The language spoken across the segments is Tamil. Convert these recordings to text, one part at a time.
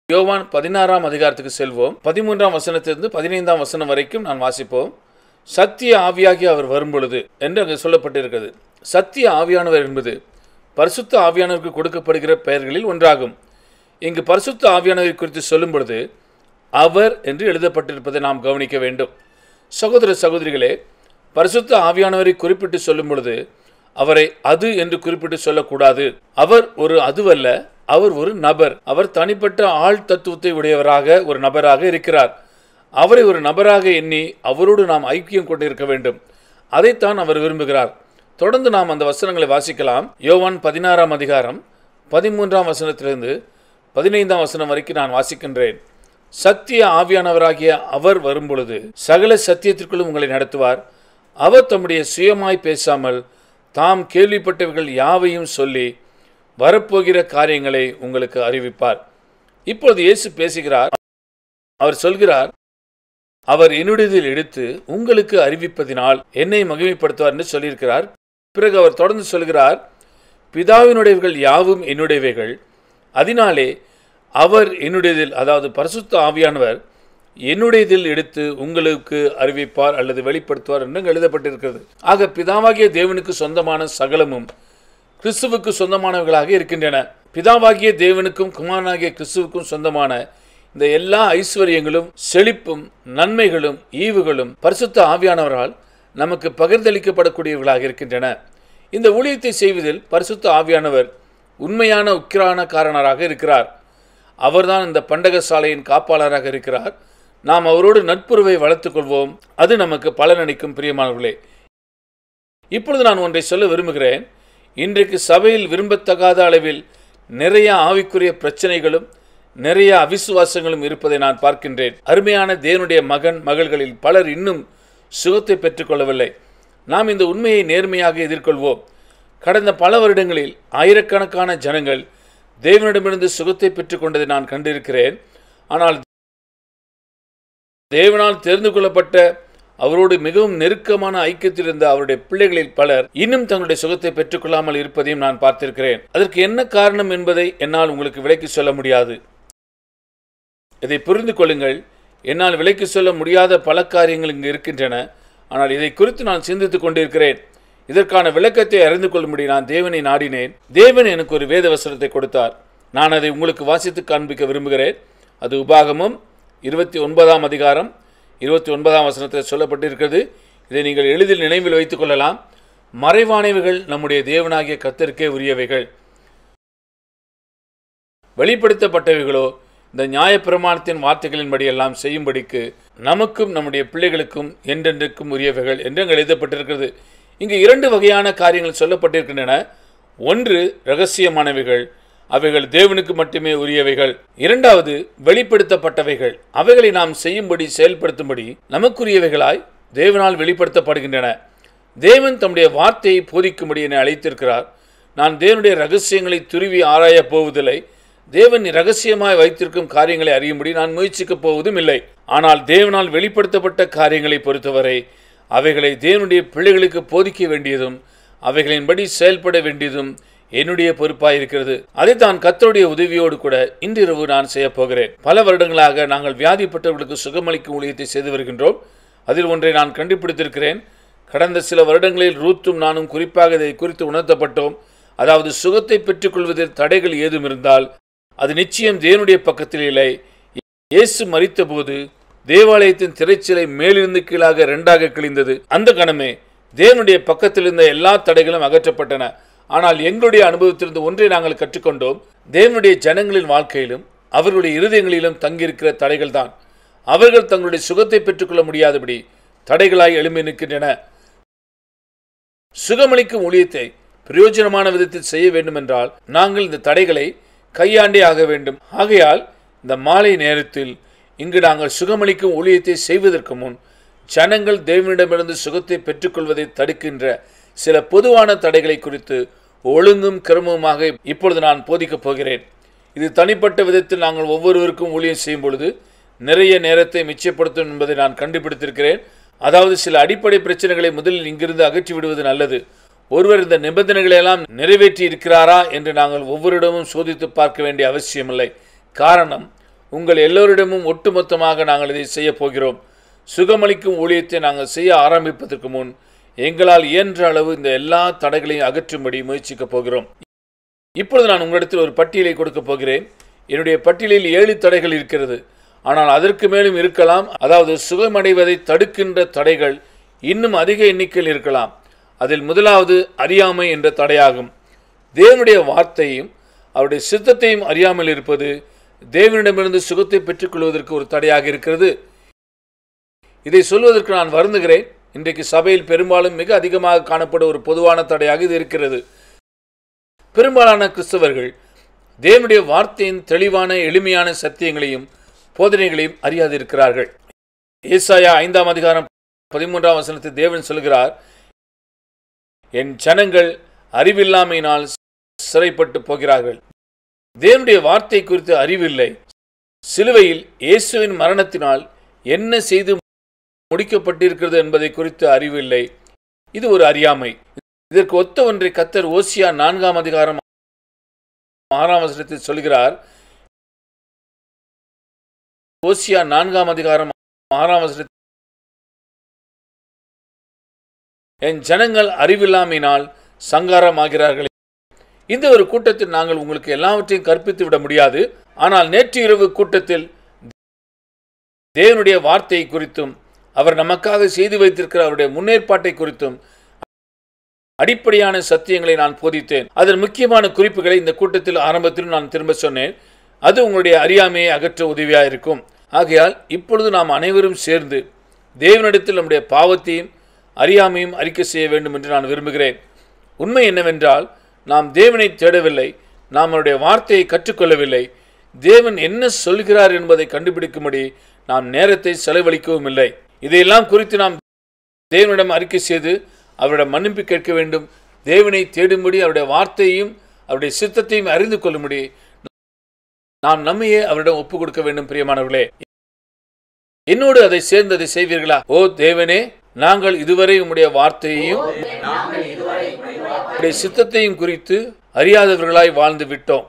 யோவான் பதினாறாம் அதிகாரத்துக்கு செல்வோம் பதிமூன்றாம் வசனத்திலிருந்து பதினைந்தாம் வசனம் வரைக்கும் நான் வாசிப்போம் சத்திய ஆவியாகி அவர் வரும்பொழுது என்று அங்கு சொல்லப்பட்டிருக்கிறது சத்திய ஆவியானவர் என்பது பரிசுத்த ஆவியானவருக்கு கொடுக்கப்படுகிற பெயர்களில் ஒன்றாகும் இங்கு பரிசுத்த ஆவியானவரை குறித்து சொல்லும் பொழுது அவர் என்று எழுதப்பட்டிருப்பதை நாம் கவனிக்க வேண்டும் சகோதர சகோதரிகளே பரிசுத்த ஆவியானவரை குறிப்பிட்டு சொல்லும் பொழுது அவரை அது என்று குறிப்பிட்டு சொல்லக்கூடாது அவர் ஒரு அதுவல்ல அவர் ஒரு நபர் அவர் தனிப்பட்ட ஆள் தத்துவத்தை உடையவராக ஒரு நபராக இருக்கிறார் அவரை ஒரு நபராக எண்ணி அவரோடு நாம் ஐக்கியம் கொண்டிருக்க வேண்டும் அதைத்தான் அவர் விரும்புகிறார் தொடர்ந்து நாம் அந்த வசனங்களை வாசிக்கலாம் யோவான் பதினாறாம் அதிகாரம் பதிமூன்றாம் வசனத்திலிருந்து பதினைந்தாம் வசனம் வரைக்கும் நான் வாசிக்கின்றேன் சத்திய ஆவியானவராகிய அவர் வரும்பொழுது சகல சத்தியத்திற்குள்ளும் உங்களை நடத்துவார் அவர் தம்முடைய சுயமாய் பேசாமல் தாம் கேள்விப்பட்டவர்கள் யாவையும் சொல்லி வரப்போகிற காரியங்களை உங்களுக்கு அறிவிப்பார் இப்பொழுது இயேசு பேசுகிறார் அவர் சொல்கிறார் அவர் என்னுடையதில் எடுத்து உங்களுக்கு அறிவிப்பதினால் என்னை மகிமைப்படுத்துவார் என்று சொல்லியிருக்கிறார் பிறகு அவர் தொடர்ந்து சொல்கிறார் பிதாவினுடையவர்கள் யாவும் என்னுடையவைகள் அதனாலே அவர் என்னுடையதில் அதாவது பரிசுத்த ஆவியானவர் என்னுடையதில் எடுத்து உங்களுக்கு அறிவிப்பார் அல்லது வெளிப்படுத்துவார் என்று எழுதப்பட்டிருக்கிறது ஆக பிதாவாகிய தேவனுக்கு சொந்தமான சகலமும் கிறிஸ்துவுக்கு சொந்தமானவர்களாக இருக்கின்றன பிதாவாகிய தேவனுக்கும் குமாரனாகிய கிறிஸ்துவுக்கும் சொந்தமான இந்த எல்லா ஐஸ்வர்யங்களும் செழிப்பும் நன்மைகளும் ஈவுகளும் பரிசுத்த ஆவியானவரால் நமக்கு பகிர்ந்தளிக்கப்படக்கூடியவர்களாக இருக்கின்றன இந்த ஊழியத்தை செய்வதில் பரிசுத்த ஆவியானவர் உண்மையான உக்கிரானக்காரனராக இருக்கிறார் அவர்தான் இந்த பண்டக சாலையின் காப்பாளராக இருக்கிறார் நாம் அவரோடு நட்புறவை வளர்த்துக் கொள்வோம் அது நமக்கு பலனளிக்கும் பிரியமானவர்களே இப்பொழுது நான் ஒன்றை சொல்ல விரும்புகிறேன் இன்றைக்கு சபையில் விரும்பத்தகாத அளவில் நிறைய ஆவிக்குரிய பிரச்சனைகளும் நிறைய அவிசுவாசங்களும் இருப்பதை நான் பார்க்கின்றேன் அருமையான தேவனுடைய மகன் மகள்களில் பலர் இன்னும் சுகத்தை பெற்றுக்கொள்ளவில்லை நாம் இந்த உண்மையை நேர்மையாக எதிர்கொள்வோம் கடந்த பல வருடங்களில் ஆயிரக்கணக்கான ஜனங்கள் தேவனிடமிருந்து சுகத்தை பெற்றுக்கொண்டதை நான் கண்டிருக்கிறேன் ஆனால் தேவனால் தெரிந்து கொள்ளப்பட்ட அவரோடு மிகவும் நெருக்கமான ஐக்கியத்தில் இருந்த அவருடைய பிள்ளைகளில் பலர் இன்னும் தங்களுடைய சுகத்தை பெற்றுக்கொள்ளாமல் இருப்பதையும் நான் பார்த்திருக்கிறேன் அதற்கு என்ன காரணம் என்பதை என்னால் உங்களுக்கு விலைக்கு சொல்ல முடியாது இதை புரிந்து கொள்ளுங்கள் என்னால் விலைக்கு சொல்ல முடியாத பல காரியங்கள் இங்கு இருக்கின்றன ஆனால் இதை குறித்து நான் சிந்தித்துக் கொண்டிருக்கிறேன் இதற்கான விளக்கத்தை அறிந்து கொள்ளும்படி நான் தேவனை நாடினேன் தேவன் எனக்கு ஒரு வேத வசனத்தை கொடுத்தார் நான் அதை உங்களுக்கு வாசித்து காண்பிக்க விரும்புகிறேன் அது உபாகமும் இருபத்தி ஒன்பதாம் அதிகாரம் இருபத்தி ஒன்பதாம் வசனத்தில் சொல்லப்பட்டிருக்கிறது இதை நீங்கள் எளிதில் நினைவில் வைத்துக் கொள்ளலாம் மறைவானவைகள் நம்முடைய தேவனாகிய கத்தருக்கே உரியவைகள் வெளிப்படுத்தப்பட்டவைகளோ இந்த நியாயப்பிரமாணத்தின் வார்த்தைகளின்படி எல்லாம் செய்யும்படிக்கு நமக்கும் நம்முடைய பிள்ளைகளுக்கும் என்றென்றைக்கும் உரியவைகள் என்று அங்கு எழுதப்பட்டிருக்கிறது இங்கு இரண்டு வகையான காரியங்கள் சொல்லப்பட்டிருக்கின்றன ஒன்று ரகசியமானவைகள் அவைகள் தேவனுக்கு மட்டுமே உரியவைகள் இரண்டாவது வெளிப்படுத்தப்பட்டவைகள் அவைகளை நாம் செய்யும்படி செயல்படுத்தும்படி நமக்குரியவைகளாய் தேவனால் வெளிப்படுத்தப்படுகின்றன தேவன் தம்முடைய வார்த்தையை போதிக்கும்படி என்னை அழைத்திருக்கிறார் நான் தேவனுடைய ரகசியங்களை துருவி ஆராயப் போவதில்லை தேவன் ரகசியமாய் வைத்திருக்கும் காரியங்களை அறியும்படி நான் முயற்சிக்கப் போவதும் இல்லை ஆனால் தேவனால் வெளிப்படுத்தப்பட்ட காரியங்களை பொறுத்தவரை அவைகளை தேவனுடைய பிள்ளைகளுக்கு போதிக்க வேண்டியதும் அவைகளின்படி செயல்பட வேண்டியதும் என்னுடைய பொறுப்பாக இருக்கிறது அதை தான் கத்தருடைய உதவியோடு கூட இன்றிரவு நான் செய்ய போகிறேன் பல வருடங்களாக நாங்கள் வியாதிப்பட்டவர்களுக்கு சுகமளிக்கும் ஊழியத்தை செய்து வருகின்றோம் அதில் ஒன்றை நான் கண்டுபிடித்திருக்கிறேன் கடந்த சில வருடங்களில் ரூத்தும் நானும் குறிப்பாக இதை குறித்து உணர்த்தப்பட்டோம் அதாவது சுகத்தை பெற்றுக்கொள்வதில் தடைகள் ஏதும் இருந்தால் அது நிச்சயம் தேவனுடைய பக்கத்தில் இல்லை இயேசு மறித்தபோது தேவாலயத்தின் திரைச்சிலை மேலிருந்து கீழாக இரண்டாக கிழிந்தது அந்த கணமே தேவனுடைய பக்கத்தில் இருந்த எல்லா தடைகளும் அகற்றப்பட்டன ஆனால் எங்களுடைய அனுபவத்திலிருந்து ஒன்றை நாங்கள் கற்றுக்கொண்டோம் தேவனுடைய ஜனங்களின் வாழ்க்கையிலும் அவர்களுடைய இருதயங்களிலும் தங்கியிருக்கிற தடைகள் தான் அவர்கள் தங்களுடைய சுகத்தை பெற்றுக்கொள்ள முடியாதபடி தடைகளாய் எழும்பி நிற்கின்றன சுகமளிக்கும் ஊழியத்தை பிரயோஜனமான விதத்தில் செய்ய வேண்டும் என்றால் நாங்கள் இந்த தடைகளை கையாண்டே ஆக வேண்டும் ஆகையால் இந்த மாலை நேரத்தில் இங்கு நாங்கள் சுகமளிக்கும் ஊழியத்தை செய்வதற்கு முன் ஜனங்கள் தேவனிடமிருந்து சுகத்தை பெற்றுக்கொள்வதை தடுக்கின்ற சில பொதுவான தடைகளை குறித்து ஒழுங்கும் கிரமமாக இப்பொழுது நான் போதிக்கப் போகிறேன் இது தனிப்பட்ட விதத்தில் நாங்கள் ஒவ்வொருவருக்கும் ஊழியம் செய்யும் பொழுது நிறைய நேரத்தை மிச்சப்படுத்தும் என்பதை நான் கண்டுபிடித்திருக்கிறேன் அதாவது சில அடிப்படை பிரச்சனைகளை முதலில் இங்கிருந்து அகற்றி விடுவது நல்லது ஒருவர் இந்த நிபந்தனைகளை எல்லாம் நிறைவேற்றி இருக்கிறாரா என்று நாங்கள் ஒவ்வொருடமும் சோதித்து பார்க்க வேண்டிய அவசியமில்லை காரணம் உங்கள் எல்லோரிடமும் ஒட்டுமொத்தமாக நாங்கள் இதை செய்யப் போகிறோம் சுகமளிக்கும் ஊழியத்தை நாங்கள் செய்ய ஆரம்பிப்பதற்கு முன் எங்களால் இயன்ற அளவு இந்த எல்லா தடைகளையும் அகற்றும்படி முயற்சிக்கப் போகிறோம் இப்பொழுது நான் உங்களிடத்தில் ஒரு பட்டியலை கொடுக்கப் போகிறேன் என்னுடைய பட்டியலில் ஏழு தடைகள் இருக்கிறது ஆனால் அதற்கு மேலும் இருக்கலாம் அதாவது சுகமடைவதை தடுக்கின்ற தடைகள் இன்னும் அதிக எண்ணிக்கையில் இருக்கலாம் அதில் முதலாவது அறியாமை என்ற தடையாகும் தேவனுடைய வார்த்தையும் அவருடைய சித்தத்தையும் அறியாமல் இருப்பது தேவனிடமிருந்து சுகத்தை பெற்றுக்கொள்வதற்கு ஒரு தடையாக இருக்கிறது இதை சொல்வதற்கு நான் வருந்துகிறேன் இன்றைக்கு சபையில் பெரும்பாலும் மிக அதிகமாக காணப்படும் ஒரு பொதுவான தடையாக இது இருக்கிறது பெரும்பாலான கிறிஸ்தவர்கள் தேவனுடைய வார்த்தையின் தெளிவான எளிமையான சத்தியங்களையும் போதனைகளையும் அறியாதிருக்கிறார்கள் ஏசாயா ஐந்தாம் அதிகாரம் பதிமூன்றாம் வசனத்தில் தேவன் சொல்கிறார் என் ஜனங்கள் அறிவில்லாமையினால் சிறைப்பட்டு போகிறார்கள் தேவனுடைய வார்த்தை குறித்து அறிவில்லை சிலுவையில் இயேசுவின் மரணத்தினால் என்ன செய்து முடிக்கப்பட்டிருக்கிறது என்பதை குறித்து அறிவில்லை இது ஒரு அறியாமை இதற்கு ஒத்த ஒன்றை கத்தர் ஓசியா நான்காம் அதிகாரம் ஆறாம் வசனத்தில் சொல்கிறார் ஓசியா நான்காம் அதிகாரம் ஆறாம் வசனத்தில் என் ஜனங்கள் அறிவில்லாமையினால் சங்காரமாகிறார்கள் இந்த ஒரு கூட்டத்தில் நாங்கள் உங்களுக்கு எல்லாவற்றையும் கற்பித்து விட முடியாது ஆனால் நேற்று இரவு கூட்டத்தில் தேவனுடைய வார்த்தை குறித்தும் அவர் நமக்காக செய்து வைத்திருக்கிற அவருடைய முன்னேற்பாட்டை குறித்தும் அடிப்படையான சத்தியங்களை நான் போதித்தேன் அதன் முக்கியமான குறிப்புகளை இந்த கூட்டத்தில் ஆரம்பத்தில் நான் திரும்ப சொன்னேன் அது உங்களுடைய அறியாமையை அகற்ற உதவியாக இருக்கும் ஆகையால் இப்பொழுது நாம் அனைவரும் சேர்ந்து தேவனிடத்தில் நம்முடைய பாவத்தையும் அறியாமையும் அறிக்கை செய்ய வேண்டும் என்று நான் விரும்புகிறேன் உண்மை என்னவென்றால் நாம் தேவனை தேடவில்லை நாம் அவருடைய வார்த்தையை கற்றுக்கொள்ளவில்லை தேவன் என்ன சொல்கிறார் என்பதை கண்டுபிடிக்கும்படி நாம் நேரத்தை செலவழிக்கவும் இல்லை இதையெல்லாம் குறித்து நாம் தேவனிடம் அறிக்கை செய்து அவரிடம் மன்னிப்பு கேட்க வேண்டும் தேவனை தேடும்படி அவருடைய வார்த்தையையும் அவருடைய சித்தத்தையும் அறிந்து கொள்ளும்படி நாம் நம்மையே அவரிடம் ஒப்புக் கொடுக்க வேண்டும் பிரியமானவர்களே என்னோடு அதை சேர்ந்து அதை செய்வீர்களா ஓ தேவனே நாங்கள் இதுவரை உம்முடைய வார்த்தையையும் உம்முடைய சித்தத்தையும் குறித்து அறியாதவர்களாய் வாழ்ந்து விட்டோம்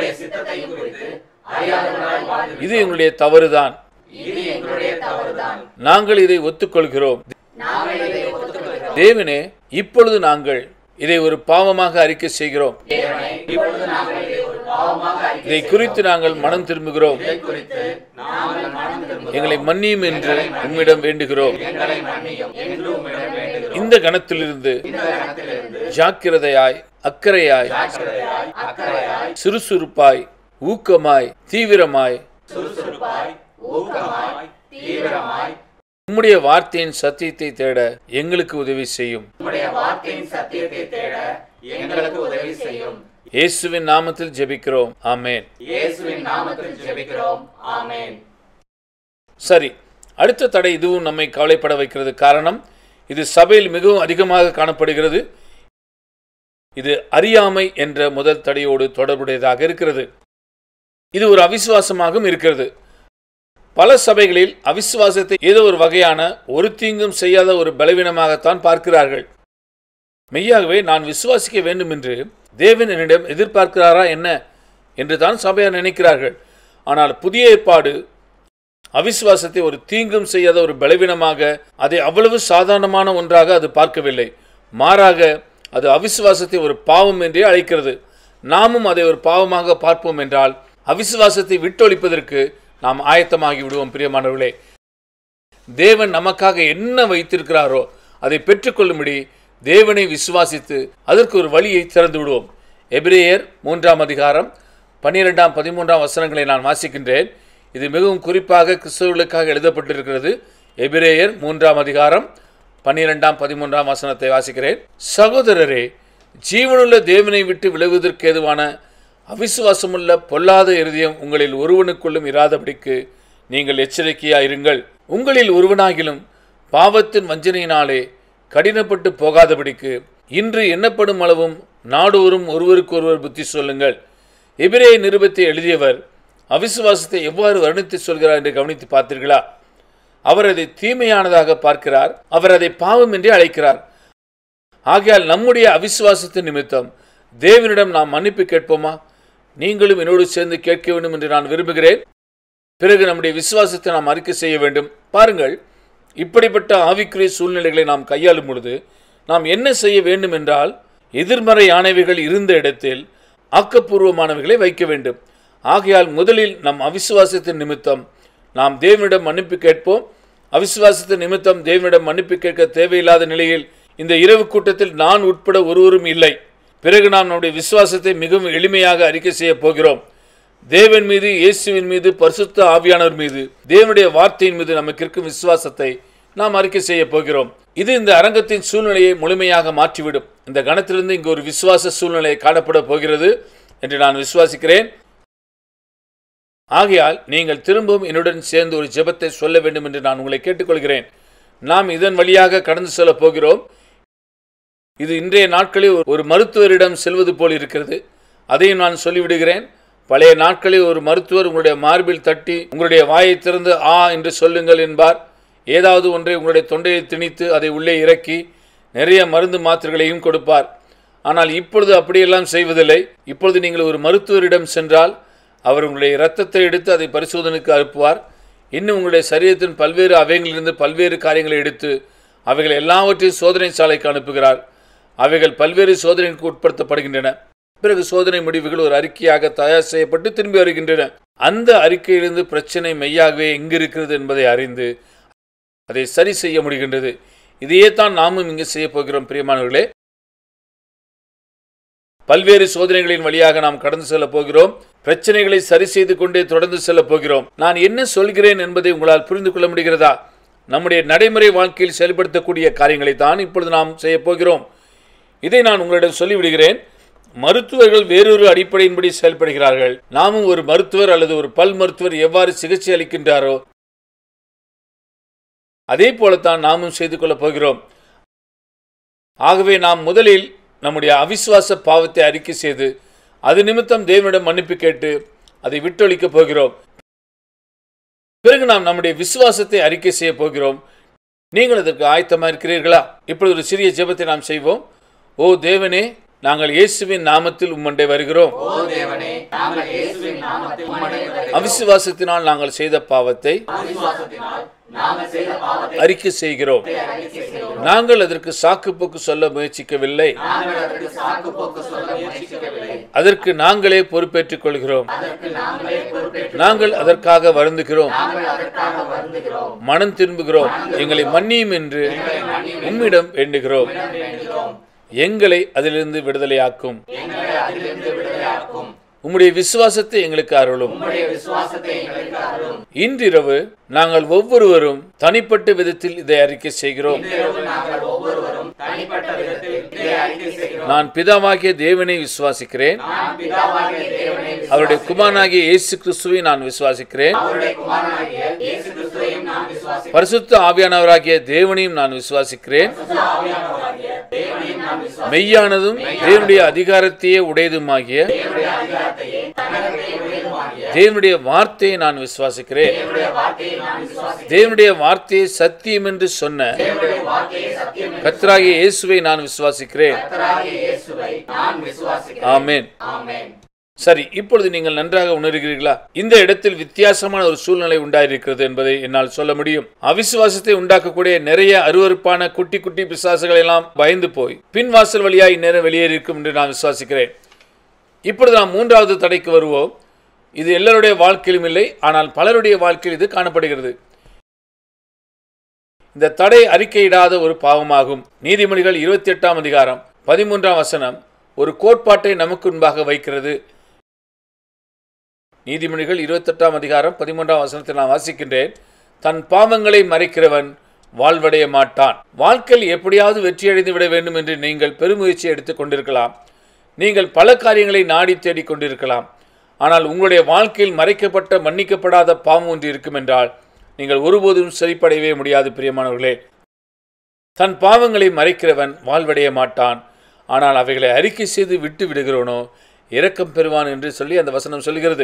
இது எங்களுடைய தவறுதான் நாங்கள் இதை ஒத்துக்கொள்கிறோம் தேவனே இப்பொழுது நாங்கள் இதை ஒரு பாவமாக அறிக்கை செய்கிறோம் இதை குறித்து நாங்கள் மனம் திரும்புகிறோம் எங்களை மன்னியும் என்று உம்மிடம் வேண்டுகிறோம் இந்த கணத்திலிருந்து ஜாக்கிரதையாய் அக்கறையாய் சுறுசுறுப்பாய் ஊக்கமாய் தீவிரமாய் உம்முடைய வார்த்தையின் சத்தியத்தை தேட எங்களுக்கு உதவி செய்யும் உம்முடைய வார்த்தையின் சத்தியத்தை தேட எங்களுக்கு உதவி செய்யும் இயேசுவின் நாமத்தில் ஜெபிக்கிறோம் ஆமென் இயேசுவின் நாமத்தில் ஜெபிக்கிறோம் ஆமென் சரி அடுத்த தடை இதுவும் நம்மை கவலைப்பட வைக்கிறது காரணம் இது சபையில் மிகவும் அதிகமாக காணப்படுகிறது இது அறியாமை என்ற முதல் தடையோடு தொடர்புடையதாக இருக்கிறது இது ஒரு அவிசுவாசமாகவும் இருக்கிறது பல சபைகளில் அவிசுவாசத்தை ஏதோ ஒரு வகையான ஒரு தீங்கும் செய்யாத ஒரு பலவீனமாகத்தான் பார்க்கிறார்கள் மெய்யாகவே நான் விசுவாசிக்க வேண்டும் என்று தேவன் என்னிடம் எதிர்பார்க்கிறாரா என்ன என்று தான் சபையார் நினைக்கிறார்கள் ஆனால் புதிய ஏற்பாடு அவிசுவாசத்தை ஒரு தீங்கும் செய்யாத ஒரு பலவீனமாக அதை அவ்வளவு சாதாரணமான ஒன்றாக அது பார்க்கவில்லை மாறாக அது அவிசுவாசத்தை ஒரு பாவம் என்றே அழைக்கிறது நாமும் அதை ஒரு பாவமாக பார்ப்போம் என்றால் அவிசுவாசத்தை விட்டொழிப்பதற்கு நாம் ஆயத்தமாகி விடுவோம் பிரியமானவர்களே தேவன் நமக்காக என்ன வைத்திருக்கிறாரோ அதை பெற்றுக்கொள்ளும்படி தேவனை விசுவாசித்து அதற்கு ஒரு வழியை திறந்து விடுவோம் எபிரேயர் மூன்றாம் அதிகாரம் பன்னிரெண்டாம் பதிமூன்றாம் வசனங்களை நான் வாசிக்கின்றேன் இது மிகவும் குறிப்பாக கிறிஸ்தவர்களுக்காக எழுதப்பட்டிருக்கிறது எபிரேயர் மூன்றாம் அதிகாரம் பன்னிரெண்டாம் பதிமூன்றாம் வசனத்தை வாசிக்கிறேன் சகோதரரே ஜீவனுள்ள தேவனை விட்டு விலகுவதற்கு ஏதுவான அவிசுவாசமுள்ள பொல்லாத இருதயம் உங்களில் ஒருவனுக்குள்ளும் இராதபடிக்கு நீங்கள் எச்சரிக்கையாயிருங்கள் உங்களில் ஒருவனாகிலும் பாவத்தின் வஞ்சனையினாலே கடினப்பட்டு போகாதபடிக்கு இன்று எண்ணப்படும் அளவும் நாடோறும் ஒருவருக்கொருவர் புத்தி சொல்லுங்கள் எபிரே நிருபத்தை எழுதியவர் அவிசுவாசத்தை எவ்வாறு வர்ணித்து சொல்கிறார் என்று கவனித்து பார்த்தீர்களா அவர் அதை தீமையானதாக பார்க்கிறார் அவர் அதை பாவம் என்றே அழைக்கிறார் ஆகையால் நம்முடைய அவிசுவாசத்தின் நிமித்தம் தேவனிடம் நாம் மன்னிப்பு கேட்போமா நீங்களும் என்னோடு சேர்ந்து கேட்க வேண்டும் என்று நான் விரும்புகிறேன் பிறகு நம்முடைய விசுவாசத்தை நாம் அறிக்கை செய்ய வேண்டும் பாருங்கள் இப்படிப்பட்ட ஆவிக்குரிய சூழ்நிலைகளை நாம் கையாளும் பொழுது நாம் என்ன செய்ய வேண்டும் என்றால் எதிர்மறையானவைகள் இருந்த இடத்தில் ஆக்கப்பூர்வமானவைகளை வைக்க வேண்டும் ஆகையால் முதலில் நம் அவிசுவாசத்தின் நிமித்தம் நாம் தேவனிடம் மன்னிப்பு கேட்போம் அவிசுவாசத்தின் நிமித்தம் தேவனிடம் மன்னிப்பு கேட்க தேவையில்லாத நிலையில் இந்த இரவு கூட்டத்தில் நான் உட்பட ஒருவரும் இல்லை பிறகு நாம் நம்முடைய விசுவாசத்தை மிகவும் எளிமையாக அறிக்கை செய்ய போகிறோம் தேவன் மீது இயேசுவின் மீது பரிசுத்த ஆவியானவர் மீது தேவனுடைய வார்த்தையின் மீது நமக்கு இருக்கும் விசுவாசத்தை நாம் அறிக்கை செய்ய போகிறோம் இது இந்த அரங்கத்தின் சூழ்நிலையை முழுமையாக மாற்றிவிடும் இந்த கணத்திலிருந்து இங்கு ஒரு விசுவாச சூழ்நிலை காணப்பட போகிறது என்று நான் விசுவாசிக்கிறேன் ஆகையால் நீங்கள் திரும்பவும் என்னுடன் சேர்ந்து ஒரு ஜெபத்தை சொல்ல வேண்டும் என்று நான் உங்களை கேட்டுக்கொள்கிறேன் நாம் இதன் வழியாக கடந்து செல்ல போகிறோம் இது இன்றைய நாட்களில் ஒரு மருத்துவரிடம் செல்வது போல் இருக்கிறது அதையும் நான் சொல்லிவிடுகிறேன் பழைய நாட்களில் ஒரு மருத்துவர் உங்களுடைய மார்பில் தட்டி உங்களுடைய வாயை திறந்து ஆ என்று சொல்லுங்கள் என்பார் ஏதாவது ஒன்றை உங்களுடைய தொண்டையை திணித்து அதை உள்ளே இறக்கி நிறைய மருந்து மாத்திரைகளையும் கொடுப்பார் ஆனால் இப்பொழுது அப்படியெல்லாம் செய்வதில்லை இப்பொழுது நீங்கள் ஒரு மருத்துவரிடம் சென்றால் அவர் உங்களுடைய இரத்தத்தை எடுத்து அதை பரிசோதனைக்கு அனுப்புவார் இன்னும் உங்களுடைய சரீரத்தின் பல்வேறு அவைகளிலிருந்து பல்வேறு காரியங்களை எடுத்து அவைகள் எல்லாவற்றையும் சோதனை சாலைக்கு அனுப்புகிறார் அவைகள் பல்வேறு சோதனைக்கு உட்படுத்தப்படுகின்றன பிறகு சோதனை முடிவுகள் ஒரு அறிக்கையாக தயார் செய்யப்பட்டு திரும்பி வருகின்றன அந்த அறிக்கையிலிருந்து பிரச்சனை மெய்யாகவே எங்கு இருக்கிறது என்பதை அறிந்து அதை சரி செய்ய முடிகின்றது இதையே தான் நாமும் இங்கு செய்ய போகிறோம் பிரியமானவர்களே பல்வேறு சோதனைகளின் வழியாக நாம் கடந்து செல்ல போகிறோம் பிரச்சனைகளை சரி செய்து கொண்டே தொடர்ந்து செல்ல போகிறோம் நான் என்ன சொல்கிறேன் என்பதை உங்களால் புரிந்து கொள்ள முடிகிறதா நம்முடைய நடைமுறை வாழ்க்கையில் செயல்படுத்தக்கூடிய காரியங்களை தான் இப்பொழுது நாம் செய்ய போகிறோம் இதை நான் உங்களிடம் சொல்லிவிடுகிறேன் மருத்துவர்கள் வேறொரு அடிப்படையின்படி செயல்படுகிறார்கள் நாமும் ஒரு மருத்துவர் அல்லது ஒரு பல் மருத்துவர் எவ்வாறு சிகிச்சை அளிக்கின்றாரோ அதே போலத்தான் நாமும் செய்து கொள்ளப் போகிறோம் ஆகவே நாம் முதலில் நம்முடைய அவிசுவாச பாவத்தை அறிக்கை செய்து அது நிமித்தம் தேவனிடம் மன்னிப்பு கேட்டு அதை விட்டொழிக்கப் போகிறோம் பிறகு நாம் நம்முடைய விசுவாசத்தை அறிக்கை செய்ய போகிறோம் நீங்கள் அதற்கு ஆயத்தமா இருக்கிறீர்களா இப்பொழுது ஒரு சிறிய ஜெபத்தை நாம் செய்வோம் ஓ தேவனே நாங்கள் இயேசுவின் நாமத்தில் உம்மண்டை வருகிறோம் ஓ தேவனே நாங்கள் இயேசுவின் நாமத்தில் உம்முடைய அவிசுவாசத்தினால் நாங்கள் செய்த பாவத்தை விசுவாசத்தினால் நாங்கள் செய்த பாவத்தை அறிக்கை செய்கிறோம் அறிக்கை செய்கிறோம் நாங்கள் அதற்கு சாக்கு போக்கு சொல்ல முயற்சிக்கவில்லை நாங்கள் அதற்கு சாக்கு போக்கு சொல்ல முயற்சிக்கவில்லை அதற்கு நாங்களே பொறுப்பேற்றுக் கொள்கிறோம் அதற்கு நாங்களே பொறுப்பேற்று நாங்கள் அதற்காக வருந்துகிறோம் நாங்கள் அதற்காக வருந்துகிறோம் மனம் திரும்புகிறோம் எங்களை மன்னியும் என்று உம்மிடம் வேண்டுகிறோம் வேண்டுகிறோம் எங்களை அதிலிருந்து விடுதலையாக்கும் எங்களை அதிலிருந்து விடுதலையாக்கும் உம்முடைய விசுவாசத்தை எங்களுக்கு அருளும் உம்முடைய விசுவாசத்தை எங்களுக்கு அருளும் இன்றிரவு நாங்கள் ஒவ்வொருவரும் தனிப்பட்ட விதத்தில் இதை அறிக்கை செய்கிறோம் இன்றிரவு நாங்கள் ஒவ்வொருவரும் தனிப்பட்ட விதத்தில் இதை அறிக்கை செய்கிறோம் நான் பிதாவாகிய தேவனை விசுவாசிக்கிறேன் நான் பிதாவாகிய தேவனை அவருடைய குமாரனாகிய இயேசு கிறிஸ்துவை நான் விசுவாசிக்கிறேன் அவருடைய குமாரனாகிய இயேசு கிறிஸ்துவையும் நான் விசுவாசிக்கிறேன் பரிசுத்த ஆவியானவராகிய தேவனையும் நான் விசுவாசிக்கிறேன் ஆவியானவராகிய தேவனையும் நான் விசுவாசிக்கிறேன் மெய்யானதும் தேவனுடைய அதிகாரத்தையே உடையதுமாகிய தேவனுடைய அதிகாரத்தையே தனக்கே உடையதுமாகிய தேவனுடைய வார்த்தையை நான் விசுவாசிக்கிறேன் தேவனுடைய வார்த்தையை நான் விசுவாசிக்கிறேன் தேவனுடைய வார்த்தையை சத்தியம் என்று சொன்ன தேவனுடைய வார்த்தையை சத்தியம் என்று கர்த்தராகிய இயேசுவை நான் விசுவாசிக்கிறேன் கர்த்தராகிய இயேசுவை நான் விசுவாசிக்கிறேன் ஆமென் ஆமென் சரி இப்பொழுது நீங்கள் நன்றாக உணர்கிறீர்களா இந்த இடத்தில் வித்தியாசமான ஒரு சூழ்நிலை உண்டாயிருக்கிறது என்பதை என்னால் சொல்ல முடியும் அவிசுவாசத்தை உண்டாக்கக்கூடிய நிறைய அருவருப்பான குட்டி குட்டி பிசாசுகள் எல்லாம் பயந்து போய் பின்வாசல் வழியாய் இந்நேரம் வெளியேறியிருக்கும் என்று நான் விசுவாசிக்கிறேன் இப்பொழுது நாம் மூன்றாவது தடைக்கு வருவோம் இது எல்லாருடைய வாழ்க்கையிலும் இல்லை ஆனால் பலருடைய வாழ்க்கையில் இது காணப்படுகிறது இந்த தடை அறிக்கையிடாத ஒரு பாவமாகும் நீதிமொழிகள் இருபத்தி எட்டாம் அதிகாரம் பதிமூன்றாம் வசனம் ஒரு கோட்பாட்டை நமக்கு முன்பாக வைக்கிறது நீதிமொழிகள் இருபத்தெட்டாம் அதிகாரம் பதிமூன்றாம் வசனத்தை நான் வாசிக்கின்றேன் தன் பாவங்களை மறைக்கிறவன் வாழ்வடைய மாட்டான் வாழ்க்கையில் எப்படியாவது வெற்றியடைந்து விட வேண்டும் என்று நீங்கள் பெருமுயற்சி எடுத்துக் கொண்டிருக்கலாம் நீங்கள் பல காரியங்களை நாடி தேடிக் கொண்டிருக்கலாம் ஆனால் உங்களுடைய வாழ்க்கையில் மறைக்கப்பட்ட மன்னிக்கப்படாத பாவம் ஒன்று இருக்கும் என்றால் நீங்கள் ஒருபோதும் செழிப்படையவே முடியாது பிரியமானவர்களே தன் பாவங்களை மறைக்கிறவன் வாழ்வடைய மாட்டான் ஆனால் அவைகளை அறிக்கை செய்து விட்டு விடுகிறவனோ இரக்கம் பெறுவான் என்று சொல்லி அந்த வசனம் சொல்கிறது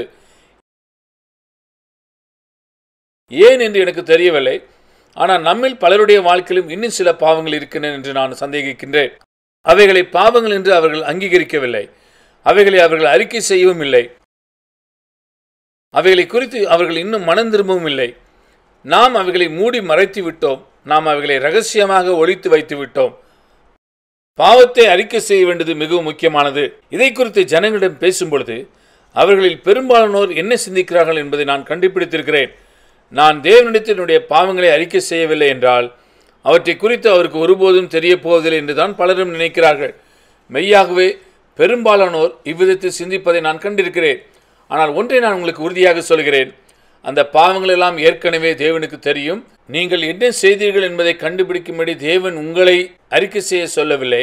ஏன் என்று எனக்கு தெரியவில்லை ஆனால் நம்மில் பலருடைய வாழ்க்கையிலும் இன்னும் சில பாவங்கள் இருக்கின்றன என்று நான் சந்தேகிக்கின்றேன் அவைகளை பாவங்கள் என்று அவர்கள் அங்கீகரிக்கவில்லை அவைகளை அவர்கள் அறிக்கை செய்யவும் இல்லை அவைகளை குறித்து அவர்கள் இன்னும் மனம் திரும்பவும் இல்லை நாம் அவைகளை மூடி மறைத்து விட்டோம் நாம் அவைகளை ரகசியமாக ஒழித்து வைத்து விட்டோம் பாவத்தை அறிக்கை செய்ய வேண்டியது மிகவும் முக்கியமானது இதை குறித்து ஜனங்களிடம் பேசும் பொழுது அவர்களில் பெரும்பாலானோர் என்ன சிந்திக்கிறார்கள் என்பதை நான் கண்டுபிடித்திருக்கிறேன் நான் தேவனிடத்தினுடைய பாவங்களை அறிக்கை செய்யவில்லை என்றால் அவற்றை குறித்து அவருக்கு ஒருபோதும் தெரிய போவதில்லை என்றுதான் பலரும் நினைக்கிறார்கள் மெய்யாகவே பெரும்பாலானோர் இவ்விதத்தில் சிந்திப்பதை நான் கண்டிருக்கிறேன் ஆனால் ஒன்றை நான் உங்களுக்கு உறுதியாக சொல்கிறேன் அந்த பாவங்கள் எல்லாம் ஏற்கனவே தேவனுக்கு தெரியும் நீங்கள் என்ன செய்தீர்கள் என்பதை கண்டுபிடிக்கும்படி தேவன் உங்களை அறிக்கை செய்ய சொல்லவில்லை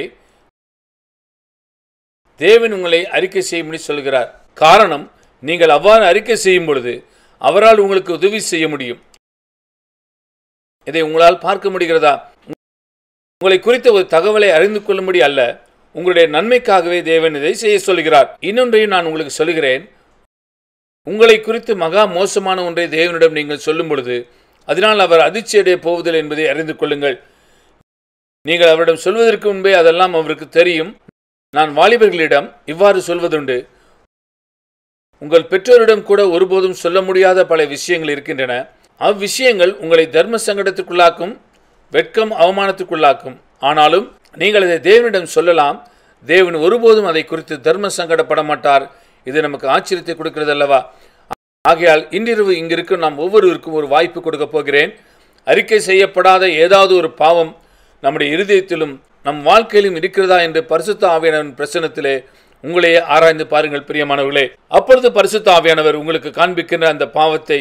தேவன் உங்களை அறிக்கை செய்யும்படி சொல்கிறார் காரணம் நீங்கள் அவ்வாறு அறிக்கை செய்யும் பொழுது அவரால் உங்களுக்கு உதவி செய்ய முடியும் இதை உங்களால் பார்க்க முடிகிறதா உங்களை குறித்த ஒரு தகவலை அறிந்து கொள்ளும்படி அல்ல உங்களுடைய நன்மைக்காகவே தேவன் இதை செய்ய சொல்கிறார் இன்னொன்றையும் நான் உங்களுக்கு சொல்கிறேன் உங்களை குறித்து மகா மோசமான ஒன்றை தேவனிடம் நீங்கள் சொல்லும் பொழுது அதனால் அவர் அதிர்ச்சியடைய போவதில்லை என்பதை அறிந்து கொள்ளுங்கள் நீங்கள் அவரிடம் சொல்வதற்கு முன்பே அதெல்லாம் அவருக்கு தெரியும் நான் வாலிபர்களிடம் இவ்வாறு சொல்வதுண்டு உங்கள் பெற்றோரிடம் கூட ஒருபோதும் சொல்ல முடியாத பல விஷயங்கள் இருக்கின்றன அவ்விஷயங்கள் உங்களை தர்ம சங்கடத்துக்குள்ளாக்கும் வெட்கம் அவமானத்துக்குள்ளாக்கும் ஆனாலும் நீங்கள் அதை தேவனிடம் சொல்லலாம் தேவன் ஒருபோதும் அதை குறித்து தர்ம சங்கடப்பட மாட்டார் இது நமக்கு ஆச்சரியத்தை கொடுக்கிறது அல்லவா ஆகையால் இன்றிரவு இங்கிருக்கும் நாம் ஒவ்வொருவருக்கும் ஒரு வாய்ப்பு கொடுக்க போகிறேன் அறிக்கை செய்யப்படாத ஏதாவது ஒரு பாவம் நம்முடைய இருதயத்திலும் நம் வாழ்க்கையிலும் இருக்கிறதா என்று பரிசுத்த ஆவியானவரின் பிரசனத்திலே உங்களையே ஆராய்ந்து பாருங்கள் பிரியமானவர்களே அப்பொழுது பரிசுத்த ஆவியானவர் உங்களுக்கு காண்பிக்கின்ற அந்த பாவத்தை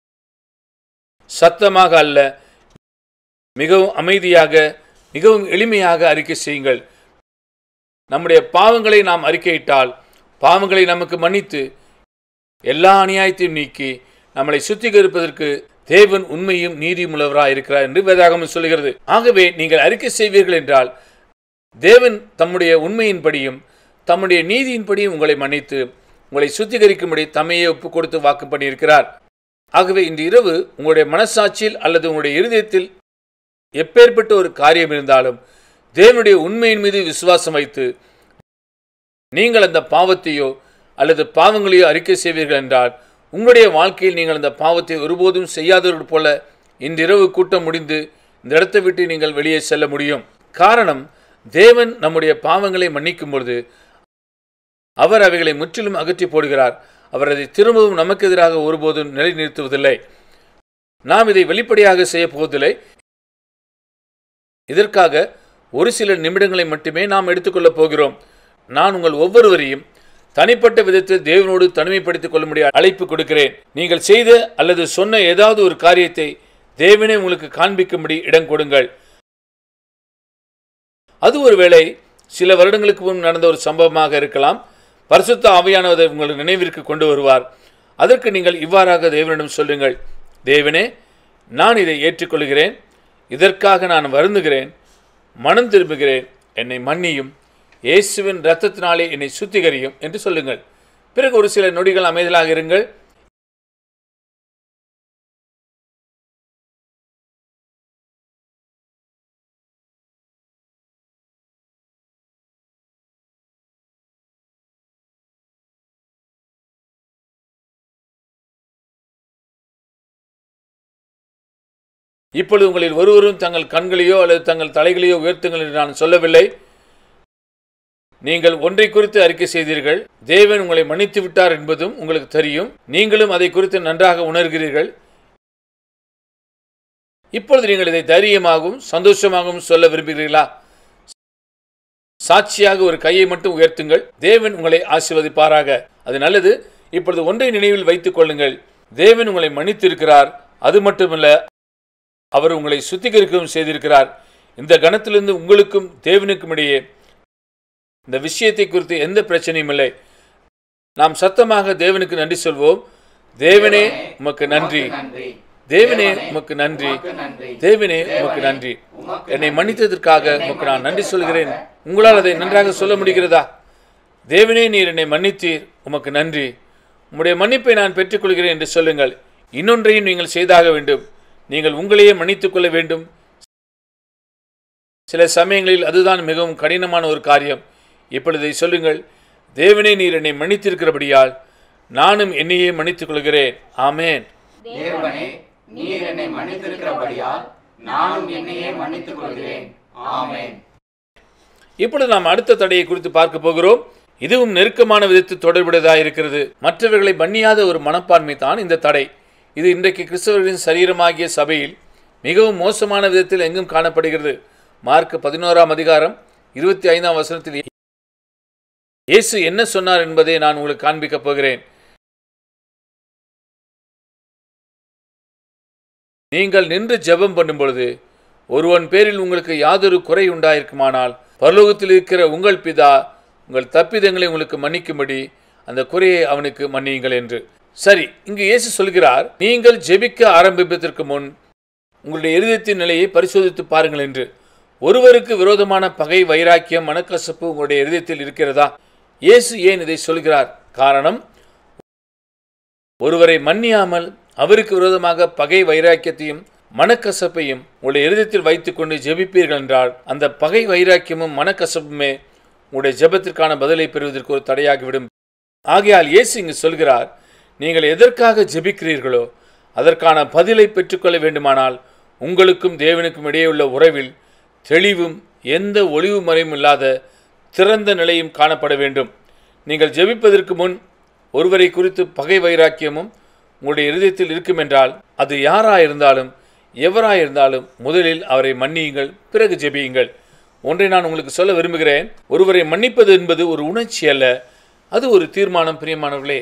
சத்தமாக அல்ல மிகவும் அமைதியாக மிகவும் எளிமையாக அறிக்கை செய்யுங்கள் நம்முடைய பாவங்களை நாம் அறிக்கையிட்டால் பாவங்களை நமக்கு மன்னித்து எல்லா அநியாயத்தையும் நீக்கி நம்மளை சுத்திகரிப்பதற்கு தேவன் உண்மையும் நீதியும் உள்ளவராக இருக்கிறார் என்று வேதாகமம் சொல்கிறது ஆகவே நீங்கள் அறிக்கை செய்வீர்கள் என்றால் தேவன் தம்முடைய உண்மையின்படியும் தம்முடைய நீதியின்படியும் உங்களை மன்னித்து உங்களை சுத்திகரிக்கும்படி தம்மையே ஒப்பு கொடுத்து வாக்கு பண்ணியிருக்கிறார் ஆகவே இன்று இரவு உங்களுடைய மனசாட்சியில் அல்லது உங்களுடைய இருதயத்தில் எப்பேற்பட்ட ஒரு காரியம் இருந்தாலும் தேவனுடைய உண்மையின் மீது விசுவாசம் வைத்து நீங்கள் அந்த பாவத்தையோ அல்லது பாவங்களையோ அறிக்கை செய்வீர்கள் என்றால் உங்களுடைய வாழ்க்கையில் நீங்கள் அந்த பாவத்தை ஒருபோதும் செய்யாதவர்கள் போல இன்றிரவு கூட்டம் முடிந்து இந்த இடத்தை விட்டு நீங்கள் வெளியே செல்ல முடியும் காரணம் தேவன் நம்முடைய பாவங்களை மன்னிக்கும் பொழுது அவர் அவைகளை முற்றிலும் அகற்றி போடுகிறார் அவர் அதை திரும்பவும் நமக்கு எதிராக ஒருபோதும் நிலைநிறுத்துவதில்லை நாம் இதை வெளிப்படையாக செய்ய போவதில்லை இதற்காக ஒரு சில நிமிடங்களை மட்டுமே நாம் எடுத்துக்கொள்ளப் போகிறோம் நான் உங்கள் ஒவ்வொருவரையும் தனிப்பட்ட விதத்தில் தேவனோடு தனிமைப்படுத்திக் கொள்ளும்படி அழைப்பு கொடுக்கிறேன் நீங்கள் செய்த அல்லது சொன்ன ஏதாவது ஒரு காரியத்தை தேவனே உங்களுக்கு காண்பிக்கும்படி இடம் கொடுங்கள் அது ஒருவேளை சில வருடங்களுக்கு முன் நடந்த ஒரு சம்பவமாக இருக்கலாம் பரிசுத்த ஆவியானவரை உங்கள் நினைவிற்கு கொண்டு வருவார் அதற்கு நீங்கள் இவ்வாறாக தேவனிடம் சொல்லுங்கள் தேவனே நான் இதை ஏற்றுக்கொள்கிறேன் இதற்காக நான் வருந்துகிறேன் மனம் திரும்புகிறேன் என்னை மன்னியும் இயேசுவின் இரத்தத்தினாலே என்னை சுத்திகரியும் என்று சொல்லுங்கள் பிறகு ஒரு சில நொடிகள் அமைதலாக இருங்கள் இப்பொழுது உங்களில் ஒருவரும் தங்கள் கண்களையோ அல்லது தங்கள் தலைகளையோ உயர்த்துங்கள் என்று நான் சொல்லவில்லை நீங்கள் ஒன்றை குறித்து அறிக்கை செய்தீர்கள் தேவன் உங்களை மன்னித்து விட்டார் என்பதும் உங்களுக்கு தெரியும் நீங்களும் அதை குறித்து நன்றாக உணர்கிறீர்கள் இப்பொழுது நீங்கள் இதை தைரியமாகவும் சந்தோஷமாகவும் சொல்ல விரும்புகிறீர்களா சாட்சியாக ஒரு கையை மட்டும் உயர்த்துங்கள் தேவன் உங்களை ஆசீர்வதிப்பாராக அது நல்லது இப்பொழுது ஒன்றை நினைவில் வைத்துக் கொள்ளுங்கள் தேவன் உங்களை மன்னித்திருக்கிறார் அது மட்டுமல்ல அவர் உங்களை சுத்திகரிக்கவும் செய்திருக்கிறார் இந்த கணத்திலிருந்து உங்களுக்கும் தேவனுக்கும் இடையே இந்த விஷயத்தை குறித்து எந்த பிரச்சனையும் இல்லை நாம் சத்தமாக தேவனுக்கு நன்றி சொல்வோம் தேவனே உமக்கு நன்றி தேவனே உமக்கு நன்றி தேவனே உமக்கு நன்றி என்னை மன்னித்ததற்காக உமக்கு நான் நன்றி சொல்கிறேன் உங்களால் அதை நன்றாக சொல்ல முடிகிறதா தேவனே நீர் என்னை மன்னித்தீர் உமக்கு நன்றி உம்முடைய மன்னிப்பை நான் பெற்றுக்கொள்கிறேன் என்று சொல்லுங்கள் இன்னொன்றையும் நீங்கள் செய்தாக வேண்டும் நீங்கள் உங்களையே மன்னித்துக் கொள்ள வேண்டும் சில சமயங்களில் அதுதான் மிகவும் கடினமான ஒரு காரியம் இப்பொழுதை சொல்லுங்கள் தேவனே நீர் என்னை மன்னித்திருக்கிறபடியால் நானும் என்னையே மன்னித்துக் கொள்கிறேன் ஆமேன் தேவனே நீர் என்னை மன்னித்திருக்கிறபடியால் நானும் என்னையே மன்னித்துக் கொள்கிறேன் ஆமென் இப்பொழுது நாம் அடுத்த தடையை குறித்து பார்க்க போகிறோம் இதுவும் நெருக்கமான விதத்தில் தொடர்புடையதாக இருக்கிறது மற்றவர்களை மன்னியாத ஒரு மனப்பான்மை தான் இந்த தடை இது இன்றைக்கு கிறிஸ்தவர்களின் சரீரமாகிய சபையில் மிகவும் மோசமான விதத்தில் எங்கும் காணப்படுகிறது மார்க் பதினோராம் அதிகாரம் இருபத்தி ஐந்தாம் வசனத்தில் இயேசு என்ன சொன்னார் என்பதை நான் உங்களுக்கு காண்பிக்கப் போகிறேன் நீங்கள் நின்று ஜெபம் பண்ணும் பொழுது ஒருவன் பேரில் உங்களுக்கு யாதொரு குறை உண்டாயிருக்குமானால் பரலோகத்தில் இருக்கிற உங்கள் பிதா உங்கள் தப்பிதங்களை உங்களுக்கு மன்னிக்கும்படி அந்த குறையை அவனுக்கு மன்னியுங்கள் என்று சரி இங்கு இயேசு சொல்கிறார் நீங்கள் ஜெபிக்க ஆரம்பிப்பதற்கு முன் உங்களுடைய இருதயத்தின் நிலையை பரிசோதித்து பாருங்கள் என்று ஒருவருக்கு விரோதமான பகை வைராக்கியம் மனக்கசப்பு உங்களுடைய இருதயத்தில் இருக்கிறதா இயேசு ஏன் இதை சொல்கிறார் காரணம் ஒருவரை மன்னியாமல் அவருக்கு விரோதமாக பகை வைராக்கியத்தையும் மனக்கசப்பையும் உங்களுடைய இருதயத்தில் வைத்துக்கொண்டு ஜெபிப்பீர்கள் என்றால் அந்த பகை வைராக்கியமும் மனக்கசப்புமே உங்களுடைய ஜெபத்திற்கான பதிலை பெறுவதற்கு ஒரு தடையாகிவிடும் ஆகையால் இயேசு இங்கு சொல்கிறார் நீங்கள் எதற்காக ஜெபிக்கிறீர்களோ அதற்கான பதிலை பெற்றுக்கொள்ள வேண்டுமானால் உங்களுக்கும் தேவனுக்கும் இடையே உள்ள உறவில் தெளிவும் எந்த ஒளிவு மறையும் இல்லாத திறந்த நிலையும் காணப்பட வேண்டும் நீங்கள் ஜெபிப்பதற்கு முன் ஒருவரை குறித்து பகை வைராக்கியமும் உங்களுடைய இருதயத்தில் இருக்குமென்றால் அது யாராயிருந்தாலும் எவராயிருந்தாலும் முதலில் அவரை மன்னியுங்கள் பிறகு ஜெபியுங்கள் ஒன்றை நான் உங்களுக்கு சொல்ல விரும்புகிறேன் ஒருவரை மன்னிப்பது என்பது ஒரு உணர்ச்சி அல்ல அது ஒரு தீர்மானம் பிரியமானவர்களே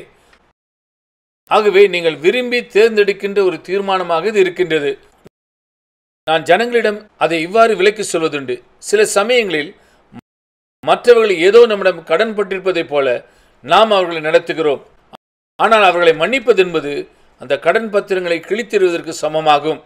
ஆகவே நீங்கள் விரும்பி தேர்ந்தெடுக்கின்ற ஒரு தீர்மானமாக இது இருக்கின்றது நான் ஜனங்களிடம் அதை இவ்வாறு விலக்கி சொல்வதுண்டு சில சமயங்களில் மற்றவர்கள் ஏதோ நம்மிடம் கடன் பட்டிருப்பதைப் போல நாம் அவர்களை நடத்துகிறோம் ஆனால் அவர்களை மன்னிப்பது என்பது அந்த கடன் பத்திரங்களை கிழித்தெறிவதற்கு சமமாகும்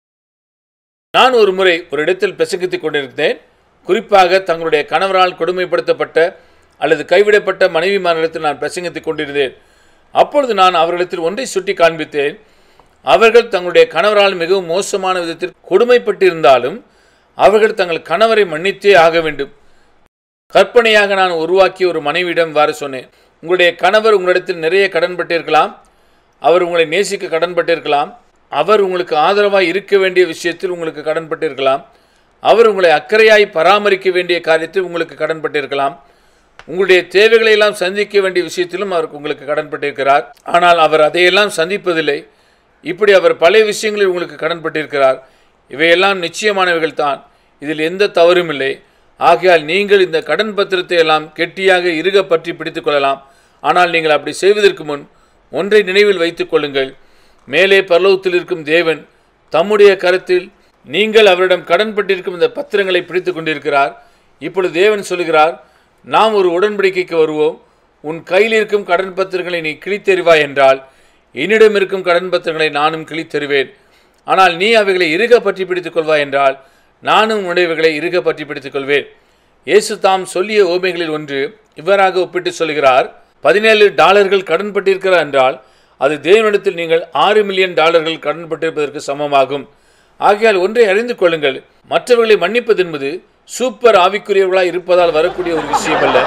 நான் ஒரு முறை ஒரு இடத்தில் பிரசங்கித்துக் கொண்டிருந்தேன் குறிப்பாக தங்களுடைய கணவரால் கொடுமைப்படுத்தப்பட்ட அல்லது கைவிடப்பட்ட மனைவிமாரிடத்தில் நான் பிரசங்கித்துக் கொண்டிருந்தேன் அப்பொழுது நான் அவர்களிடத்தில் ஒன்றை சுட்டி காண்பித்தேன் அவர்கள் தங்களுடைய கணவரால் மிகவும் மோசமான விதத்தில் கொடுமைப்பட்டிருந்தாலும் அவர்கள் தங்கள் கணவரை மன்னித்தே ஆக வேண்டும் கற்பனையாக நான் உருவாக்கிய ஒரு மனைவியிடம் வார சொன்னேன் உங்களுடைய கணவர் உங்களிடத்தில் நிறைய கடன்பட்டிருக்கலாம் அவர் உங்களை நேசிக்க கடன்பட்டிருக்கலாம் அவர் உங்களுக்கு ஆதரவாய் இருக்க வேண்டிய விஷயத்தில் உங்களுக்கு கடன்பட்டிருக்கலாம் அவர் உங்களை அக்கறையாய் பராமரிக்க வேண்டிய காரியத்தில் உங்களுக்கு கடன்பட்டிருக்கலாம் உங்களுடைய தேவைகளை எல்லாம் சந்திக்க வேண்டிய விஷயத்திலும் அவருக்கு உங்களுக்கு கடன்பட்டிருக்கிறார் ஆனால் அவர் அதையெல்லாம் சந்திப்பதில்லை இப்படி அவர் பழைய விஷயங்களில் உங்களுக்கு கடன்பட்டிருக்கிறார் இவையெல்லாம் நிச்சயமானவைகள் தான் இதில் எந்த தவறும் இல்லை ஆகையால் நீங்கள் இந்த கடன் பத்திரத்தை எல்லாம் கெட்டியாக இறுக பற்றி பிடித்துக் கொள்ளலாம் ஆனால் நீங்கள் அப்படி செய்வதற்கு முன் ஒன்றை நினைவில் வைத்துக் கொள்ளுங்கள் மேலே பரலோகத்தில் இருக்கும் தேவன் தம்முடைய கருத்தில் நீங்கள் அவரிடம் கடன்பட்டிருக்கும் இந்த பத்திரங்களை பிடித்துக் கொண்டிருக்கிறார் இப்பொழுது தேவன் சொல்கிறார் நாம் ஒரு உடன்படிக்கைக்கு வருவோம் உன் கையில் இருக்கும் கடன் பத்திரங்களை நீ கிழித்தெறிவாய் என்றால் என்னிடம் இருக்கும் கடன் பத்திரங்களை நானும் கிழித்தெறிவேன் ஆனால் நீ அவைகளை இறுக பற்றி பிடித்துக் கொள்வாய் என்றால் நானும் உடையவைகளை இறுக பற்றி பிடித்துக் கொள்வேன் இயேசு தாம் சொல்லிய ஓமைகளில் ஒன்று இவ்வாறாக ஒப்பிட்டு சொல்கிறார் பதினேழு டாலர்கள் கடன்பட்டிருக்கிறார் என்றால் அது தேவனிடத்தில் நீங்கள் ஆறு மில்லியன் டாலர்கள் கடன்பட்டிருப்பதற்கு சமமாகும் ஆகையால் ஒன்றை அறிந்து கொள்ளுங்கள் மற்றவர்களை மன்னிப்பது என்பது சூப்பர் ஆவிக்குரியவர்களாய் இருப்பதால் வரக்கூடிய ஒரு விஷயம் அல்ல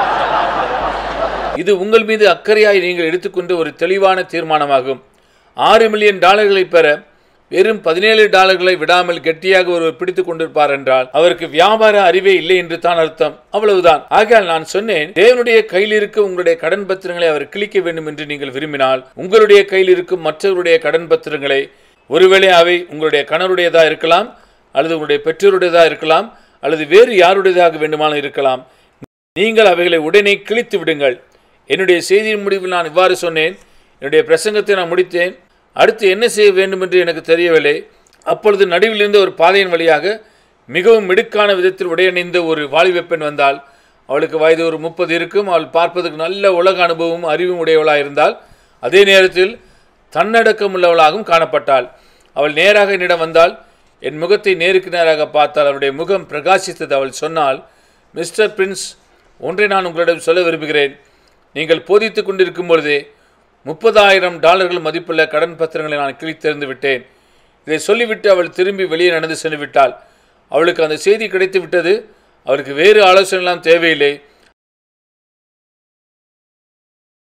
இது உங்கள் மீது அக்கறையாய் நீங்கள் எடுத்துக்கொண்ட ஒரு தெளிவான தீர்மானமாகும் ஆறு மில்லியன் டாலர்களை பெற வெறும் பதினேழு டாலர்களை விடாமல் கெட்டியாக ஒருவர் பிடித்துக் கொண்டிருப்பார் என்றால் அவருக்கு வியாபார அறிவே இல்லை என்று தான் அர்த்தம் அவ்வளவுதான் ஆகையால் நான் சொன்னேன் தேவனுடைய கையில் இருக்க உங்களுடைய கடன் பத்திரங்களை அவர் கிழிக்க வேண்டும் என்று நீங்கள் விரும்பினால் உங்களுடைய கையில் இருக்கும் மற்றவருடைய கடன் பத்திரங்களை ஒருவேளை அவை உங்களுடைய கணவருடையதா இருக்கலாம் அல்லது உங்களுடைய பெற்றோருடையதா இருக்கலாம் அல்லது வேறு யாருடையதாக வேண்டுமானாலும் இருக்கலாம் நீங்கள் அவைகளை உடனே கிழித்து விடுங்கள் என்னுடைய செய்தியின் முடிவில் நான் இவ்வாறு சொன்னேன் என்னுடைய பிரசங்கத்தை நான் முடித்தேன் அடுத்து என்ன செய்ய வேண்டும் என்று எனக்கு தெரியவில்லை அப்பொழுது நடுவில் இருந்த ஒரு பாதையின் வழியாக மிகவும் மிடுக்கான விதத்தில் உடையணிந்த ஒரு வாலிப பெண் வந்தால் அவளுக்கு வயது ஒரு முப்பது இருக்கும் அவள் பார்ப்பதற்கு நல்ல உலக அனுபவமும் அறிவும் உடையவளாக இருந்தால் அதே நேரத்தில் தன்னடக்கம் உள்ளவளாகவும் காணப்பட்டாள் அவள் நேராக என்னிடம் வந்தால் என் முகத்தை நேருக்கு நேராக பார்த்தால் அவளுடைய முகம் பிரகாசித்தது அவள் சொன்னால் மிஸ்டர் பிரின்ஸ் ஒன்றை நான் உங்களிடம் சொல்ல விரும்புகிறேன் நீங்கள் போதித்துக் கொண்டிருக்கும் பொழுதே முப்பதாயிரம் டாலர்கள் மதிப்புள்ள கடன் பத்திரங்களை நான் கிழித்தெறிந்து விட்டேன் இதை சொல்லிவிட்டு அவள் திரும்பி வெளியே நடந்து சென்று விட்டாள் அவளுக்கு அந்த செய்தி கிடைத்து விட்டது அவளுக்கு வேறு ஆலோசனைலாம் தேவையில்லை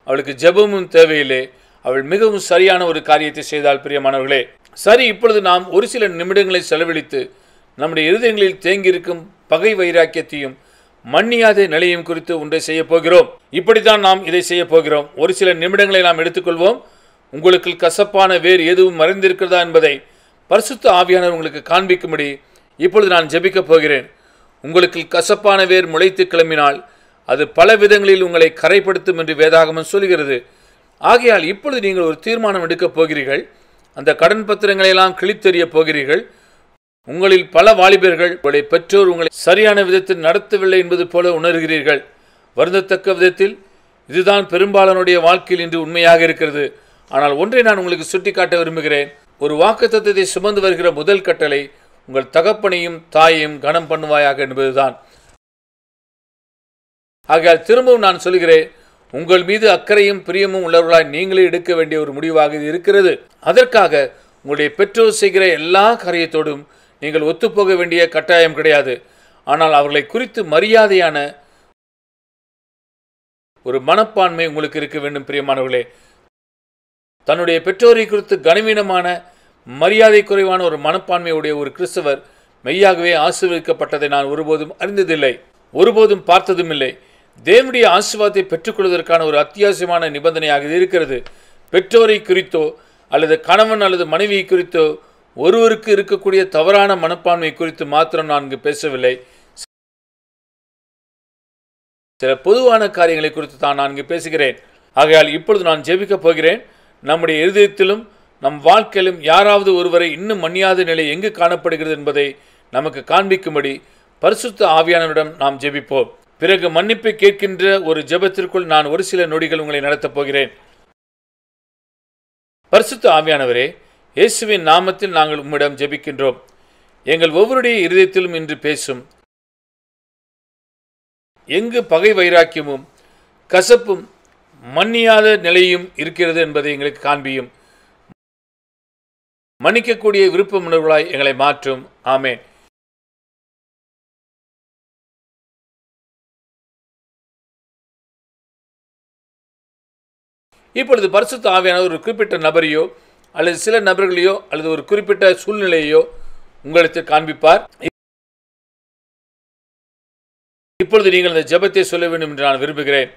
அவளுக்கு ஜெபமும் தேவையில்லை அவள் மிகவும் சரியான ஒரு காரியத்தை செய்தால் பிரியமானவர்களே சரி இப்பொழுது நாம் ஒரு சில நிமிடங்களை செலவழித்து நம்முடைய இருதயங்களில் தேங்கியிருக்கும் பகை வைராக்கியத்தையும் மன்னியாத நிலையும் குறித்து ஒன்றை செய்ய போகிறோம் இப்படித்தான் நாம் இதை செய்ய போகிறோம் ஒரு சில நிமிடங்களை நாம் எடுத்துக்கொள்வோம் உங்களுக்கு கசப்பான வேறு எதுவும் மறைந்திருக்கிறதா என்பதை பரிசுத்த ஆவியானவர் உங்களுக்கு காண்பிக்கும்படி இப்பொழுது நான் ஜெபிக்கப் போகிறேன் உங்களுக்கு கசப்பான வேர் முளைத்து கிளம்பினால் அது பல விதங்களில் உங்களை கரைப்படுத்தும் என்று வேதாகமம் சொல்கிறது ஆகையால் இப்பொழுது நீங்கள் ஒரு தீர்மானம் எடுக்கப் போகிறீர்கள் அந்த கடன் பத்திரங்களை எல்லாம் கிழித்தெறிய போகிறீர்கள் உங்களில் பல வாலிபர்கள் உங்களை பெற்றோர் உங்களை சரியான விதத்தில் நடத்தவில்லை என்பது போல உணர்கிறீர்கள் வருந்தத்தக்க விதத்தில் இதுதான் பெரும்பாலானுடைய வாழ்க்கையில் இன்று உண்மையாக இருக்கிறது ஆனால் ஒன்றை நான் உங்களுக்கு சுட்டிக்காட்ட விரும்புகிறேன் ஒரு வாக்குத்தத்தத்தை சுமந்து வருகிற முதல் கட்டளை உங்கள் தகப்பனையும் தாயையும் கனம் பண்ணுவாயாக என்பதுதான் ஆகையால் திரும்பவும் நான் சொல்கிறேன் உங்கள் மீது அக்கறையும் பிரியமும் உள்ளவர்களாய் நீங்களே எடுக்க வேண்டிய ஒரு முடிவாக இது இருக்கிறது அதற்காக உங்களுடைய பெற்றோர் செய்கிற எல்லா காரியத்தோடும் நீங்கள் ஒத்துப்போக வேண்டிய கட்டாயம் கிடையாது ஆனால் அவர்களை குறித்து மரியாதையான ஒரு மனப்பான்மை உங்களுக்கு இருக்க வேண்டும் பிரியமானவர்களே தன்னுடைய பெற்றோரை குறித்து கனவீனமான மரியாதை குறைவான ஒரு மனப்பான்மையுடைய ஒரு கிறிஸ்தவர் மெய்யாகவே ஆசீர்வதிக்கப்பட்டதை நான் ஒருபோதும் அறிந்ததில்லை ஒருபோதும் பார்த்ததும் இல்லை தேவனுடைய ஆசீர்வாதத்தை பெற்றுக்கொள்வதற்கான ஒரு அத்தியாவசியமான நிபந்தனையாக இது இருக்கிறது பெற்றோரை குறித்தோ அல்லது கணவன் அல்லது மனைவியை குறித்தோ ஒருவருக்கு இருக்கக்கூடிய தவறான மனப்பான்மை குறித்து மாத்திரம் நான் இங்கு பேசவில்லை சில பொதுவான காரியங்களை குறித்து தான் நான் இங்கு பேசுகிறேன் ஆகையால் இப்பொழுது நான் ஜெபிக்கப் போகிறேன் நம்முடைய இருதயத்திலும் நம் வாழ்க்கையிலும் யாராவது ஒருவரை இன்னும் மன்னியாத நிலை எங்கு காணப்படுகிறது என்பதை நமக்கு காண்பிக்கும்படி பரிசுத்த ஆவியானவரிடம் நாம் ஜெபிப்போம் பிறகு மன்னிப்பை கேட்கின்ற ஒரு ஜெபத்திற்குள் நான் ஒரு சில நொடிகள் உங்களை நடத்தப் போகிறேன் பரிசுத்த ஆவியானவரே இயேசுவின் நாமத்தில் நாங்கள் உம்மிடம் ஜெபிக்கின்றோம் எங்கள் ஒவ்வொருடைய இருதயத்திலும் இன்று பேசும் எங்கு பகை வைராக்கியமும் கசப்பும் மன்னியாத நிலையும் இருக்கிறது என்பதை எங்களுக்கு காண்பியும் மன்னிக்கக்கூடிய விருப்பம் உணர்வுகளாய் எங்களை மாற்றும் ஆமேன் இப்பொழுது பரிசுத்த ஆவியான ஒரு குறிப்பிட்ட நபரையோ அல்லது சில நபர்களையோ அல்லது ஒரு குறிப்பிட்ட சூழ்நிலையோ உங்களுக்கு காண்பிப்பார் இப்பொழுது நீங்கள் அந்த ஜெபத்தை சொல்ல வேண்டும் என்று நான் விரும்புகிறேன்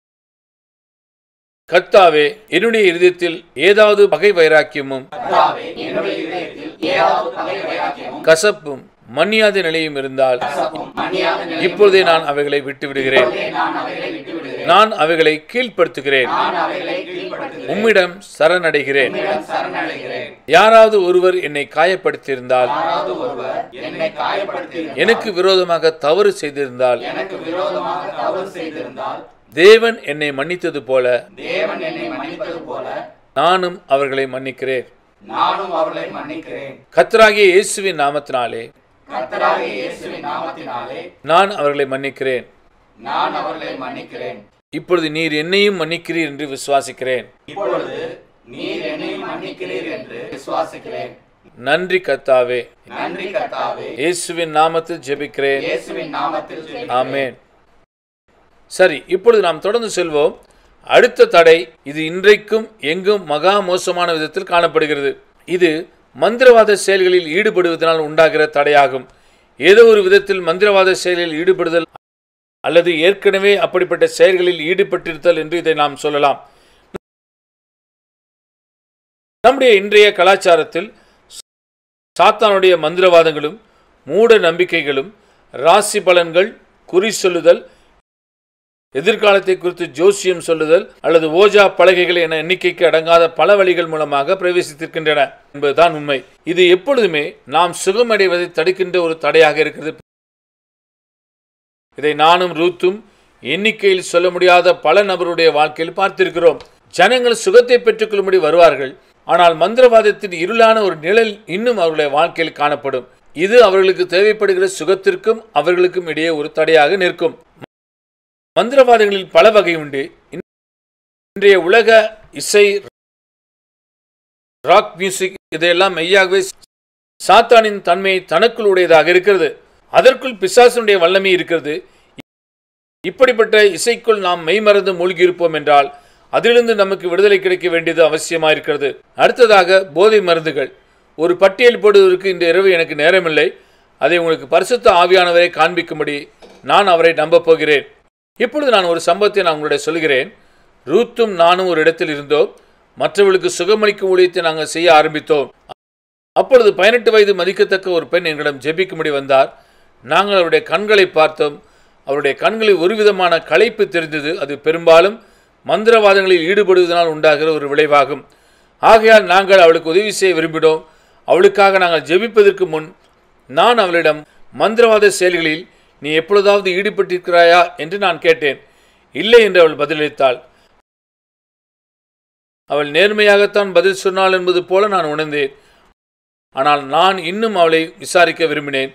கர்த்தாவே என்னுடைய இருதயத்தில் ஏதாவது பகை வைராக்கியமும் கர்த்தாவே, என்னுடைய இதயத்தில் ஏதாவது பகை வைராக்கியமும் கசப்பும் மன்னியாத நிலையும் இருந்தால் கசப்பும் மன்னியாத நிலையும் இப்பொழுதே நான் அவைகளை விட்டு விடுகிறேன் இப்பொழுதே நான் அவைகளை விட்டு விடுகிறேன் நான் அவைகளை கீழ்ப்படுத்துகிறேன் நான் அவைகளை கீழ்ப்படுத்துகிறேன் உம்மிடம் சரணடைகிறேன் உம்மிடம் சரணடைகிறேன் யாராவது ஒருவர் என்னை காயப்படுத்தியிருந்தால் யாராவது ஒருவர் என்னை காயப்படுத்தி எனக்கு விரோதமாக தவறு செய்திருந்தால் எனக்கு விரோதமாக தவறு செய்திருந்தால் தேவன் என்னை மன்னித்தது போல தேவன் என்னை மன்னிப்பது போல நானும் அவர்களை மன்னிக்கிறேன் நானும் அவர்களை மன்னிக்கிறேன் கர்த்தராகிய இயேசுவின் நாமத்தினாலே கர்த்தராகிய இயேசுவின் நாமத்தினாலே நான் அவர்களை மன்னிக்கிறேன் நான் அவர்களை மன்னிக்கிறேன் இப்பொழுது நீர் என்னையும் மன்னிக்கிறீர் என்று விசுவாசிக்கிறேன் இப்பொழுது நீர் என்னையும் மன்னிக்கிறீர் என்று விசுவாசிக்கிறேன் நன்றி கர்த்தாவே நன்றி கர்த்தாவே இயேசுவின் நாமத்தில் ஜெபிக்கிறேன் இயேசுவின் நாமத்தில் ஜெபிக்கிறேன். ஆமென் சரி இப்பொழுது நாம் தொடர்ந்து செல்வோம் அடுத்த தடை இது இன்றைக்கும் எங்கும் மகா மோசமான விதத்தில் காணப்படுகிறது இது மந்திரவாத செயல்களில் ஈடுபடுவதனால் உண்டாகிற தடையாகும் ஏதோ ஒரு விதத்தில் மந்திரவாத செயலில் ஈடுபடுதல் அல்லது ஏற்கனவே அப்படிப்பட்ட செயல்களில் ஈடுபட்டிருத்தல் என்று இதை நாம் சொல்லலாம் நம்முடைய இன்றைய கலாச்சாரத்தில் சாத்தானுடைய மந்திரவாதங்களும் மூட நம்பிக்கைகளும் ராசி பலன்கள் குறி சொல்லுதல் எதிர்காலத்தை குறித்து ஜோசியம் சொல்லுதல் அல்லது ஓஜா பலகைகள் என எண்ணிக்கைக்கு அடங்காத பல வழிகள் மூலமாக பிரவேசித்திருக்கின்றன என்பதுதான் உண்மை இது எப்பொழுதுமே நாம் சுகமடைவதை தடுக்கின்ற ஒரு தடையாக இருக்கிறது இதை நானும் ரூத்தும் எண்ணிக்கையில் சொல்ல முடியாத பல நபருடைய வாழ்க்கையில் பார்த்திருக்கிறோம் ஜனங்கள் சுகத்தை பெற்றுக்கொள்ளும்படி வருவார்கள் ஆனால் மந்திரவாதத்தின் இருளான ஒரு நிழல் இன்னும் அவர்களுடைய வாழ்க்கையில் காணப்படும் இது அவர்களுக்கு தேவைப்படுகிற சுகத்திற்கும் அவர்களுக்கும் இடையே ஒரு தடையாக நிற்கும் மந்திரவாதங்களில் பல வகை உண்டு இன்றைய உலக இசை ராக் மியூசிக் இதையெல்லாம் மெய்யாகவே சாத்தானின் தன்மை தனக்குள் உடையதாக இருக்கிறது அதற்குள் பிசாசனுடைய வல்லமை இருக்கிறது இப்படிப்பட்ட இசைக்குள் நாம் மெய்மறந்து மூழ்கியிருப்போம் என்றால் அதிலிருந்து நமக்கு விடுதலை கிடைக்க வேண்டியது அவசியமாயிருக்கிறது அடுத்ததாக போதை மருந்துகள் ஒரு பட்டியல் போடுவதற்கு இந்த இரவு எனக்கு நேரமில்லை அதை உங்களுக்கு பரிசுத்த ஆவியானவரை காண்பிக்கும்படி நான் அவரை நம்பப் போகிறேன் இப்பொழுது நான் ஒரு சம்பவத்தை நான் உங்களுடைய சொல்கிறேன் ரூத்தும் நானும் ஒரு இடத்தில் இருந்தோம் மற்றவர்களுக்கு சுகமளிக்கும் ஊழியத்தை நாங்கள் செய்ய ஆரம்பித்தோம் அப்பொழுது பதினெட்டு வயது மதிக்கத்தக்க ஒரு பெண் எங்களிடம் ஜெபிக்கும்படி வந்தார் நாங்கள் அவருடைய கண்களை பார்த்தோம் அவருடைய கண்களில் ஒரு விதமான களைப்பு தெரிந்தது அது பெரும்பாலும் மந்திரவாதங்களில் ஈடுபடுவதனால் உண்டாகிற ஒரு விளைவாகும் ஆகையால் நாங்கள் அவளுக்கு உதவி செய்ய விரும்பினோம் அவளுக்காக நாங்கள் ஜெபிப்பதற்கு முன் நான் அவளிடம் மந்திரவாத செயல்களில் நீ எப்பொழுதாவது ஈடுபட்டிருக்கிறாயா என்று நான் கேட்டேன் இல்லை என்று அவள் பதிலளித்தாள் அவள் நேர்மையாகத்தான் பதில் சொன்னாள் என்பது போல நான் உணர்ந்தேன் ஆனால் நான் இன்னும் அவளை விசாரிக்க விரும்பினேன்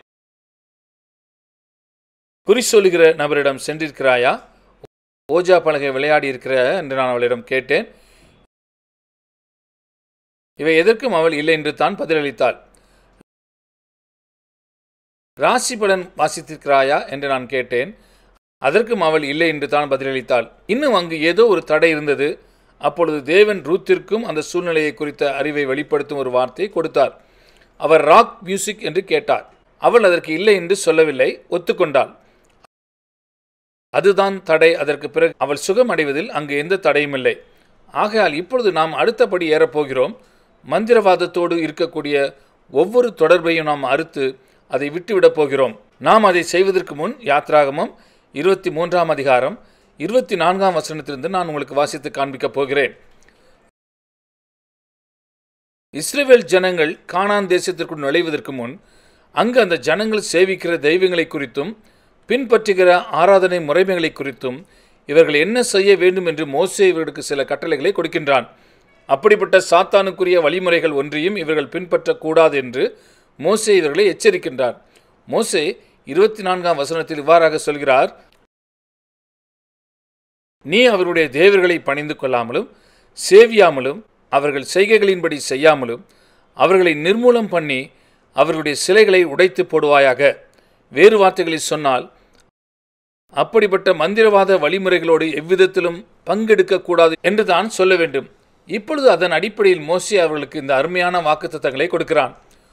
குறி சொல்லுகிற நபரிடம் சென்றிருக்கிறாயா ஓஜா பலகை விளையாடி இருக்கிற என்று நான் அவளிடம் கேட்டேன் இவை எதற்கும் அவள் இல்லை என்று தான் பதிலளித்தாள் ராசி பலன் வாசித்திருக்கிறாயா என்று நான் கேட்டேன் அதற்கும் அவள் இல்லை என்று தான் பதிலளித்தாள் இன்னும் அங்கு ஏதோ ஒரு தடை இருந்தது அப்பொழுது தேவன் ரூத்திற்கும் அந்த சூழ்நிலையை குறித்த அறிவை வெளிப்படுத்தும் ஒரு வார்த்தையை கொடுத்தார் அவர் ராக் மியூசிக் என்று கேட்டார் அவள் அதற்கு இல்லை என்று சொல்லவில்லை ஒத்துக்கொண்டாள் அதுதான் தடை அதற்கு பிறகு அவள் சுகம் அடைவதில் அங்கு எந்த தடையும் இல்லை ஆகையால் இப்பொழுது நாம் அடுத்தபடி ஏறப்போகிறோம் மந்திரவாதத்தோடு இருக்கக்கூடிய ஒவ்வொரு தொடர்பையும் நாம் அறுத்து அதை விட்டுவிடப் போகிறோம் நாம் அதை செய்வதற்கு முன் யாத்ராகமம் இருபத்தி மூன்றாம் அதிகாரம் இருபத்தி நான்காம் வசனத்திலிருந்து நான் உங்களுக்கு வாசித்து காண்பிக்கப் போகிறேன் இஸ்ரேல் ஜனங்கள் கானான் தேசத்திற்குள் நுழைவதற்கு முன் அங்கு அந்த ஜனங்கள் சேவிக்கிற தெய்வங்களை குறித்தும் பின்பற்றுகிற ஆராதனை முறைமைகளை குறித்தும் இவர்கள் என்ன செய்ய வேண்டும் என்று மோசே இவர்களுக்கு சில கட்டளைகளை கொடுக்கின்றான் அப்படிப்பட்ட சாத்தானுக்குரிய வழிமுறைகள் ஒன்றையும் இவர்கள் பின்பற்றக்கூடாது என்று மோசே இவர்களை எச்சரிக்கின்றார் மோசே இருபத்தி நான்காம் வசனத்தில் இவ்வாறாக சொல்கிறார் நீ அவருடைய தேவர்களை பணிந்து கொள்ளாமலும் சேவியாமலும் அவர்கள் செய்கைகளின்படி செய்யாமலும் அவர்களை நிர்மூலம் பண்ணி அவர்களுடைய சிலைகளை உடைத்து போடுவாயாக வேறு வார்த்தைகளில் சொன்னால் அப்படிப்பட்ட மந்திரவாத வழிமுறைகளோடு எவ்விதத்திலும் பங்கெடுக்கக்கூடாது என்று தான் சொல்ல வேண்டும் இப்பொழுது அதன் அடிப்படையில் மோசி அவர்களுக்கு இந்த அருமையான வாக்குத்தத்தங்களை கொடுக்கிறான்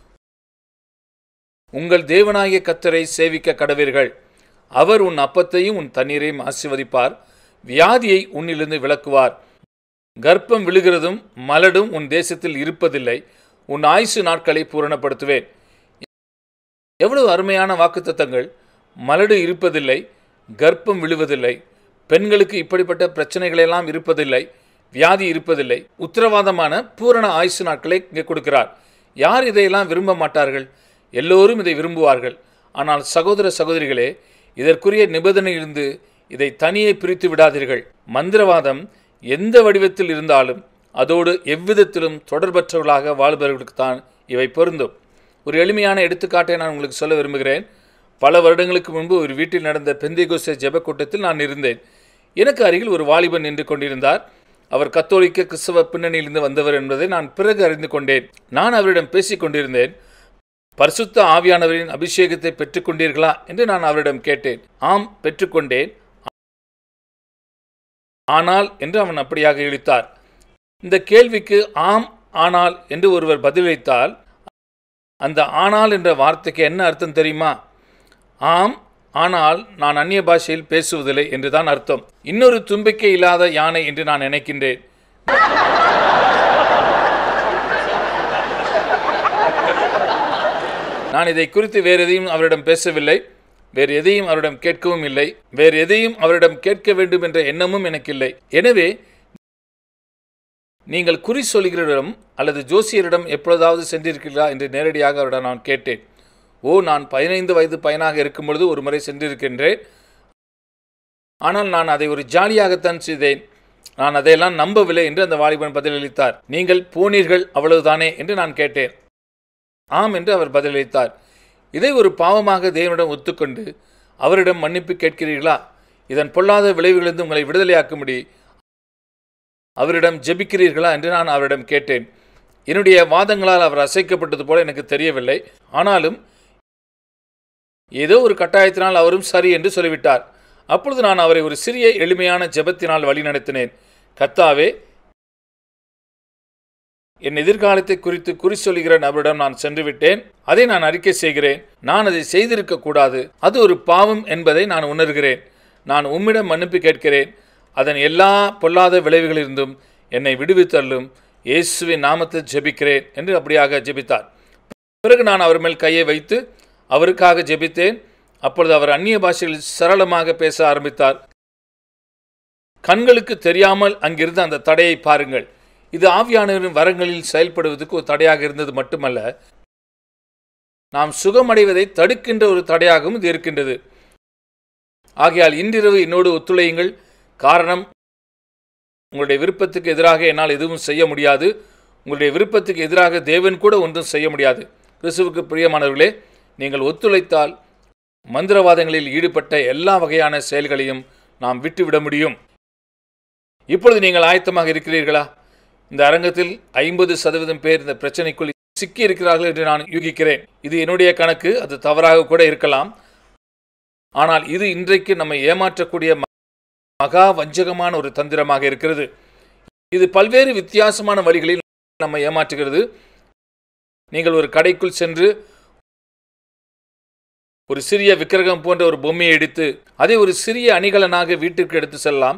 உங்கள் தேவனாகிய கத்தரை சேவிக்க கடவீர்கள் அவர் உன் அப்பத்தையும் உன் தண்ணீரையும் ஆசிர்வதிப்பார் வியாதியை உன்னிலிருந்து விளக்குவார் கர்ப்பம் விழுகிறதும் மலடும் உன் தேசத்தில் இருப்பதில்லை உன் ஆயுசு நாட்களை பூரணப்படுத்துவேன் எவ்வளவு அருமையான வாக்குத்தத்தங்கள் மலடு இருப்பதில்லை கர்ப்பம் விழுவதில்லை பெண்களுக்கு இப்படிப்பட்ட பிரச்சனைகளெல்லாம் இருப்பதில்லை வியாதி இருப்பதில்லை உத்தரவாதமான பூரண ஆயுசு நாட்களை இங்கே கொடுக்கிறார் யார் இதையெல்லாம் விரும்ப மாட்டார்கள் எல்லோரும் இதை விரும்புவார்கள் ஆனால் சகோதர சகோதரிகளே இதற்குரிய நிபந்தனையிலிருந்து இதை தனியே பிரித்து விடாதீர்கள் மந்திரவாதம் எந்த வடிவத்தில் இருந்தாலும் அதோடு எவ்விதத்திலும் தொடர்பற்றவர்களாக வாழ்பவர்களுக்கு தான் இவை பொருந்தும் ஒரு எளிமையான எடுத்துக்காட்டை நான் உங்களுக்கு சொல்ல விரும்புகிறேன் பல வருடங்களுக்கு முன்பு ஒரு வீட்டில் நடந்த பெந்திகோச ஜெப கூட்டத்தில் நான் இருந்தேன் எனக்கு அருகில் ஒரு வாலிபன் நின்று கொண்டிருந்தார் அவர் கத்தோலிக்க கிறிஸ்தவ பின்னணியிலிருந்து வந்தவர் என்பதை நான் பிறகு அறிந்து கொண்டேன் நான் அவரிடம் பேசிக் கொண்டிருந்தேன் பரிசுத்த ஆவியானவரின் அபிஷேகத்தை பெற்றுக்கொண்டீர்களா என்று நான் அவரிடம் கேட்டேன் ஆம் பெற்றுக்கொண்டேன் ஆனால் என்று அவன் அப்படியாக இழித்தார் இந்த கேள்விக்கு ஆம் ஆனால் என்று ஒருவர் பதிலளித்தால் அந்த ஆனால் என்ற வார்த்தைக்கு என்ன அர்த்தம் தெரியுமா ஆம் ஆனால் நான் அந்நிய பாஷையில் பேசுவதில்லை என்றுதான் அர்த்தம் இன்னொரு தும்பிக்கை இல்லாத யானை என்று நான் நினைக்கின்றேன் நான் இதை குறித்து வேறு எதையும் அவரிடம் பேசவில்லை வேறு எதையும் அவரிடம் கேட்கவும் இல்லை வேறு எதையும் அவரிடம் கேட்க வேண்டும் என்ற எண்ணமும் எனக்கு இல்லை எனவே நீங்கள் குறி சொல்கிறவரிடம் அல்லது ஜோசியரிடம் எப்பொழுதாவது சென்றிருக்கிறீர்களா என்று நேரடியாக அவரிடம் நான் கேட்டேன் ஓ நான் பதினைந்து வயது பையனாக இருக்கும் பொழுது ஒரு முறை சென்றிருக்கின்றேன் ஆனால் நான் அதை ஒரு ஜாலியாகத்தான் செய்தேன் நான் அதையெல்லாம் நம்பவில்லை என்று அந்த வாலிபன் பதிலளித்தார் நீங்கள் போனீர்கள் அவ்வளவுதானே என்று நான் கேட்டேன் ஆம் என்று அவர் பதிலளித்தார் இதை ஒரு பாவமாக தேவனிடம் ஒத்துக்கொண்டு அவரிடம் மன்னிப்பு கேட்கிறீர்களா இதன் பொல்லாத விளைவுகளிலிருந்து உங்களை விடுதலையாக்கும்படி அவரிடம் ஜெபிக்கிறீர்களா என்று நான் அவரிடம் கேட்டேன் என்னுடைய வாதங்களால் அவர் அசைக்கப்பட்டது போல எனக்கு தெரியவில்லை ஆனாலும் ஏதோ ஒரு கட்டாயத்தினால் அவரும் சரி என்று சொல்லிவிட்டார் அப்பொழுது நான் அவரை ஒரு சிறிய எளிமையான ஜெபத்தினால் வழிநடத்தினேன் கத்தாவே என் எதிர்காலத்தை குறித்து குறி சொல்லுகிற நபரிடம் நான் சென்று விட்டேன் அதை நான் அறிக்கை செய்கிறேன் நான் அதை செய்திருக்க கூடாது அது ஒரு பாவம் என்பதை நான் உணர்கிறேன் நான் உம்மிடம் மன்னிப்பு கேட்கிறேன் அதன் எல்லா பொல்லாத விளைவுகளிலிருந்தும் என்னை விடுவித்தள்ளும் இயேசுவின் நாமத்தில் ஜெபிக்கிறேன் என்று அப்படியாக ஜெபித்தார் பிறகு நான் அவர் மேல் கையை வைத்து அவருக்காக ஜெபித்தேன் அப்பொழுது அவர் அந்நிய பாஷைகளில் சரளமாக பேச ஆரம்பித்தார் கண்களுக்கு தெரியாமல் அங்கிருந்த அந்த தடையை பாருங்கள் இது ஆவியானவரின் வரங்களில் செயல்படுவதற்கு ஒரு தடையாக இருந்தது மட்டுமல்ல நாம் சுகமடைவதை தடுக்கின்ற ஒரு தடையாகவும் இது இருக்கின்றது ஆகையால் இன்றிரவு என்னோடு ஒத்துழையுங்கள் காரணம் உங்களுடைய விருப்பத்துக்கு எதிராக என்னால் எதுவும் செய்ய முடியாது உங்களுடைய விருப்பத்துக்கு எதிராக தேவன் கூட ஒன்றும் செய்ய முடியாது கிறிஸ்துவுக்கு பிரியமானவர்களே நீங்கள் ஒத்துழைத்தால் மந்திரவாதங்களில் ஈடுபட்ட எல்லா வகையான செயல்களையும் நாம் விட்டுவிட முடியும் இப்பொழுது நீங்கள் ஆயத்தமாக இருக்கிறீர்களா இந்த அரங்கத்தில் ஐம்பது சதவீதம் பேர் இந்த பிரச்சனைக்குள் சிக்கி இருக்கிறார்கள் என்று நான் யூகிக்கிறேன் இது என்னுடைய கணக்கு அது தவறாக கூட இருக்கலாம் ஆனால் இது இன்றைக்கு நம்மை ஏமாற்றக்கூடிய ம- மகா வஞ்சகமான ஒரு தந்திரமாக இருக்கிறது இது பல்வேறு வித்தியாசமான வழிகளில் நம்மை ஏமாற்றுகிறது நீங்கள் ஒரு கடைக்குள் சென்று ஒரு சிறிய விக்கிரகம் போன்ற ஒரு பொம்மையை எடுத்து அதை ஒரு சிறிய அணிகலனாக வீட்டிற்கு எடுத்து செல்லலாம்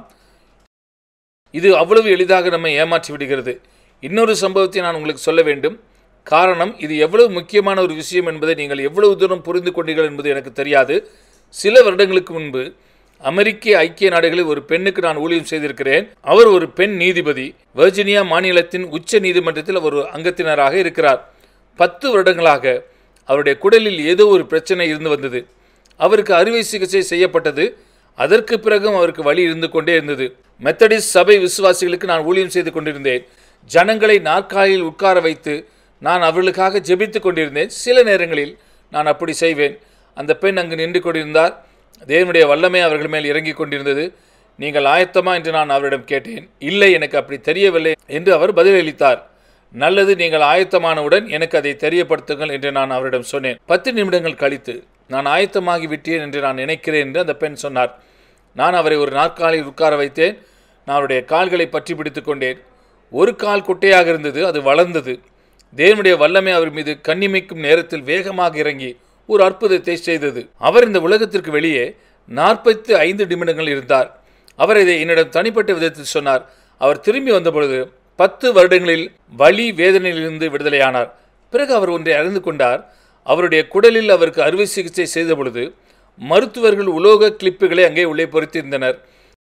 இது அவ்வளவு எளிதாக நம்மை ஏமாற்றி விடுகிறது இன்னொரு சம்பவத்தை நான் உங்களுக்கு சொல்ல வேண்டும் காரணம் இது எவ்வளவு முக்கியமான ஒரு விஷயம் என்பதை நீங்கள் எவ்வளவு தூரம் புரிந்து கொண்டீர்கள் என்பது எனக்கு தெரியாது சில வருடங்களுக்கு முன்பு அமெரிக்க ஐக்கிய நாடுகளில் ஒரு பெண்ணுக்கு நான் ஊழியம் செய்திருக்கிறேன் அவர் ஒரு பெண் நீதிபதி வெர்ஜினியா மாநிலத்தின் உச்ச நீதிமன்றத்தில் அவர் ஒரு அங்கத்தினராக இருக்கிறார் பத்து வருடங்களாக அவருடைய குடலில் ஏதோ ஒரு பிரச்சனை இருந்து வந்தது அவருக்கு அறுவை சிகிச்சை செய்யப்பட்டது அதற்கு பிறகும் அவருக்கு வலி இருந்து கொண்டே இருந்தது மெத்தடிஸ்ட் சபை விசுவாசிகளுக்கு நான் ஊழியம் செய்து கொண்டிருந்தேன் ஜனங்களை நாற்காலியில் உட்கார வைத்து நான் அவர்களுக்காக ஜெபித்து கொண்டிருந்தேன் சில நேரங்களில் நான் அப்படி செய்வேன் அந்த பெண் அங்கு நின்று கொண்டிருந்தார் தேவனுடைய வல்லமை அவர்கள் மேல் இறங்கி கொண்டிருந்தது நீங்கள் ஆயத்தமா என்று நான் அவரிடம் கேட்டேன் இல்லை எனக்கு அப்படி தெரியவில்லை என்று அவர் பதிலளித்தார் நல்லது நீங்கள் ஆயத்தமானவுடன் எனக்கு அதை தெரியப்படுத்துங்கள் என்று நான் அவரிடம் சொன்னேன் பத்து நிமிடங்கள் கழித்து நான் ஆயத்தமாகி விட்டேன் என்று நான் நினைக்கிறேன் என்று அந்த பெண் சொன்னார் நான் அவரை ஒரு நாற்காலியில் உட்கார வைத்தேன் நான் அவருடைய கால்களை பற்றி பிடித்துக் கொண்டேன் ஒரு கால் குட்டையாக இருந்தது அது வளர்ந்தது தேவனுடைய வல்லமை அவர் மீது கண்ணிமைக்கும் நேரத்தில் வேகமாக இறங்கி ஒரு அற்புதத்தை செய்தது அவர் இந்த உலகத்திற்கு வெளியே நாற்பத்தி ஐந்து நிமிடங்கள் இருந்தார் அவர் இதை என்னிடம் தனிப்பட்ட விதத்தில் சொன்னார் அவர் திரும்பி வந்தபொழுது பத்து வருடங்களில் வலி வேதனையிலிருந்து விடுதலையானார் பிறகு அவர் ஒன்றை அறிந்து கொண்டார் அவருடைய குடலில் அவருக்கு அறுவை சிகிச்சை செய்த பொழுது மருத்துவர்கள் உலோக கிளிப்புகளை அங்கே உள்ளே பொருத்தியிருந்தனர்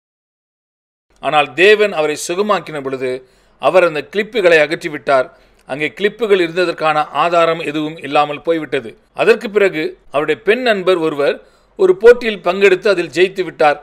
ஆனால் தேவன் அவரை சுகமாக்கின பொழுது அவர் அந்த கிளிப்புகளை அகற்றிவிட்டார் அங்கே கிளிப்புகள் இருந்ததற்கான ஆதாரம் எதுவும் இல்லாமல் போய்விட்டது அதற்கு பிறகு அவருடைய பெண் நண்பர் ஒருவர் ஒரு போட்டியில் பங்கெடுத்து அதில் ஜெயித்து விட்டார்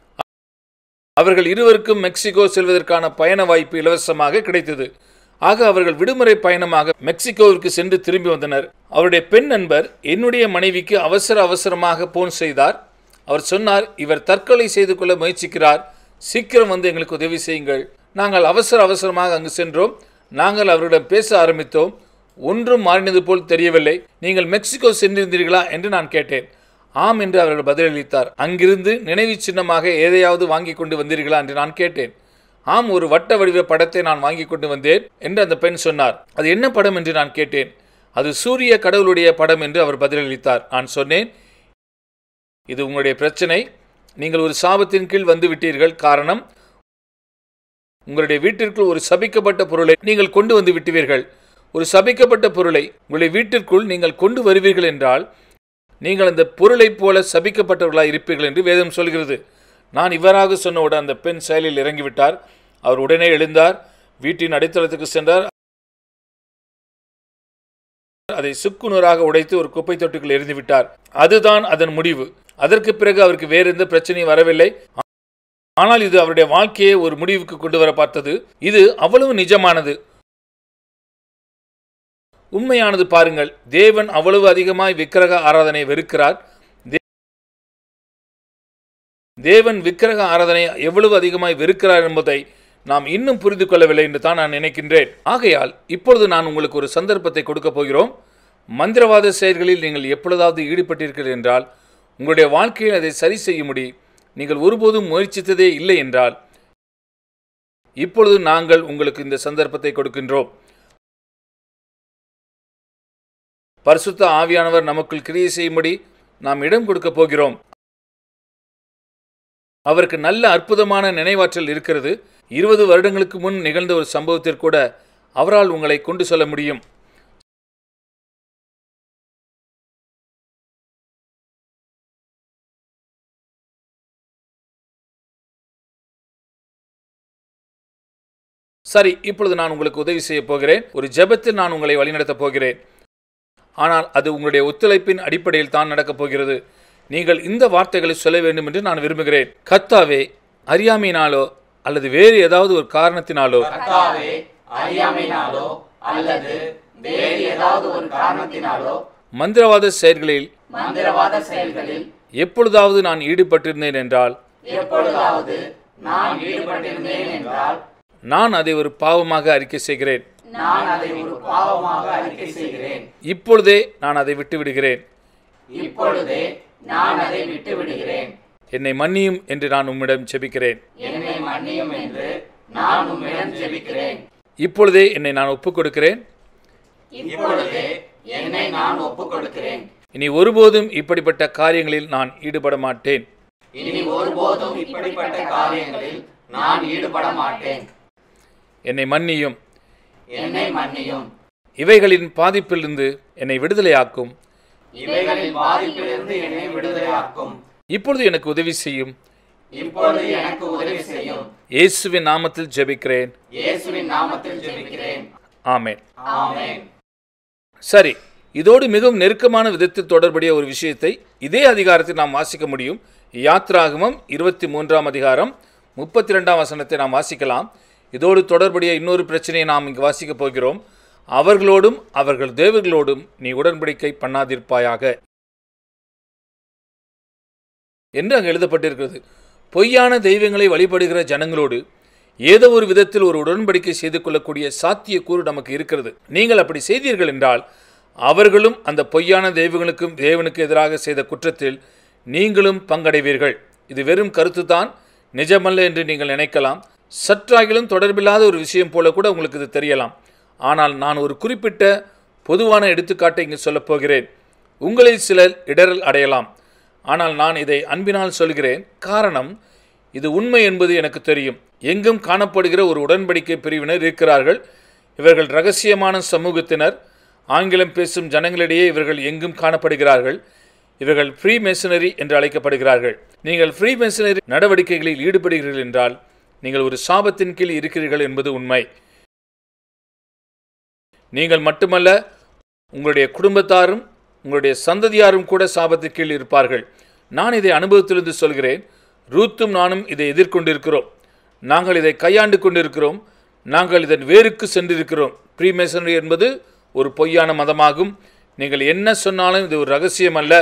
அவர்கள் இருவருக்கும் மெக்சிகோ செல்வதற்கான பயண வாய்ப்பு இலவசமாக கிடைத்தது ஆக அவர்கள் விடுமுறை பயணமாக மெக்சிகோவிற்கு சென்று திரும்பி வந்தனர் அவருடைய பெண் நண்பர் என்னுடைய மனைவிக்கு அவசர அவசரமாக போன் செய்தார் அவர் சொன்னார் இவர் தற்கொலை செய்து கொள்ள முயற்சிக்கிறார் சீக்கிரம் வந்து எங்களுக்கு உதவி செய்யுங்கள் நாங்கள் அவசர அவசரமாக அங்கு சென்றோம் நாங்கள் அவரிடம் பேச ஆரம்பித்தோம் ஒன்றும் மாறினது போல் தெரியவில்லை நீங்கள் மெக்சிகோ சென்றிருந்தீர்களா என்று நான் கேட்டேன் ஆம் என்று அவர்கள் பதிலளித்தார் அங்கிருந்து நினைவு சின்னமாக எதையாவது வாங்கி கொண்டு வந்தீர்களா என்று நான் கேட்டேன் ஆம் ஒரு வட்ட வடிவ படத்தை நான் வாங்கி கொண்டு வந்தேன் என்று அந்த பெண் சொன்னார் அது என்ன படம் என்று நான் கேட்டேன் அது சூரிய கடவுளுடைய படம் என்று அவர் பதிலளித்தார் நான் சொன்னேன் இது உங்களுடைய பிரச்சனை நீங்கள் ஒரு சாபத்தின் கீழ் வந்து விட்டீர்கள் காரணம் உங்களுடைய வீட்டிற்குள் ஒரு சபிக்கப்பட்ட பொருளை நீங்கள் கொண்டு வந்து விட்டுவீர்கள் ஒரு சபிக்கப்பட்ட பொருளை உங்களுடைய வீட்டிற்குள் நீங்கள் கொண்டு வருவீர்கள் என்றால் நீங்கள் அந்த பொருளைப் போல சபிக்கப்பட்டவர்களாக இருப்பீர்கள் என்று வேதம் சொல்கிறது நான் இவ்வாறாக சொன்னவுடன் அந்த பெண் செயலில் இறங்கிவிட்டார் அவர் உடனே எழுந்தார் வீட்டின் அடித்தளத்துக்கு சென்றார் அதை சுக்குநூறாக உடைத்து ஒரு குப்பை தொட்டிக்குள் எரிந்து விட்டார் அதுதான் அதன் முடிவு அதற்கு பிறகு அவருக்கு வேறு எந்த பிரச்சனையும் வரவில்லை ஆனால் இது அவருடைய வாழ்க்கையை ஒரு முடிவுக்கு கொண்டு வர பார்த்தது இது அவ்வளவு நிஜமானது உண்மையானது பாருங்கள் தேவன் அவ்வளவு அதிகமாய் விக்கிரக ஆராதனை வெறுக்கிறார் தே- தேவன் விக்கிரக ஆராதனை எவ்வளவு அதிகமாய் வெறுக்கிறார் என்பதை நாம் இன்னும் புரிந்து கொள்ளவில்லை என்று தான் நான் நினைக்கின்றேன் ஆகையால் இப்பொழுது நான் உங்களுக்கு ஒரு சந்தர்ப்பத்தை கொடுக்க போகிறோம் மந்திரவாத செயல்களில் நீங்கள் எப்பொழுதாவது ஈடுபட்டீர்கள் என்றால் உங்களுடைய வாழ்க்கையில் அதை சரி செய்ய முடி நீங்கள் ஒருபோதும் முயற்சித்ததே இல்லை என்றால் இப்பொழுது நாங்கள் உங்களுக்கு இந்த சந்தர்ப்பத்தை கொடுக்கின்றோம் பரிசுத்த ஆவியானவர் நமக்குள் கிரியை செய்யும்படி நாம் இடம் கொடுக்கப் போகிறோம் அவருக்கு நல்ல அற்புதமான நினைவாற்றல் இருக்கிறது இருபது வருடங்களுக்கு முன் நிகழ்ந்த ஒரு சம்பவத்திற்கூட அவரால் உங்களை கொண்டு சொல்ல முடியும் சரி இப்பொழுது நான் உங்களுக்கு உதவி செய்ய போகிறேன் ஒரு ஜெபத்தில் நான் உங்களை வழிநடத்தப் போகிறேன் ஆனால் அது உங்களுடைய ஒத்துழைப்பின் அடிப்படையில் தான் நடக்கப் போகிறது நீங்கள் இந்த வார்த்தைகளை சொல்ல வேண்டும் என்று நான் விரும்புகிறேன் கத்தாவே அறியாமையினாலோ அல்லது வேறு ஏதாவது ஒரு காரணத்தினாலோ கர்த்தாவே அறியாமையினாலோ அல்லது வேறு ஏதாவது ஒரு காரணத்தினாலோ மந்திரவாத செயல்களில் மந்திரவாத செயல்களில் எப்பொழுதாவது நான் ஈடுபட்டிருந்தேன் என்றால் எப்பொழுதாவது நான் ஈடுபட்டிருந்தேன் என்றால் நான் அதை ஒரு பாவமாக அறிக்கை செய்கிறேன் நான் அதை ஒரு பாவமாக அறிக்கை செய்கிறேன் இப்பொழுதே நான் அதை விட்டு விடுகிறேன் இப்பொழுதே நான் அதை விட்டு விடுகிறேன் என்னை மன்னியும் என்று நான் உம்மிடம் செபிக்கிறேன் என்னை மன்னியும் என்று நான் உம்மிடம் ஜெபிக்கிறேன் இப்பொழுதே என்னை நான் ஒப்புக் கொடுக்கிறேன் இப்பொழுதே என்னை நான் ஒப்புக் கொடுக்கிறேன் இனி ஒருபோதும் இப்படிப்பட்ட காரியங்களில் நான் ஈடுபட மாட்டேன் இனி ஒருபோதும் இப்படிப்பட்ட காரியங்களில் நான் ஈடுபட மாட்டேன் என்னை மன்னியும் என்னை மன்னியும் இவைகளின் பாதிப்பிலிருந்து என்னை விடுதலையாக்கும் இவைகளின் பாதிப்பிலிருந்து என்னை விடுதலையாக்கும் இப்பொழுது எனக்கு உதவி செய்யும் இப்பொழுது எனக்கு உதவி செய்யும் இயேசுவின் நாமத்தில் ஜெபிக்கிறேன் இயேசுவின் நாமத்தில் ஜெபிக்கிறேன் ஆமென் ஆமென் சரி இதோடு மிகவும் நெருக்கமான விதத்தில் தொடர்புடைய ஒரு விஷயத்தை இதே அதிகாரத்தில் நாம் வாசிக்க முடியும் யாத்ராகமம் இருபத்தி மூன்றாம் அதிகாரம் முப்பத்தி ரெண்டாம் வசனத்தை நாம் வாசிக்கலாம் இதோடு தொடர்புடைய இன்னொரு பிரச்சனையை நாம் இங்கு வாசிக்கப் போகிறோம் அவர்களோடும் அவர்கள் தேவர்களோடும் நீ உடன்படிக்கை பண்ணாதிருப்பாயாக என்று அங்கு எழுதப்பட்டிருக்கிறது பொய்யான தெய்வங்களை வழிபடுகிற ஜனங்களோடு ஏதோ ஒரு விதத்தில் ஒரு உடன்படிக்கை செய்து கொள்ளக்கூடிய சாத்தியக்கூறு நமக்கு இருக்கிறது நீங்கள் அப்படி செய்தீர்கள் என்றால் அவர்களும் அந்த பொய்யான தெய்வங்களுக்கும் தேவனுக்கு எதிராக செய்த குற்றத்தில் நீங்களும் பங்கடைவீர்கள் இது வெறும் கருத்துதான் நிஜமல்ல என்று நீங்கள் நினைக்கலாம் சற்றாகிலும் தொடர்பில்லாத ஒரு விஷயம் போல கூட உங்களுக்கு இது தெரியலாம் ஆனால் நான் ஒரு குறிப்பிட்ட பொதுவான எடுத்துக்காட்டை இங்கு சொல்லப் போகிறேன் உங்களில் சிலர் இடரல் அடையலாம் ஆனால் நான் இதை அன்பினால் சொல்கிறேன் காரணம் இது உண்மை என்பது எனக்கு தெரியும் எங்கும் காணப்படுகிற ஒரு உடன்படிக்கை பிரிவினர் இருக்கிறார்கள் இவர்கள் ரகசியமான சமூகத்தினர் ஆங்கிலம் பேசும் ஜனங்களிடையே இவர்கள் எங்கும் காணப்படுகிறார்கள் இவர்கள் ஃப்ரீ மேசனரி என்று அழைக்கப்படுகிறார்கள் நீங்கள் ஃப்ரீ மேசனரி நடவடிக்கைகளில் ஈடுபடுகிறீர்கள் என்றால் நீங்கள் ஒரு சாபத்தின் கீழ் இருக்கிறீர்கள் என்பது உண்மை நீங்கள் மட்டுமல்ல உங்களுடைய குடும்பத்தாரும் உங்களுடைய சந்ததியாரும் கூட சாபத்தின் கீழ் இருப்பார்கள் நான் இதை அனுபவத்திலிருந்து சொல்கிறேன் ரூத்தும் நானும் இதை எதிர்கொண்டிருக்கிறோம் நாங்கள் இதை கையாண்டு கொண்டிருக்கிறோம் நாங்கள் இதன் வேருக்கு சென்றிருக்கிறோம் ப்ரீமேசனரி என்பது ஒரு பொய்யான மதமாகும் நீங்கள் என்ன சொன்னாலும் இது ஒரு ரகசியம் அல்ல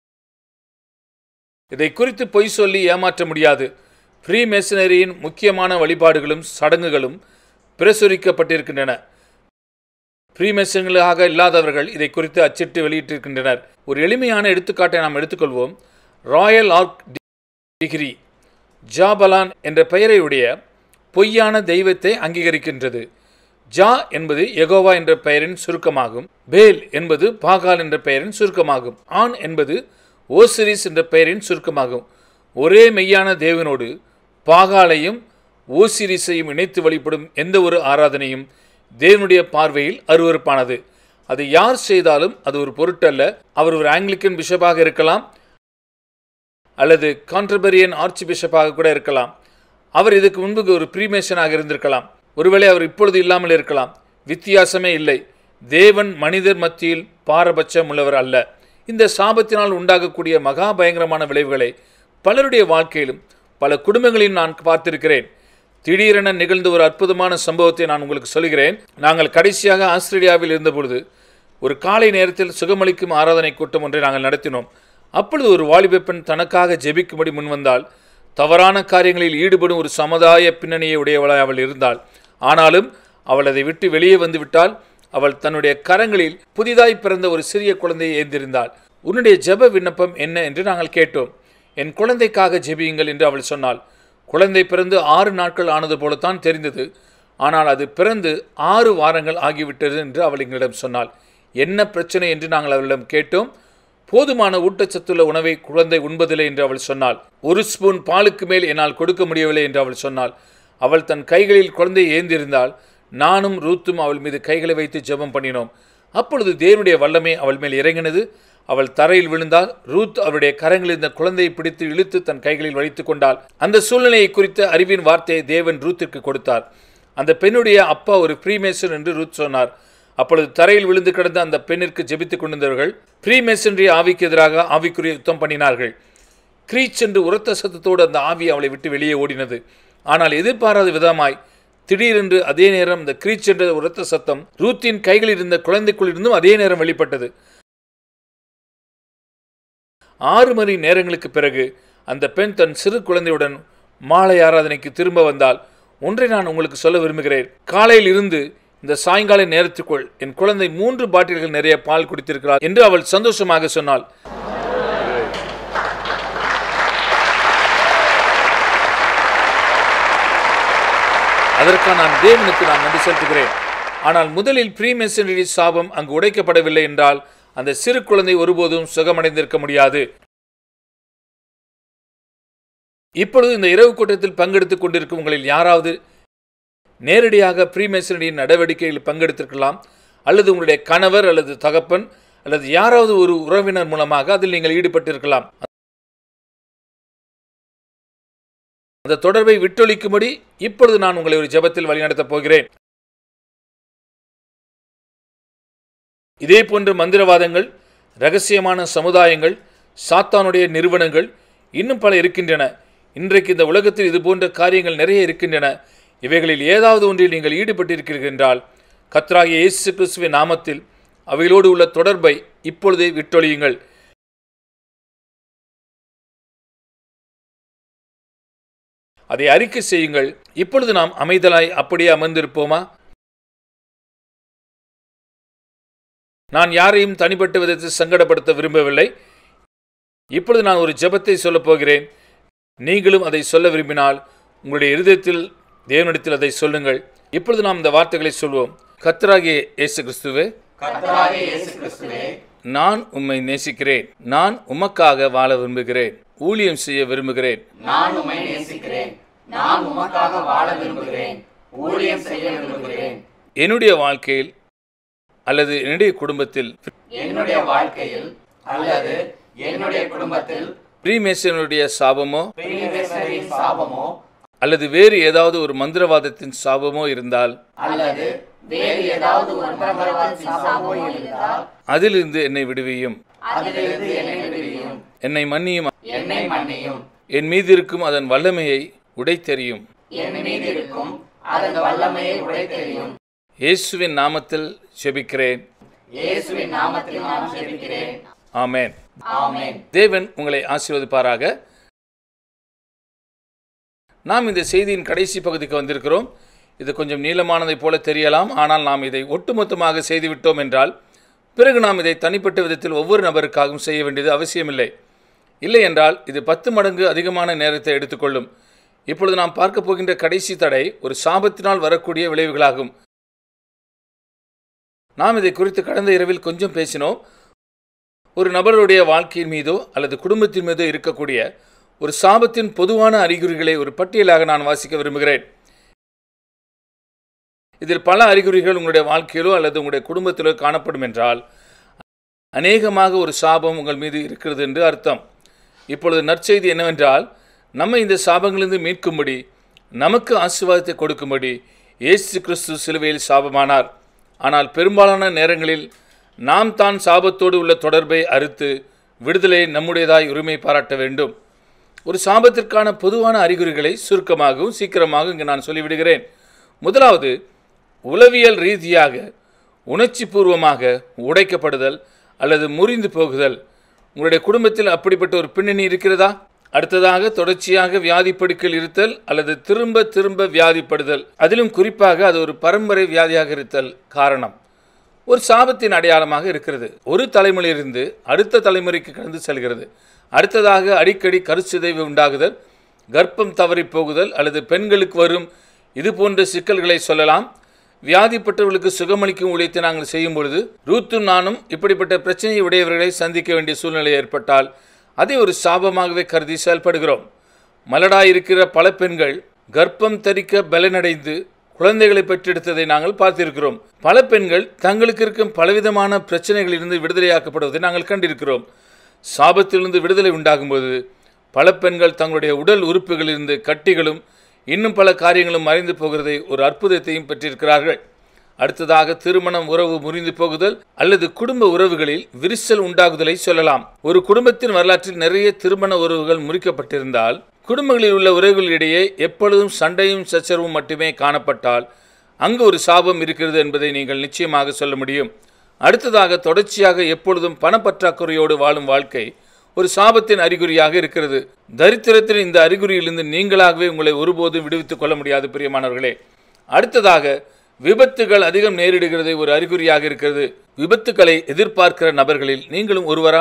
இதை குறித்து பொய் சொல்லி ஏமாற்ற முடியாது ஃப்ரீ மேசனரியின் முக்கியமான வழிபாடுகளும் சடங்குகளும் பிரசுரிக்கப்பட்டிருக்கின்றன ஃப்ரீமேசன்களாக இல்லாதவர்கள் இதை குறித்து அச்சிட்டு வெளியிட்டிருக்கின்றனர் ஒரு எளிமையான எடுத்துக்காட்டை நாம் எடுத்துக்கொள்வோம் ராயல் ஆர்க் டிகிரி ஜாபலான் என்ற பெயரையுடைய பொய்யான தெய்வத்தை அங்கீகரிக்கின்றது ஜா என்பது யெகோவா என்ற பெயரின் சுருக்கமாகும் பேல் என்பது பாகால் என்ற பெயரின் சுருக்கமாகும் ஆன் என்பது ஓசிரிஸ் என்ற பெயரின் சுருக்கமாகும் ஒரே மெய்யான தேவனோடு பாகாலையும் ஓசிரிஸையும் இணைத்து வழிபடும் எந்த ஒரு ஆராதனையும் தேவனுடைய பார்வையில் அருவருப்பானது அது யார் செய்தாலும் அது ஒரு பொருட்டல்ல அவர் ஒரு ஆங்கிலிக்கன் பிஷப்பாக இருக்கலாம் அல்லது கான்ட்ரபரியன் ஆர்ச்சி பிஷப்பாக கூட இருக்கலாம் அவர் இதுக்கு முன்பு ஒரு ப்ரீமேஷனாக இருந்திருக்கலாம் ஒருவேளை அவர் இப்பொழுது இல்லாமல் இருக்கலாம் வித்தியாசமே இல்லை தேவன் மனிதர் மத்தியில் பாரபட்சம் உள்ளவர் அல்ல இந்த சாபத்தினால் உண்டாகக்கூடிய மகா பயங்கரமான விளைவுகளை பலருடைய வாழ்க்கையிலும் பல குடும்பங்களிலும் நான் பார்த்திருக்கிறேன் திடீரென நிகழ்ந்த ஒரு அற்புதமான சம்பவத்தை நான் உங்களுக்கு சொல்கிறேன் நாங்கள் கடைசியாக ஆஸ்திரேலியாவில் இருந்தபொழுது ஒரு காலை நேரத்தில் சுகமளிக்கும் ஆராதனை கூட்டம் ஒன்றை நாங்கள் நடத்தினோம் அப்பொழுது ஒரு வாலிப பெண் தனக்காக ஜெபிக்கும்படி முன்வந்தால் தவறான காரியங்களில் ஈடுபடும் ஒரு சமுதாய பின்னணியை உடையவளாய் அவள் இருந்தாள் ஆனாலும் அவள் அதை விட்டு வெளியே வந்து விட்டால் அவள் தன்னுடைய கரங்களில் புதிதாய் பிறந்த ஒரு சிறிய குழந்தையை ஏந்திருந்தாள் உன்னுடைய ஜெப விண்ணப்பம் என்ன என்று நாங்கள் கேட்டோம் என் குழந்தைக்காக ஜெபியுங்கள் என்று அவள் சொன்னாள் குழந்தை பிறந்து ஆறு நாட்கள் ஆனது போலத்தான் தெரிந்தது ஆனால் அது பிறந்து ஆறு வாரங்கள் ஆகிவிட்டது என்று அவள் எங்களிடம் சொன்னாள் என்ன பிரச்சனை என்று நாங்கள் அவளிடம் கேட்டோம் போதுமான ஊட்டச்சத்துள்ள உணவை குழந்தை உண்பதில்லை என்று அவள் சொன்னாள் ஒரு ஸ்பூன் பாலுக்கு மேல் என்னால் கொடுக்க முடியவில்லை என்று அவள் சொன்னாள் அவள் தன் கைகளில் குழந்தையை ஏந்திருந்தால் நானும் ரூத்தும் அவள் மீது கைகளை வைத்து ஜெபம் பண்ணினோம் அப்பொழுது தேவனுடைய வல்லமை அவள் மேல் இறங்கினது அவள் தரையில் விழுந்தால் ரூத் அவருடைய கரங்களில் இந்த குழந்தையை பிடித்து இழுத்து தன் கைகளில் வைத்துக் கொண்டாள் அந்த சூழ்நிலையை குறித்த அறிவின் வார்த்தையை தேவன் ரூத்திற்கு கொடுத்தார் அந்த பெண்ணுடைய அப்பா ஒரு ஃப்ரீமேசன் என்று ரூத் சொன்னார் அப்பொழுது தரையில் விழுந்து கிடந்த அந்த பெண்ணிற்கு ஜெபித்துக் கொண்டிருந்தவர்கள் ஃப்ரீமேசன்ரி ஆவிக்கு எதிராக ஆவிக்குரிய யுத்தம் பண்ணினார்கள் கிரீச் என்று உரத்த சத்தத்தோடு அந்த ஆவி அவளை விட்டு வெளியே ஓடினது ஆனால் எதிர்பாராத விதமாய் திடீரென்று அதே நேரம் இந்த கிரீச் என்ற உரத்த சத்தம் ரூத்தின் கைகளில் இருந்த குழந்தைக்குள் இருந்தும் அதே நேரம் வெளிப்பட்டது ஆறு மணி நேரங்களுக்கு பிறகு அந்த பெண் தன் சிறு குழந்தையுடன் மாலை ஆராதனைக்கு திரும்ப வந்தால் ஒன்றை நான் உங்களுக்கு சொல்ல விரும்புகிறேன் காலையில் இருந்து இந்த சாயங்கால நேரத்துக்குள் என் குழந்தை மூன்று பாட்டில்கள் நிறைய பால் குடித்திருக்கிறார் என்று அவள் சந்தோஷமாக சொன்னாள் அதற்காக நான் தேவனுக்கு நான் நன்றி செலுத்துகிறேன் ஆனால் முதலில் ப்ரீ மெசனரி சாபம் அங்கு உடைக்கப்படவில்லை என்றால் அந்த சிறு குழந்தை ஒருபோதும் சுகமடைந்திருக்க முடியாது இப்பொழுது இந்த இரவு கூட்டத்தில் பங்கெடுத்துக் கொண்டிருக்கும் உங்களில் யாராவது நேரடியாக ப்ரீமேசனரியின் நடவடிக்கைகளில் பங்கெடுத்திருக்கலாம் அல்லது உங்களுடைய கணவர் அல்லது தகப்பன் அல்லது யாராவது ஒரு உறவினர் மூலமாக அதில் நீங்கள் ஈடுபட்டிருக்கலாம் அந்த தொடர்பை விட்டொழிக்கும்படி இப்பொழுது நான் உங்களை ஒரு ஜெபத்தில் வழிநடத்தப் போகிறேன் இதே போன்ற மந்திரவாதங்கள் ரகசியமான சமுதாயங்கள் சாத்தானுடைய நிறுவனங்கள் இன்னும் பல இருக்கின்றன இன்றைக்கு இந்த உலகத்தில் இது போன்ற காரியங்கள் நிறைய இருக்கின்றன இவைகளில் ஏதாவது ஒன்றில் நீங்கள் ஈடுபட்டிருக்கிறீர்கள் என்றால் கத்ராகிய இயேசு கிறிஸ்துவின் நாமத்தில் அவைகளோடு உள்ள தொடர்பை இப்பொழுதே விட்டொழியுங்கள் அதை அறிக்கை செய்யுங்கள் இப்பொழுது நாம் அமைதலாய் அப்படியே அமர்ந்திருப்போமா நான் யாரையும் தனிப்பட்ட விதத்தில் சங்கடப்படுத்த விரும்பவில்லை இப்பொழுது நான் ஒரு ஜெபத்தை சொல்லப் போகிறேன் நீங்களும் அதை சொல்ல விரும்பினால் உங்களுடைய இருதயத்தில் தேவனிடத்தில் அதை சொல்லுங்கள் இப்பொழுது நாம் இந்த வார்த்தைகளை சொல்வோம் கத்தராகிய இயேசு கிறிஸ்துவே கர்த்தராகிய இயேசு கிறிஸ்துவே நான் உம்மை நேசிக்கிறேன் நான் உமக்காக வாழ விரும்புகிறேன் ஊழியம் செய்ய விரும்புகிறேன் நான் உம்மை நேசிக்கிறேன் நான் உமக்காக வாழ விரும்புகிறேன் ஊழியம் செய்ய விரும்புகிறேன் என்னுடைய வாழ்க்கையில் அல்லது என்னுடைய குடும்பத்தில் என்னுடைய வாழ்க்கையில் அல்லது என்னுடைய குடும்பத்தில் ப்ரீமேசனுடைய சாபமோ பிரியவேசரின் சாபமோ அல்லது வேறு ஏதாவது ஒரு மந்திரவாதத்தின் சாபமோ இருந்தால் அல்லது வேறு ஏதாவது ஒரு மந்திரவாதத்தின் சாபமோ இருந்தால் அதிலிருந்து என்னை விடுவியும் அதிலிருந்து என்னை விடுவியும் என்னை மன்னியும் என்னை மன்னியும் என் மீது இருக்கும் அதன் வல்லமையை உடைத்தெறியும் என் மீது இருக்கும் அதன் வல்லமையை உடைத்தெறியும் இயேசுவின் நாமத்தில் செபிக்கிறேன் இயேசுவின் நாமத்தில் நான் ஜெபிக்கிறேன் ஆமென் ஆமென் தேவன் உங்களை ஆசீர்வதிப்பாராக நாம் இந்த செய்தியின் கடைசி பகுதிக்கு வந்திருக்கிறோம் இது கொஞ்சம் நீளமானதைப் போல தெரியலாம் ஆனால் நாம் இதை ஒட்டுமொத்தமாக செய்துவிட்டோம் என்றால் பிறகு நாம் இதை தனிப்பட்ட விதத்தில் ஒவ்வொரு நபருக்காகவும் செய்ய வேண்டியது அவசியமில்லை இல்லை என்றால் இது பத்து மடங்கு அதிகமான நேரத்தை எடுத்துக்கொள்ளும் இப்பொழுது நாம் பார்க்க போகின்ற கடைசி தடை ஒரு சாபத்தினால் வரக்கூடிய விளைவுகளாகும் நாம் இதை குறித்து கடந்த இரவில் கொஞ்சம் பேசினோம் ஒரு நபருடைய வாழ்க்கையின் மீதோ அல்லது குடும்பத்தின் மீதோ இருக்கக்கூடிய ஒரு சாபத்தின் பொதுவான அறிகுறிகளை ஒரு பட்டியலாக நான் வாசிக்க விரும்புகிறேன் இதில் பல அறிகுறிகள் உங்களுடைய வாழ்க்கையிலோ அல்லது உங்களுடைய குடும்பத்திலோ காணப்படும் என்றால் அநேகமாக ஒரு சாபம் உங்கள் மீது இருக்கிறது என்று அர்த்தம் இப்பொழுது நற்செய்தி என்னவென்றால் நம்மை இந்த சாபங்களிலிருந்து மீட்கும்படி நமக்கு ஆசீர்வாதத்தை கொடுக்கும்படி இயேசு கிறிஸ்து சிலுவையில் சாபமானார் ஆனால் பெரும்பாலான நேரங்களில் நாம் தான் சாபத்தோடு உள்ள தொடர்பை அறுத்து விடுதலை நம்முடையதாய் உரிமை பாராட்ட வேண்டும் ஒரு சாபத்திற்கான பொதுவான அறிகுறிகளை சுருக்கமாகவும் சீக்கிரமாக இங்கு நான் சொல்லிவிடுகிறேன் முதலாவது உளவியல் ரீதியாக உணர்ச்சி பூர்வமாக உடைக்கப்படுதல் அல்லது முறிந்து போகுதல் உங்களுடைய குடும்பத்தில் அப்படிப்பட்ட ஒரு பின்னணி இருக்கிறதா அடுத்ததாக தொடர்ச்சியாக வியாதிப்படுக்கல் இருத்தல் அல்லது திரும்ப திரும்ப வியாதிப்படுதல் அதிலும் குறிப்பாக அது ஒரு பரம்பரை வியாதியாக இருத்தல் காரணம் ஒரு சாபத்தின் அடையாளமாக இருக்கிறது ஒரு தலைமுறையிலிருந்து அடுத்த தலைமுறைக்கு கடந்து செல்கிறது அடுத்ததாக அடிக்கடி கருச்சிதைவு உண்டாகுதல் கர்ப்பம் தவறி போகுதல் அல்லது பெண்களுக்கு வரும் இது போன்ற சிக்கல்களை சொல்லலாம் வியாதிப்பட்டவர்களுக்கு சுகமளிக்கும் ஊழியத்தை நாங்கள் செய்யும் பொழுது ரூத்தும் நானும் இப்படிப்பட்ட பிரச்சனையை உடையவர்களை சந்திக்க வேண்டிய சூழ்நிலை ஏற்பட்டால் அதை ஒரு சாபமாகவே கருதி செயல்படுகிறோம் மலடாயிருக்கிற பல பெண்கள் கர்ப்பம் தரிக்க பலனடைந்து குழந்தைகளை பெற்றெடுத்ததை நாங்கள் பார்த்திருக்கிறோம் பல பெண்கள் தங்களுக்கு இருக்கும் பலவிதமான பிரச்சனைகளிலிருந்து விடுதலையாக்கப்படுவதை நாங்கள் கண்டிருக்கிறோம் சாபத்திலிருந்து விடுதலை உண்டாகும்போது பல பெண்கள் தங்களுடைய உடல் உறுப்புகளிலிருந்து கட்டிகளும் இன்னும் பல காரியங்களும் மறைந்து போகிறதை ஒரு அற்புதத்தையும் பெற்றிருக்கிறார்கள் அடுத்ததாக திருமணம் உறவு முறிந்து போகுதல் அல்லது குடும்ப உறவுகளில் விரிசல் உண்டாகுதலை சொல்லலாம் ஒரு குடும்பத்தின் வரலாற்றில் நிறைய திருமண உறவுகள் முறிக்கப்பட்டிருந்தால் குடும்பங்களில் உள்ள உறவுகளிடையே எப்பொழுதும் சண்டையும் சச்சரவும் மட்டுமே காணப்பட்டால் அங்கு ஒரு சாபம் இருக்கிறது என்பதை நீங்கள் நிச்சயமாக சொல்ல முடியும் அடுத்ததாக தொடர்ச்சியாக எப்பொழுதும் பணப்பற்றாக்குறையோடு வாழும் வாழ்க்கை ஒரு சாபத்தின் அறிகுறியாக இருக்கிறது தரித்திரத்தின் இந்த அறிகுறியிலிருந்து நீங்களாகவே உங்களை ஒருபோதும் விடுவித்துக் கொள்ள முடியாது பிரியமானவர்களே அடுத்ததாக விபத்துகள் அதிகம் நேரிடுகிறதை ஒரு அறிகுறியாக இருக்கிறது விபத்துக்களை எதிர்பார்க்கிற நபர்களில் நீங்களும் ஒருவரா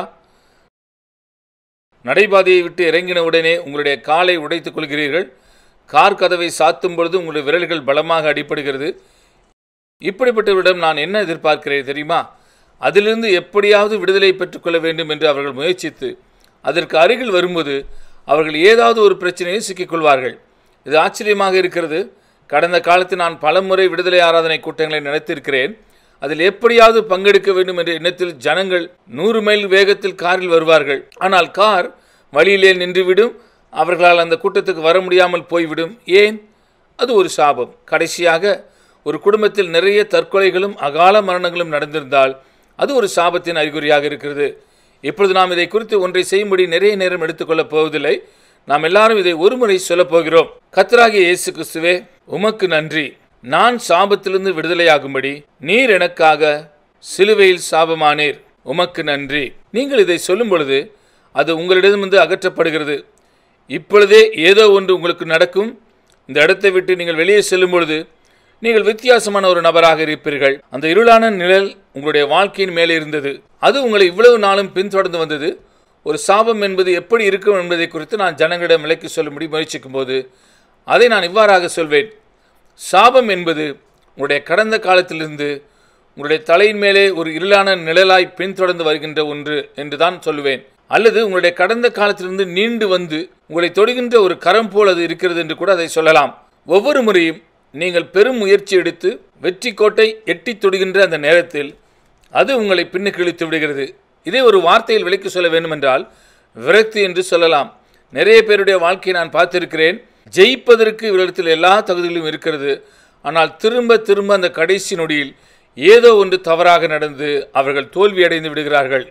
நடைபாதையை விட்டு இறங்கின உடனே உங்களுடைய காலை உடைத்துக் கொள்கிறீர்கள் கார் கதவை சாத்தும் பொழுது உங்களுடைய விரல்கள் பலமாக அடிபடுகிறது இப்படிப்பட்டவரிடம் நான் என்ன எதிர்பார்க்கிறேன் தெரியுமா அதிலிருந்து எப்படியாவது விடுதலை பெற்றுக்கொள்ள வேண்டும் என்று அவர்கள் முயற்சித்து அதற்கு அருகில் வரும்போது அவர்கள் ஏதாவது ஒரு பிரச்சனையை சிக்கிக்கொள்வார்கள் இது ஆச்சரியமாக இருக்கிறது கடந்த காலத்தில் நான் பலமுறை விடுதலை ஆராதனை கூட்டங்களை நடத்தியிருக்கிறேன் அதில் எப்படியாவது பங்கெடுக்க வேண்டும் என்ற எண்ணத்தில் ஜனங்கள் நூறு மைல் வேகத்தில் காரில் வருவார்கள் ஆனால் கார் வழியிலே நின்றுவிடும் அவர்களால் அந்த கூட்டத்துக்கு வர முடியாமல் போய்விடும் ஏன் அது ஒரு சாபம் கடைசியாக ஒரு குடும்பத்தில் நிறைய தற்கொலைகளும் அகால மரணங்களும் நடந்திருந்தால் அது ஒரு சாபத்தின் அறிகுறியாக இருக்கிறது இப்பொழுது நாம் இதை குறித்து ஒன்றை செய்யும்படி நிறைய நேரம் எடுத்துக்கொள்ளப் போவதில்லை நாம் எல்லாரும் இதை ஒருமுறை சொல்லப் போகிறோம் கத்தராகிய இயேசு கிறிஸ்துவே உமக்கு நன்றி நான் சாபத்திலிருந்து விடுதலையாகும்படி நீர் எனக்காக சிலுவையில் சாபமானீர் உமக்கு நன்றி நீங்கள் இதை சொல்லும் பொழுது அது உங்களிடமிருந்து அகற்றப்படுகிறது இப்பொழுதே ஏதோ ஒன்று உங்களுக்கு நடக்கும் இந்த இடத்தை விட்டு நீங்கள் வெளியே செல்லும் பொழுது நீங்கள் வித்தியாசமான ஒரு நபராக இருப்பீர்கள் அந்த இருளான நிழல் உங்களுடைய வாழ்க்கையின் மேலே இருந்தது அது உங்களை இவ்வளவு நாளும் பின்தொடர்ந்து வந்தது ஒரு சாபம் என்பது எப்படி இருக்கும் என்பதை குறித்து நான் ஜனங்களிடம் விலைக்கு சொல்லும்படி முயற்சிக்கும் போது அதை நான் இவ்வாறாக சொல்வேன் சாபம் என்பது உங்களுடைய கடந்த காலத்திலிருந்து உங்களுடைய தலையின் மேலே ஒரு இருளான நிழலாய் பின்தொடர்ந்து வருகின்ற ஒன்று என்று தான் சொல்லுவேன் அல்லது உங்களுடைய கடந்த காலத்திலிருந்து நீண்டு வந்து உங்களை தொடுகின்ற ஒரு கரம் போல் அது இருக்கிறது என்று கூட அதை சொல்லலாம் ஒவ்வொரு முறையும் நீங்கள் பெரும் முயற்சி எடுத்து வெற்றி கோட்டை எட்டி தொடுகின்ற அந்த நேரத்தில் அது உங்களை பின்னுக்கு இழுத்து விடுகிறது இதே ஒரு வார்த்தையில் விலைக்கு சொல்ல வேண்டுமென்றால் விரக்தி என்று சொல்லலாம் நிறைய பேருடைய வாழ்க்கையை நான் பார்த்திருக்கிறேன் ஜெயிப்பதற்கு இவரிடத்தில் எல்லா தகுதிகளும் இருக்கிறது ஆனால் திரும்ப திரும்ப அந்த கடைசி நொடியில் ஏதோ ஒன்று தவறாக நடந்து அவர்கள் தோல்வி அடைந்து விடுகிறார்கள்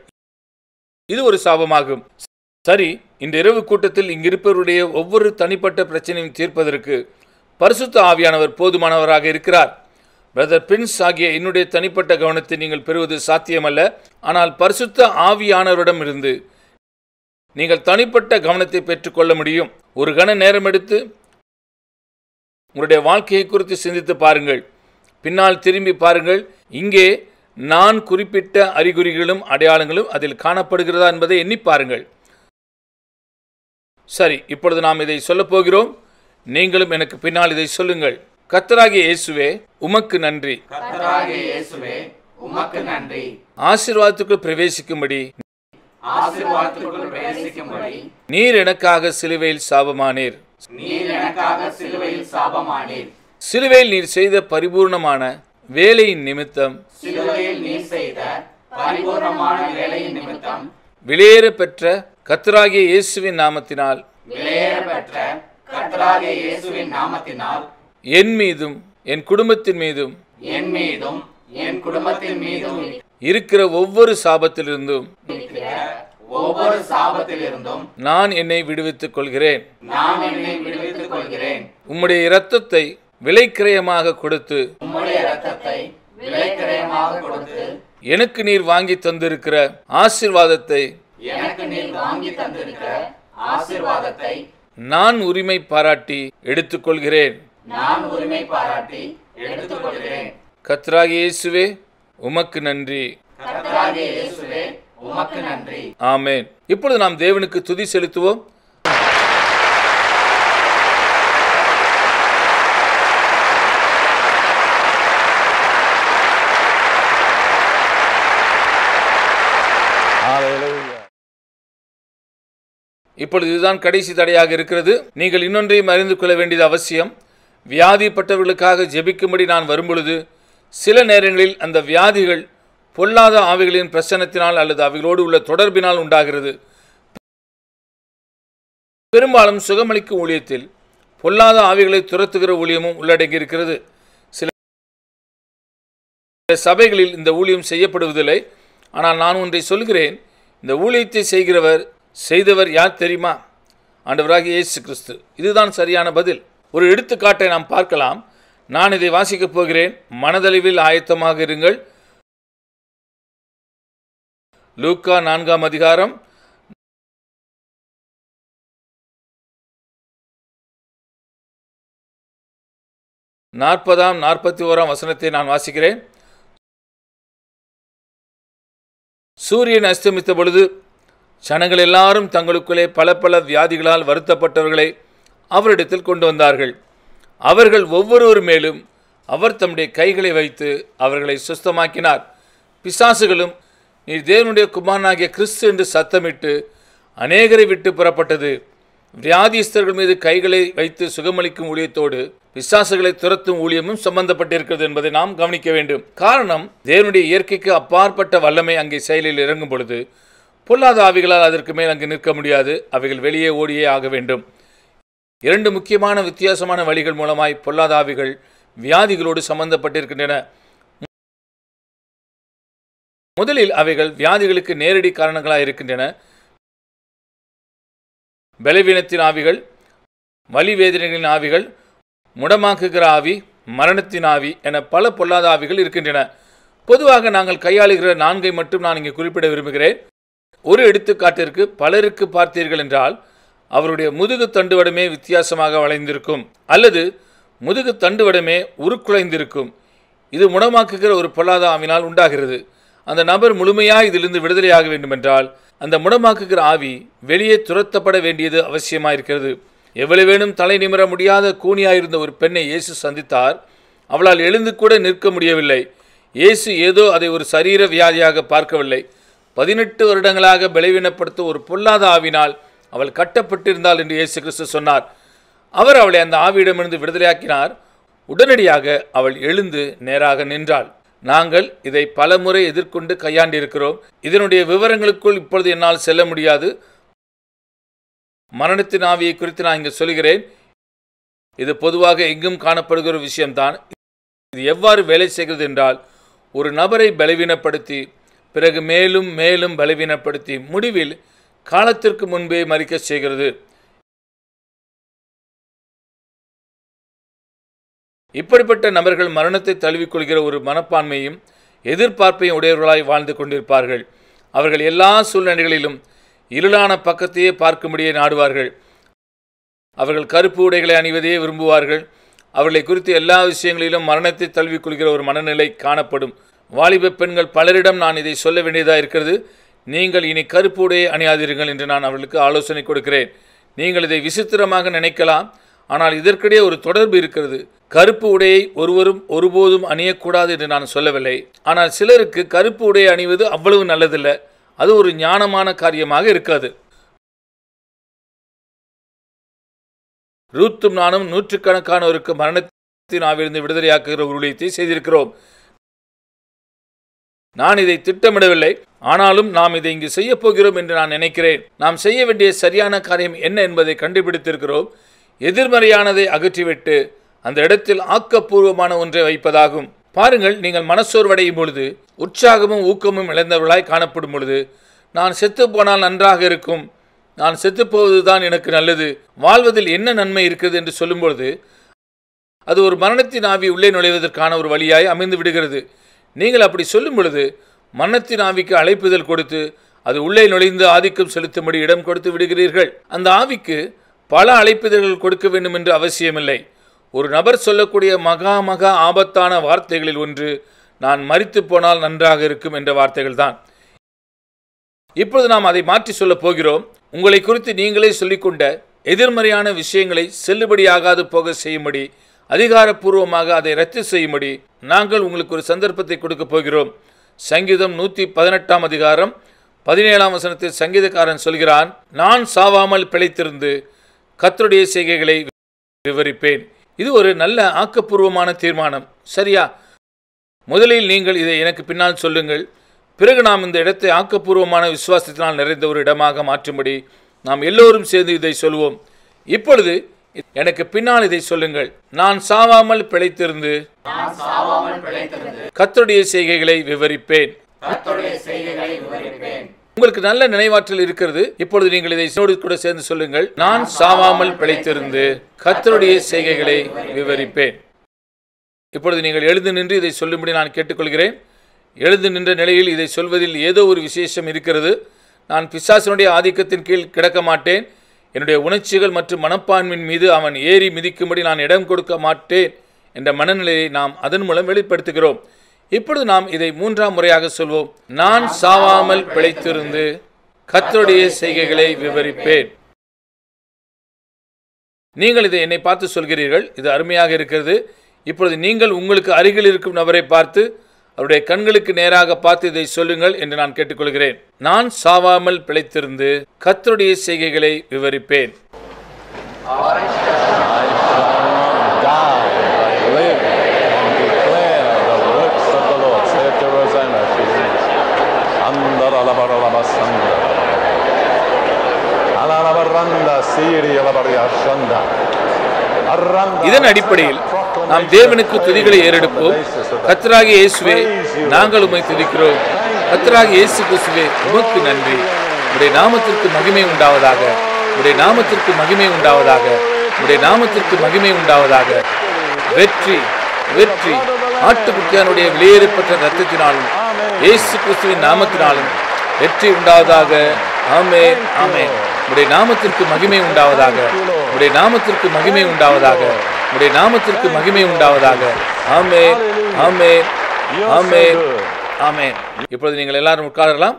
இது ஒரு சாபமாகும் சரி இந்த இரவு கூட்டத்தில் இங்கிருப்பவருடைய ஒவ்வொரு தனிப்பட்ட பிரச்சனையும் தீர்ப்பதற்கு பரிசுத்த ஆவியானவர் போதுமானவராக இருக்கிறார் பிரதர் பிரின்ஸ் ஆகிய என்னுடைய தனிப்பட்ட கவனத்தை நீங்கள் பெறுவது சாத்தியமல்ல ஆனால் பரிசுத்த ஆவியானவரிடம் இருந்து நீங்கள் தனிப்பட்ட கவனத்தை பெற்றுக்கொள்ள முடியும் ஒரு கண நேரம் எடுத்து உங்களுடைய வாழ்க்கையை குறித்து சிந்தித்து பாருங்கள் பின்னால் திரும்பி பாருங்கள் இங்கே நான் குறிப்பிட்ட அறிகுறிகளும் அடையாளங்களும் அதில் காணப்படுகிறதா என்பதை எண்ணி பாருங்கள் சரி இப்பொழுது நாம் இதை சொல்லப் போகிறோம் நீங்களும் எனக்கு பின்னால் இதை சொல்லுங்கள் கத்தராகிய இயேசுவே உமக்கு நன்றி கர்த்தராகிய இயேசுவே உமக்கு நன்றி ஆசீர்வாதத்துக்குள் பிரவேசிக்கும்படி ஆசீர்வாதத்துக்குள் பிரவேசிக்கும்படி நீர் எனக்காக சிலுவையில் சாபமானீர் நீர் எனக்காக சிலுவையில் சாபமானீர் சிலுவையில் நீர் செய்த பரிபூர்ணமான வேலையின் நிமித்தம் சிலுவையில் நீர் செய்த பரிபூர்ணமான வேலையின் நிமித்தம் விலையேற பெற்ற கத்தராகிய இயேசுவின் நாமத்தினால் விலையேற பெற்ற கர்த்தராகிய இயேசுவின் நாமத்தினால் என் மீதும் என் குடும்பத்தின் மீதும் என் மீதும் என் குடும்பத்தின் மீதும் இருக்கிற ஒவ்வொரு சாபத்திலிருந்தும் இருக்கிற ஒவ்வொரு சாபத்திலிருந்தும் நான் என்னை விடுவித்துக் கொள்கிறேன் நான் என்னை விடுவித்துக் கொள்கிறேன் உம்முடைய இரத்தத்தை விலைக்கிரயமாக கொடுத்து உம்முடைய இரத்தத்தை விலைக்கிரயமாக கொடுத்து எனக்கு நீர் வாங்கி தந்திருக்கிற ஆசீர்வாதத்தை எனக்கு நீர் வாங்கி தந்திருக்கிற ஆசீர்வாதத்தை நான் உரிமை பாராட்டி எடுத்துக்கொள்கிறேன் நான் உரிமை பாராட்டி எடுத்துக்கொள்கிறேன் கத்ராகி இயேசுவே உமக்கு நன்றி கர்த்தராகிய இயேசுவே உமக்கு நன்றி ஆமென் இப்பொழுது நாம் தேவனுக்கு துதி செலுத்துவோம் Hallelujah. இப்பொழுது இதுதான் கடைசி தடையாக இருக்கிறது நீங்கள் இன்னொன்றையும் அறிந்து கொள்ள வேண்டியது அவசியம் வியாதிப்பட்டவர்களுக்காக ஜெபிக்கும்படி நான் வரும்பொழுது சில நேரங்களில் அந்த வியாதிகள் பொல்லாத ஆவிகளின் பிரசனத்தினால் அல்லது அவைகளோடு உள்ள தொடர்பினால் உண்டாகிறது பெரும்பாலும் சுகமளிக்கும் ஊழியத்தில் பொல்லாத ஆவிகளை துரத்துகிற ஊழியமும் உள்ளடங்கியிருக்கிறது சில சபைகளில் இந்த ஊழியம் செய்யப்படுவதில்லை ஆனால் நான் ஒன்றை சொல்கிறேன் இந்த ஊழியத்தை செய்கிறவர் செய்தவர் யார் தெரியுமா ஆண்டவராகிய இயேசு கிறிஸ்து இதுதான் சரியான பதில் ஒரு எடுத்துக்காட்டை நாம் பார்க்கலாம் நான் இதை வாசிக்கப் போகிறேன் மனதளவில் ஆயத்தமாக இருங்கள் லூக்கா நான்காம் அதிகாரம் நாற்பதாம் நாற்பத்தி ஓராம் வசனத்தை நான் வாசிக்கிறேன் சூரியன் அஸ்தமித்த பொழுது ஜனங்கள் எல்லாரும் தங்களுக்குள்ளே பல பல வியாதிகளால் வருத்தப்பட்டவர்களை அவரிடத்தில் கொண்டு வந்தார்கள் அவர்கள் ஒவ்வொருவர் மேலும் அவர் தம்முடைய கைகளை வைத்து அவர்களை சுஸ்தமாக்கினார் பிசாசுகளும் நீர் தேவனுடைய குமாரனாகிய கிறிஸ்து என்று சத்தமிட்டு அநேகரை விட்டு புறப்பட்டது வியாதிஸ்தர்கள் மீது கைகளை வைத்து சுகமளிக்கும் ஊழியத்தோடு பிசாசுகளை துரத்தும் ஊழியமும் சம்பந்தப்பட்டிருக்கிறது என்பதை நாம் கவனிக்க வேண்டும் காரணம் தேவனுடைய இயற்கைக்கு அப்பாற்பட்ட வல்லமை அங்கே செயலில் இறங்கும் பொழுது பொல்லாத ஆவிகளால் அதற்கு மேல் அங்கு நிற்க முடியாது அவைகள் வெளியே ஓடியே ஆக வேண்டும் இரண்டு முக்கியமான வித்தியாசமான வழிகள் மூலமாய் பொல்லாத ஆவிகள் வியாதிகளோடு சம்பந்தப்பட்டிருக்கின்றன முதலில் அவைகள் வியாதிகளுக்கு நேரடி காரணங்களாக இருக்கின்றன பலவீனத்தின் ஆவிகள் வலி வேதனைகளின் ஆவிகள் முடமாக்குகிற ஆவி மரணத்தின் ஆவி என பல பொல்லாத ஆவிகள் இருக்கின்றன பொதுவாக நாங்கள் கையாளுகிற நான்கை மட்டும் நான் இங்கே குறிப்பிட விரும்புகிறேன் ஒரு எடுத்துக்காட்டிற்கு பலருக்கு பார்த்தீர்கள் என்றால் அவருடைய முதுகு தண்டுவடமே வித்தியாசமாக வளைந்திருக்கும் அல்லது முதுகு தண்டுவடமே உருக்குலைந்திருக்கும் இது முடமாக்குகிற ஒரு பொல்லாத ஆவினால் உண்டாகிறது அந்த நபர் முழுமையாக இதிலிருந்து விடுதலையாக வேண்டுமென்றால் அந்த முடமாக்குகிற ஆவி வெளியே துரத்தப்பட வேண்டியது அவசியமாயிருக்கிறது எவ்வளவேனும் தலை நிமிர முடியாத கூனியாயிருந்த ஒரு பெண்ணை இயேசு சந்தித்தார் அவளால் எழுந்து கூட நிற்க முடியவில்லை இயேசு ஏதோ அதை ஒரு சரீர வியாதியாக பார்க்கவில்லை பதினெட்டு வருடங்களாக பலவீனப்படுத்த ஒரு பொல்லாத ஆவினால் அவள் கட்டப்பட்டிருந்தாள் என்று இயேசு கிறிஸ்து சொன்னார் அவர் அவளை அந்த ஆவியிடமிருந்து விடுதலையாக்கினார் உடனடியாக அவள் எழுந்து நேராக நின்றாள் நாங்கள் இதை பலமுறை எதிர்கொண்டு கையாண்டிருக்கிறோம் இதனுடைய விவரங்களுக்குள் இப்பொழுது என்னால் செல்ல முடியாது மரணத்தின் ஆவியை குறித்து நான் இங்கு சொல்கிறேன் இது பொதுவாக எங்கும் காணப்படுகிற ஒரு விஷயம்தான் இது எவ்வாறு வேலை செய்கிறது என்றால் ஒரு நபரை பலவீனப்படுத்தி பிறகு மேலும் மேலும் பலவீனப்படுத்தி முடிவில் காலத்திற்கு முன்பே மறிக்கச் செய்கிறது இப்படிப்பட்ட நபர்கள் மரணத்தை தழுவிக்கொள்கிற ஒரு மனப்பான்மையும் எதிர்பார்ப்பையும் உடையவர்களாய் வாழ்ந்து கொண்டிருப்பார்கள் அவர்கள் எல்லா சூழ்நிலைகளிலும் இருளான பக்கத்தையே பார்க்கும்படியே நாடுவார்கள் அவர்கள் கருப்பு உடைகளை அணிவதையே விரும்புவார்கள் அவர்களை குறித்து எல்லா விஷயங்களிலும் மரணத்தை தழுவிக்கொள்கிற ஒரு மனநிலை காணப்படும் வாலிப பெண்கள் பலரிடம் நான் இதை சொல்ல வேண்டியதாக இருக்கிறது நீங்கள் இனி கருப்பு உடையை அணியாதீர்கள் என்று நான் அவர்களுக்கு ஆலோசனை கொடுக்கிறேன் நீங்கள் இதை விசித்திரமாக நினைக்கலாம் ஆனால் இதற்கிடையே ஒரு தொடர்பு இருக்கிறது கருப்பு உடையை ஒருவரும் ஒருபோதும் அணியக்கூடாது என்று நான் சொல்லவில்லை ஆனால் சிலருக்கு கருப்பு உடையை அணிவது அவ்வளவு நல்லதில்லை அது ஒரு ஞானமான காரியமாக இருக்காது ரூத்தும் நானும் நூற்றுக்கணக்கானோருக்கு மரணத்தின் ஆவிலிருந்து விடுதலையாக்குகிற ஒரு ஊழியத்தை செய்திருக்கிறோம் நான் இதை திட்டமிடவில்லை ஆனாலும் நாம் இதை இங்கு செய்ய போகிறோம் என்று நான் நினைக்கிறேன் நாம் செய்ய வேண்டிய சரியான காரியம் என்ன என்பதை கண்டுபிடித்திருக்கிறோம் எதிர்மறையானதை அகற்றிவிட்டு அந்த இடத்தில் ஆக்கப்பூர்வமான ஒன்றை வைப்பதாகும் பாருங்கள் நீங்கள் மனசோர்வடையும் பொழுது உற்சாகமும் ஊக்கமும் இழந்தவர்களாய் காணப்படும் பொழுது நான் செத்து போனால் நன்றாக இருக்கும் நான் செத்துப்போவதுதான் எனக்கு நல்லது வாழ்வதில் என்ன நன்மை இருக்கிறது என்று சொல்லும் பொழுது அது ஒரு மரணத்தின் ஆவி உள்ளே நுழைவதற்கான ஒரு வழியாய் அமைந்து விடுகிறது நீங்கள் அப்படி சொல்லும் பொழுது மரணத்தின் ஆவிக்கு அழைப்புதல் கொடுத்து அது உள்ளே நுழைந்து ஆதிக்கம் செலுத்தும்படி இடம் கொடுத்து விடுகிறீர்கள் அந்த ஆவிக்கு பல அழைப்புதல்கள் கொடுக்க வேண்டும் என்று அவசியமில்லை ஒரு நபர் சொல்லக்கூடிய மகா மகா ஆபத்தான வார்த்தைகளில் ஒன்று நான் மறித்து போனால் நன்றாக இருக்கும் என்ற வார்த்தைகள் தான் இப்பொழுது நாம் அதை மாற்றி சொல்லப் போகிறோம் உங்களை குறித்து நீங்களே சொல்லிக்கொண்ட எதிர்மறையான விஷயங்களை செல்லுபடியாகாது போக செய்யும்படி அதிகாரப்பூர்வமாக அதை ரத்து செய்யும்படி நாங்கள் உங்களுக்கு ஒரு சந்தர்ப்பத்தை கொடுக்க போகிறோம் சங்கீதம் நூற்றி பதினெட்டாம் அதிகாரம் பதினேழாம் வசனத்தில் சங்கீதக்காரன் சொல்கிறான் நான் சாவாமல் பிழைத்திருந்து கர்த்தருடைய செய்கைகளை விவரிப்பேன் இது ஒரு நல்ல ஆக்கப்பூர்வமான தீர்மானம் சரியா முதலில் நீங்கள் இதை எனக்கு பின்னால் சொல்லுங்கள் பிறகு நாம் இந்த இடத்தை ஆக்கப்பூர்வமான விசுவாசத்தினால் நிறைந்த ஒரு இடமாக மாற்றும்படி நாம் எல்லோரும் சேர்ந்து இதை சொல்வோம் இப்பொழுது எனக்கு பின்னால் இதை சொல்லுங்கள் நான் சாவாமல் பிழைத்திருந்து நான் சாவாமல் பிழைத்திருந்து கர்த்தருடைய செய்கைகளை விவரிப்பேன் கர்த்தருடைய செய்கைகளை விவரிப்பேன் உங்களுக்கு நல்ல நினைவாற்றல் இருக்கிறது இப்பொழுது நீங்கள் இதை என்னோடு கூட சேர்ந்து சொல்லுங்கள் நான் சாவாமல் பிழைத்திருந்து கர்த்தருடைய செய்கைகளை விவரிப்பேன் இப்பொழுது நீங்கள் எழுந்து நின்று இதை சொல்லும்படி நான் கேட்டுக்கொள்கிறேன் எழுந்து நின்ற நிலையில் இதை சொல்வதில் ஏதோ ஒரு விசேஷம் இருக்கிறது நான் பிசாசனுடைய ஆதிக்கத்தின் கீழ் கிடக்க மாட்டேன் என்னுடைய உணர்ச்சிகள் மற்றும் மனப்பான்மையின் மீது அவன் ஏறி மிதிக்கும்படி நான் இடம் கொடுக்க மாட்டேன் என்ற மனநிலையை நாம் அதன் மூலம் வெளிப்படுத்துகிறோம் இப்பொழுது நாம் இதை மூன்றாம் முறையாக சொல்வோம் நான் சாவாமல் பிழைத்திருந்து கர்த்தருடைய செய்கைகளை விவரிப்பேன் நீங்கள் இதை என்னை பார்த்து சொல்கிறீர்கள் இது அருமையாக இருக்கிறது இப்பொழுது நீங்கள் உங்களுக்கு அருகில் இருக்கும் நபரை பார்த்து அவருடைய கண்களுக்கு நேராக பார்த்து இதை சொல்லுங்கள் என்று நான் கேட்டுக்கொள்கிறேன் நான் சாவாமல் பிழைத்திருந்து கர்த்தருடைய செய்கைகளை விவரிப்பேன் die, live, and declare the works of the Lord. Saith to Rosanna, she sings. Andarabarabasanda. Alalabaranda, Siri, Alabariashanda. Aranda, இதன் அடிப்படையில் நாம் தேவனுக்கு துதிகளை ஏறெடுப்போம் கர்த்தராகிய இயேசுவே நாங்கள் உம்மை துதிக்கிறோம் கர்த்தராகிய இயேசு கிறிஸ்துவே உமக்கு நன்றி உடைய நாமத்திற்கு மகிமை உண்டாவதாக உடைய நாமத்திற்கு மகிமை உண்டாவதாக உடைய நாமத்திற்கு மகிமை உண்டாவதாக வெற்றி வெற்றி ஆட்டுக்குட்டியானுடைய வெளியேறப்பட்ட ரத்தத்தினாலும் இயேசு கிறிஸ்துவின் நாமத்தினாலும் வெற்றி உண்டாவதாக ஆமென் ஆமென் உடைய நாமத்திற்கு மகிமை உண்டாவதாக உடைய நாமத்திற்கு மகிமை உண்டாவதாக உடைய நாமத்திற்கு மகிமை உண்டாவதாக ஆமென் ஆமென் ஆமென் ஆமென் இப்பொழுது நீங்கள் எல்லாரும் உட்காரலாம்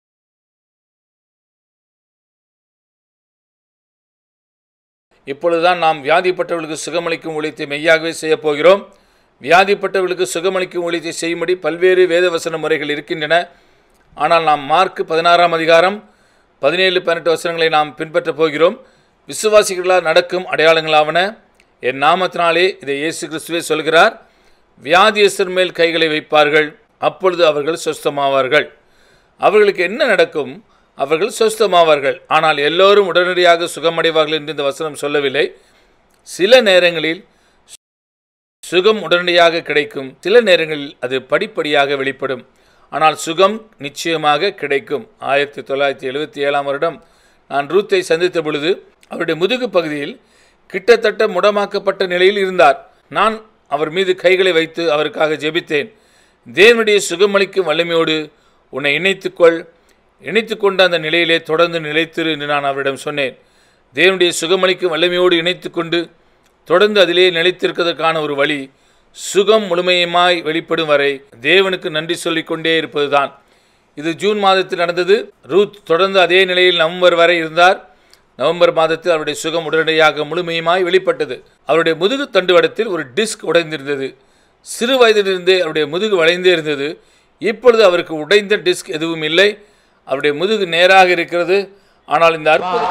இப்பொழுதுதான் நாம் வியாதிப்பட்டவர்களுக்கு சுகமளிக்கும் ஊழியத்தை மெய்யாகவே செய்யப் போகிறோம் வியாதிப்பட்டவர்களுக்கு சுகமளிக்கும் ஊழியத்தை செய்யும்படி பல்வேறு வேதவசன முறைகள் இருக்கின்றன ஆனால் நாம் மார்க் பதினாறாம் அதிகாரம் பதினேழு பதினெட்டு வசனங்களை நாம் பின்பற்றப் போகிறோம் விசுவாசிகளால் நடக்கும் அடையாளங்களாவன என் நாமத்தினாலே இதை இயேசு கிறிஸ்துவே சொல்கிறார் வியாதியஸ்தர் மேல் கைகளை வைப்பார்கள் அப்பொழுது அவர்கள் சொஸ்தமாவார்கள் அவர்களுக்கு என்ன நடக்கும் அவர்கள் சொஸ்தமாவார்கள் ஆனால் எல்லோரும் உடனடியாக சுகமடைவார்கள் என்று இந்த வசனம் சொல்லவில்லை சில நேரங்களில் சுகம் உடனடியாக கிடைக்கும் சில நேரங்களில் அது படிப்படியாக வெளிப்படும் ஆனால் சுகம் நிச்சயமாக கிடைக்கும் ஆயிரத்தி தொள்ளாயிரத்தி எழுபத்தி ஏழாம் வருடம் நான் ரூத்தை சந்தித்த பொழுது அவருடைய முதுகு பகுதியில் கிட்டத்தட்ட முடமாக்கப்பட்ட நிலையில் இருந்தார் நான் அவர் மீது கைகளை வைத்து அவருக்காக ஜெபித்தேன் தேவனுடைய சுகமளிக்கும் வலிமையோடு உன்னை இணைத்துக்கொள் இணைத்துக்கொண்ட அந்த நிலையிலே தொடர்ந்து நிலைத்திரு என்று நான் அவரிடம் சொன்னேன் தேவனுடைய சுகமளிக்கும் வல்லமையோடு இணைத்துக்கொண்டு தொடர்ந்து அதிலே நிலைத்திருக்கிறதற்கான ஒரு வழி சுகம் முழுமையுமாய் வெளிப்படும் வரை தேவனுக்கு நன்றி சொல்லிக்கொண்டே இருப்பதுதான் இது ஜூன் மாதத்தில் நடந்தது ரூத் தொடர்ந்து அதே நிலையில் நவம்பர் வரை இருந்தார் நவம்பர் மாதத்தில் அவருடைய சுகம் உடனடியாக முழுமையுமாய் வெளிப்பட்டது அவருடைய முதுகு தண்டுவடத்தில் ஒரு டிஸ்க் உடைந்திருந்தது சிறு வயதிலிருந்தே அவருடைய முதுகு வளைந்தே இருந்தது இப்பொழுது அவருக்கு உடைந்த டிஸ்க் எதுவும் இல்லை அவருடைய முதுகு நேராக இருக்கிறது ஆனால் இந்த அற்புதம்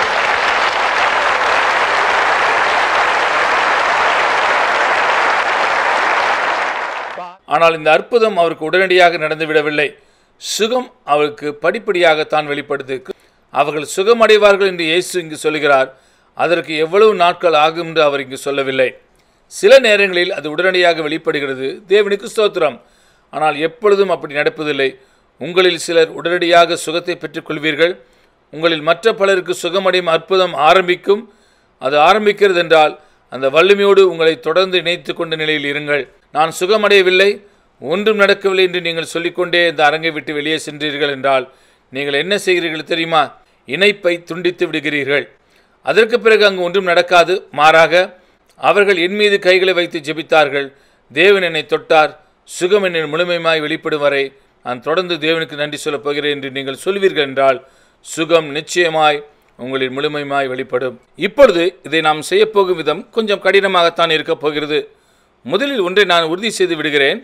ஆனால் இந்த அற்புதம் அவருக்கு உடனடியாக நடந்துவிடவில்லை சுகம் அவருக்கு படிப்படியாகத்தான் வெளிப்படுது அவர்கள் சுகமடைவார்கள் என்று இயேசு இங்கு சொல்கிறார் அதற்கு எவ்வளவு நாட்கள் ஆகும் என்று அவர் இங்கு சொல்லவில்லை சில நேரங்களில் அது உடனடியாக வெளிப்படுகிறது தேவனுக்கு ஸ்தோத்திரம் ஆனால் எப்பொழுதும் அப்படி நடப்பதில்லை உங்களில் சிலர் உடனடியாக சுகத்தை பெற்றுக்கொள்வீர்கள் உங்களில் மற்ற பலருக்கு சுகமடையும் அற்புதம் ஆரம்பிக்கும் அது ஆரம்பிக்கிறது என்றால் அந்த வல்லமையோடு உங்களை தொடர்ந்து இணைத்து கொண்ட நிலையில் இருங்கள் நான் சுகமடையவில்லை ஒன்றும் நடக்கவில்லை என்று நீங்கள் சொல்லிக்கொண்டே இந்த அரங்கை விட்டு வெளியே சென்றீர்கள் என்றால் நீங்கள் என்ன செய்கிறீர்கள் தெரியுமா இணைப்பை துண்டித்து விடுகிறீர்கள் அதற்கு பிறகு அங்கு ஒன்றும் நடக்காது மாறாக அவர்கள் என் மீது கைகளை வைத்து ஜெபித்தார்கள் தேவன் என்னை தொட்டார் சுகம் என்னை முழுமையுமாய் வெளிப்படும் வரை நான் தொடர்ந்து தேவனுக்கு நன்றி சொல்லப் போகிறேன் என்று நீங்கள் சொல்வீர்கள் என்றால் சுகம் நிச்சயமாய் உங்களின் முழுமையுமாய் வெளிப்படும் இப்பொழுது இதை நாம் செய்யப்போகும் விதம் கொஞ்சம் கடினமாகத்தான் இருக்கப் போகிறது முதலில் ஒன்றை நான் உறுதி செய்து விடுகிறேன்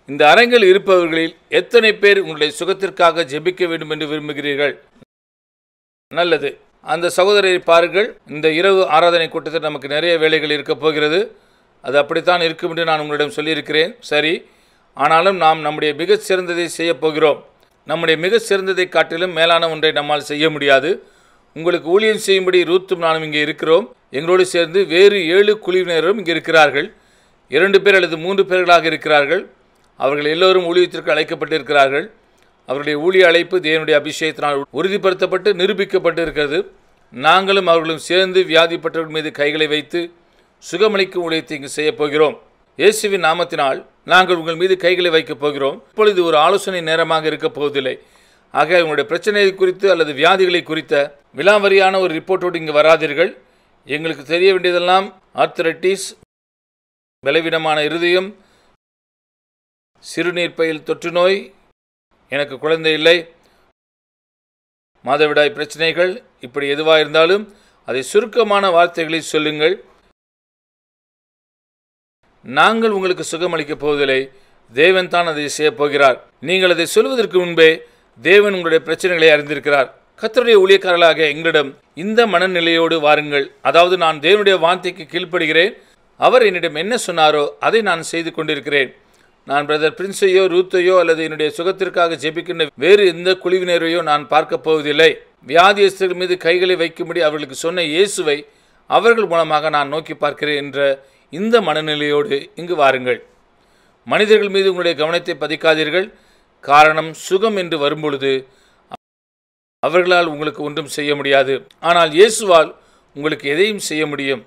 இந்த அரங்கில் இருப்பவர்களில் எத்தனை பேர் உங்களுடைய சுகத்திற்காக ஜெபிக்க வேண்டும் என்று விரும்புகிறீர்கள் நல்லது அந்த சகோதரரை பாருங்கள் இந்த இரவு ஆராதனை கூட்டத்தில் நமக்கு நிறைய வேலைகள் இருக்கப் போகிறது அது அப்படித்தான் இருக்கும் என்று நான் உங்களிடம் சொல்லியிருக்கிறேன் சரி ஆனாலும் நாம் நம்முடைய மிகச் சிறந்ததை செய்யப் போகிறோம் நம்முடைய மிகச் சிறந்ததை காட்டிலும் மேலான ஒன்றை நம்மால் செய்ய முடியாது உங்களுக்கு ஊழியம் செய்யும்படி ரூத்தும் நானும் இங்கே இருக்கிறோம் எங்களோடு சேர்ந்து வேறு ஏழு குழுவினரும் இங்கே இருக்கிறார்கள் இரண்டு பேர் அல்லது மூன்று பேர்களாக இருக்கிறார்கள் அவர்கள் எல்லோரும் ஊழியத்திற்கு அழைக்கப்பட்டிருக்கிறார்கள் அவருடைய ஊழிய அழைப்பு தேவனுடைய அபிஷேகத்தினால் உறுதிப்படுத்தப்பட்டு நிரூபிக்கப்பட்டு இருக்கிறது நாங்களும் அவர்களும் சேர்ந்து வியாதிப்பட்டவர்கள் மீது கைகளை வைத்து சுகமளிக்கும் ஊழியத்தை இங்கு செய்யப் போகிறோம் இயேசுவின் நாமத்தினால் நாங்கள் உங்கள் மீது கைகளை வைக்கப் போகிறோம் இப்பொழுது ஒரு ஆலோசனை நேரமாக இருக்கப் போவதில்லை ஆக உங்களுடைய பிரச்சனை குறித்து அல்லது வியாதிகளை குறித்த விலாவரியான ஒரு ரிப்போர்ட்டோடு இங்கு வராதீர்கள் எங்களுக்கு தெரிய வேண்டியதெல்லாம் ஆர்த்தரைட்டிஸ் பலவீனமான இருதயம் சிறுநீர்ப்பையில் தொற்று நோய் எனக்கு குழந்தை இல்லை மாதவிடாய் பிரச்சனைகள் இப்படி எதுவாக இருந்தாலும் அதை சுருக்கமான வார்த்தைகளை சொல்லுங்கள் நாங்கள் உங்களுக்கு சுகமளிக்கப் போவதில்லை தேவன் தான் அதை செய்யப் போகிறார் நீங்கள் அதை சொல்வதற்கு முன்பே தேவன் உங்களுடைய பிரச்சனைகளை அறிந்திருக்கிறார் கத்தருடைய ஊழியக்காரர்களாக எங்களிடம் இந்த மனநிலையோடு வாருங்கள் அதாவது நான் தேவனுடைய வார்த்தைக்கு கீழ்ப்படுகிறேன் அவர் என்னிடம் என்ன சொன்னாரோ அதை நான் செய்து கொண்டிருக்கிறேன் நான் பிரதர் பிரின்ஸையோ ரூத்தையோ அல்லது என்னுடைய சுகத்திற்காக ஜெபிக்கின்ற வேறு எந்த குழுவினரையோ நான் பார்க்கப் போவதில்லை வியாதியஸ்தர்கள் மீது கைகளை வைக்கும்படி அவர்களுக்கு சொன்ன இயேசுவை அவர்கள் மூலமாக நான் நோக்கி பார்க்கிறேன் என்ற இந்த மனநிலையோடு இங்கு வாருங்கள் மனிதர்கள் மீது உங்களுடைய கவனத்தை பதிக்காதீர்கள் காரணம் சுகம் என்று வரும்பொழுது அவர்களால் உங்களுக்கு ஒன்றும் செய்ய முடியாது ஆனால் இயேசுவால் உங்களுக்கு எதையும் செய்ய முடியும்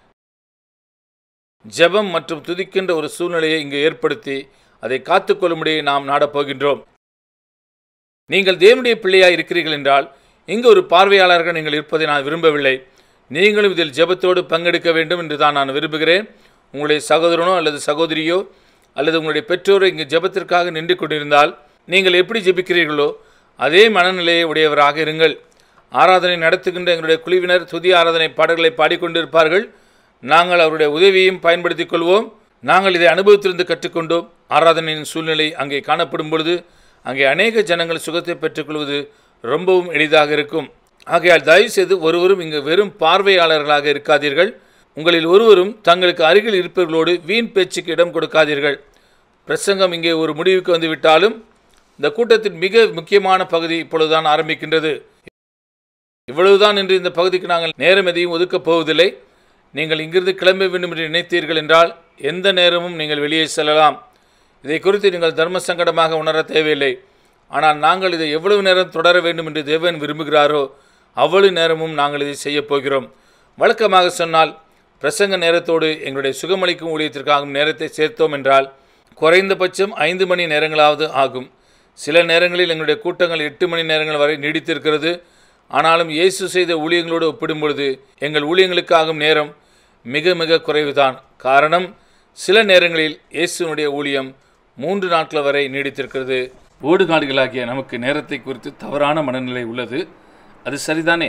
ஜெபம் மற்றும் துதிக்கின்ற ஒரு சூழ்நிலையை இங்கு ஏற்படுத்தி அதை காத்துக்கொள்ளும்படி நாம் நாடப்போகின்றோம் நீங்கள் தேவனுடைய பிள்ளையாய் இருக்கிறீர்கள் என்றால் இங்கு ஒரு பார்வையாளர்கள் நீங்கள் இருப்பதை நான் விரும்பவில்லை நீங்களும் இதில் ஜெபத்தோடு பங்கெடுக்க வேண்டும் என்று தான் நான் விரும்புகிறேன் உங்களுடைய சகோதரனோ அல்லது சகோதரியோ அல்லது உங்களுடைய பெற்றோரோ இங்கு ஜெபத்திற்காக நின்று கொண்டிருந்தால் நீங்கள் எப்படி ஜெபிக்கிறீர்களோ அதே மனநிலையை உடையவராக இருங்கள் ஆராதனை நடத்துகின்ற எங்களுடைய குழுவினர் துதி ஆராதனை பாடல்களை பாடிக்கொண்டிருப்பார்கள் நாங்கள் அவருடைய உதவியையும் பயன்படுத்திக் கொள்வோம் நாங்கள் இதை அனுபவத்திலிருந்து கற்றுக்கொண்டோம் ஆராதனையின் சூழ்நிலை அங்கே காணப்படும் பொழுது அங்கே அநேக ஜனங்கள் சுகத்தை பெற்றுக்கொள்வது ரொம்பவும் எளிதாக இருக்கும் ஆகையால் தயவுசெய்து ஒருவரும் இங்கு வெறும் பார்வையாளர்களாக இருக்காதீர்கள் உங்களில் ஒருவரும் தங்களுக்கு அருகில் இருப்பவர்களோடு வீண் பேச்சுக்கு இடம் கொடுக்காதீர்கள் பிரசங்கம் இங்கே ஒரு முடிவுக்கு வந்துவிட்டாலும் இந்த கூட்டத்தின் மிக முக்கியமான பகுதி இப்பொழுதுதான் ஆரம்பிக்கின்றது இவ்வளவுதான் என்று இந்த பகுதிக்கு நாங்கள் நேரம் எதையும் ஒதுக்கப் போவதில்லை நீங்கள் இங்கிருந்து கிளம்ப வேண்டும் என்று நினைத்தீர்கள் என்றால் எந்த நேரமும் நீங்கள் வெளியே செல்லலாம் இதை குறித்து நீங்கள் தர்ம சங்கடமாக உணர தேவையில்லை ஆனால் நாங்கள் இதை எவ்வளவு நேரம் தொடர வேண்டும் என்று தேவன் விரும்புகிறாரோ அவ்வளவு நேரமும் நாங்கள் இதை செய்யப் போகிறோம் வழக்கமாக சொன்னால் பிரசங்க நேரத்தோடு எங்களுடைய சுகமளிக்கும் ஊழியத்திற்காகும் நேரத்தை சேர்த்தோம் என்றால் குறைந்தபட்சம் ஐந்து மணி நேரங்களாவது ஆகும் சில நேரங்களில் எங்களுடைய கூட்டங்கள் எட்டு மணி நேரங்கள் வரை நீடித்திருக்கிறது ஆனாலும் இயேசு செய்த ஊழியங்களோடு ஒப்பிடும் பொழுது எங்கள் ஊழியங்களுக்காகும் நேரம் மிக மிக குறைவுதான் காரணம் சில நேரங்களில் இயேசுனுடைய ஊழியம் மூன்று நாட்கள் வரை நீடித்திருக்கிறது ஓடுகாடுகளாகிய நமக்கு நேரத்தை குறித்து தவறான மனநிலை உள்ளது அது சரிதானே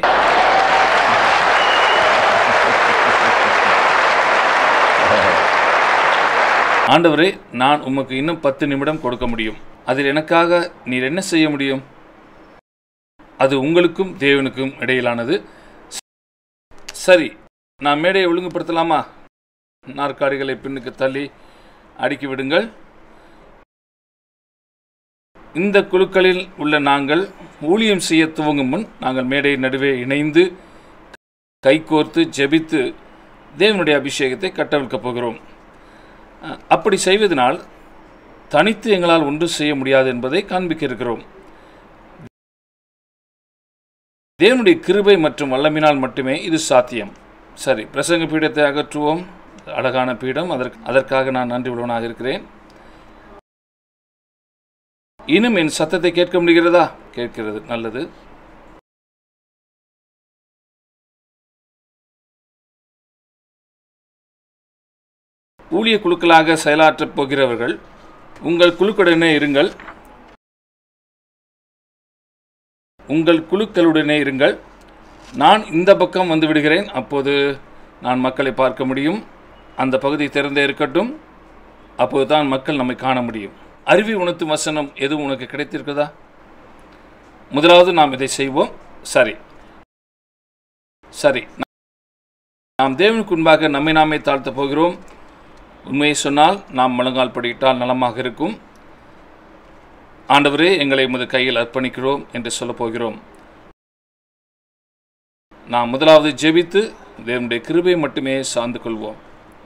ஆண்டவரே நான் உமக்கு இன்னும் பத்து நிமிடம் கொடுக்க முடியும் அதில் எனக்காக நீர் என்ன செய்ய முடியும் அது உங்களுக்கும் தேவனுக்கும் இடையிலானது சரி நான் மேடையை ஒழுங்குபடுத்தலாமா நாற்காலிகளை பின்னுக்கு தள்ளி அடுக்கி விடுங்கள் இந்த குழுக்களில் உள்ள நாங்கள் ஊழியம் செய்ய துவங்கும் முன் நாங்கள் மேடை நடுவே இணைந்து கைகோர்த்து ஜெபித்து தேவனுடைய அபிஷேகத்தை கட்டவிழ்க்கப் போகிறோம் அஹ், அப்படி செய்வதனால் தனித்து எங்களால் ஒன்றும் செய்ய முடியாது என்பதை காண்பிக்க இருக்கிறோம் தேவனுடைய கிருபை மற்றும் வல்லமினால் மட்டுமே இது சாத்தியம் சரி பிரசங்க பீடத்தை அகற்றுவோம் அழகான பீடம் அதற்கு அதற்காக நான் நன்றி உள்ளவனாக இருக்கிறேன் இன்னும் என் சத்தத்தை கேட்க முடிகிறதா கேட்கிறது நல்லது ஊழிய குழுக்களாக செயலாற்றப் போகிறவர்கள் உங்கள் குழுக்களுடனே இருங்கள் உங்கள் குழுக்களுடனே இருங்கள் நான் இந்த பக்கம் வந்து விடுகிறேன் அப்போது நான் மக்களை பார்க்க முடியும் அந்த பகுதி திறந்தே இருக்கட்டும் அப்போது தான் மக்கள் நம்மை காண முடியும் அறிவி உணர்த்தும் வசனம் எதுவும் உனக்கு கிடைத்திருக்கிறதா முதலாவது நாம் இதை செய்வோம் சரி சரி நாம் தேவனுக்கு முன்பாக நம்மை நாமே தாழ்த்த போகிறோம் உண்மையை சொன்னால் நாம் முழங்கால் படியிட்டால் நலமாக இருக்கும் ஆண்டவரே எங்களை உமது கையில் அர்ப்பணிக்கிறோம் என்று சொல்லப் போகிறோம் நாம் முதலாவது ஜெபித்து தேவனுடைய கிருபை மட்டுமே சார்ந்து கொள்வோம்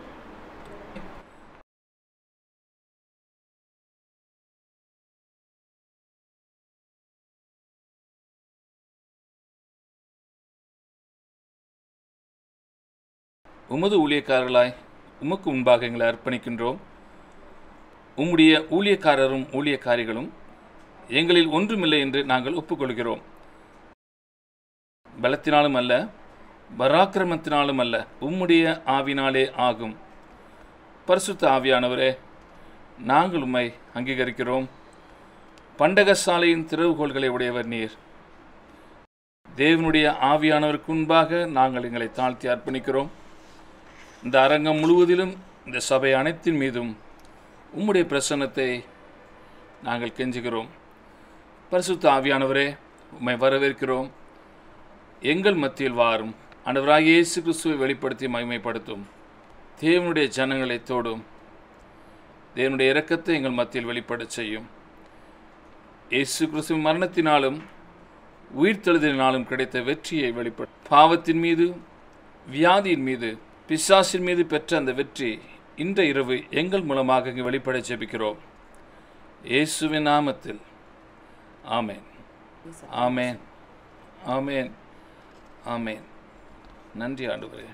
உமது ஊழியக்காரர்களாய் உமக்கு முன்பாக எங்களை அர்ப்பணிக்கின்றோம் உம்முடைய ஊழியக்காரரும் ஊழியக்காரிகளும் எங்களில் ஒன்றுமில்லை என்று நாங்கள் ஒப்புக்கொள்கிறோம் பலத்தினாலும் அல்ல பராக்கிரமத்தினாலும் அல்ல உம்முடைய ஆவினாலே ஆகும் பரிசுத்த ஆவியானவரே நாங்கள் உம்மை அங்கீகரிக்கிறோம் பண்டகசாலையின் திறவுகோள்களை உடையவர் நீர் தேவனுடைய ஆவியானவருக்கு முன்பாக நாங்கள் எங்களை தாழ்த்தி அர்ப்பணிக்கிறோம் இந்த அரங்கம் முழுவதிலும் இந்த சபை அனைத்தின் மீதும் உம்முடைய பிரசன்னத்தை நாங்கள் கெஞ்சுகிறோம் பரிசுத்த ஆவியானவரே உம்மை வரவேற்கிறோம் எங்கள் மத்தியில் வாரும் ஆண்டவராகிய இயேசு கிறிஸ்துவை வெளிப்படுத்தி மகிமைப்படுத்தும் தேவனுடைய ஜனங்களை தோடும் தேவனுடைய இரக்கத்தை எங்கள் மத்தியில் வெளிப்படச் செய்யும் இயேசு கிறிஸ்துவின் மரணத்தினாலும் உயிர்த்தெழுதலினாலும் கிடைத்த வெற்றியை வெளிப்பட பாவத்தின் மீது வியாதியின் மீது பிசாசின் மீது பெற்ற அந்த வெற்றி இன்ற இரவு எங்கள் மூலமாக இங்கு வெளிப்பட ஜெபிக்கிறோம் இயேசுவின் நாமத்தில் ஆமேன் ஆமேன் ஆமேன் ஆமேன் நன்றி ஆண்டவரே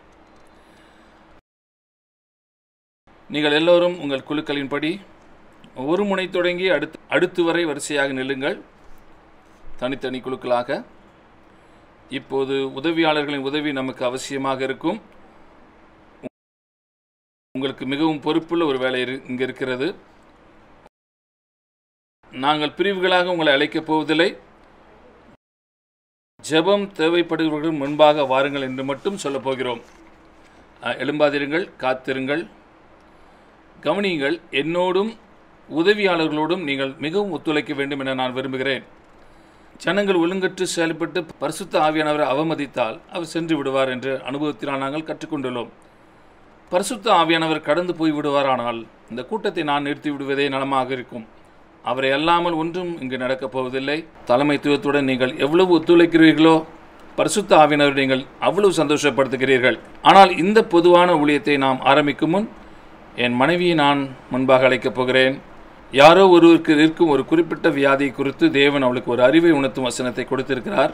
நீங்கள் எல்லோரும் உங்கள் குழுக்களின்படி ஒரு முனை தொடங்கி அடுத்து அடுத்து வரை வரிசையாக நில்லுங்கள் தனித்தனி குழுக்களாக இப்போது உதவியாளர்களின் உதவி நமக்கு அவசியமாக இருக்கும் உங்களுக்கு மிகவும் பொறுப்புள்ள ஒரு வேலை இரு- இங்கு இருக்கிறது நாங்கள் பிரிவுகளாக உங்களை அழைக்கப் போவதில்லை ஜெபம் தேவைப்படுபவர்கள் முன்பாக வாருங்கள் என்று மட்டும் சொல்லப் போகிறோம் அஹ், எழும்பாதிருங்கள் காத்திருங்கள் கவனியுங்கள் என்னோடும் உதவியாளர்களோடும் நீங்கள் மிகவும் ஒத்துழைக்க வேண்டும் என நான் விரும்புகிறேன் ஜனங்கள் ஒழுங்கற்று செயல்பட்டு பரிசுத்த ஆவியானவரை அவமதித்தால் அவர் சென்று விடுவார் என்று அனுபவத்தினால் நாங்கள் கற்றுக்கொண்டுள்ளோம் பரிசுத்த ஆவியானவர் கடந்து போய் விடுவாரானால் இந்த கூட்டத்தை நான் நிறுத்தி விடுவதே நலமாக இருக்கும் அவரை அல்லாமல் ஒன்றும் இங்கு நடக்கப் போவதில்லை தலைமைத்துவத்துடன் நீங்கள் எவ்வளவு ஒத்துழைக்கிறீர்களோ பரிசுத்த ஆவியானவரை நீங்கள் அவ்வளவு சந்தோஷப்படுத்துகிறீர்கள் ஆனால் இந்த பொதுவான ஊழியத்தை நாம் ஆரம்பிக்கும் முன் என் மனைவியை நான் முன்பாக அழைக்கப் போகிறேன் யாரோ ஒருவருக்கு இருக்கும் ஒரு குறிப்பிட்ட வியாதி குறித்து தேவன் அவளுக்கு ஒரு அறிவை உணர்த்தும் வசனத்தை கொடுத்திருக்கிறார்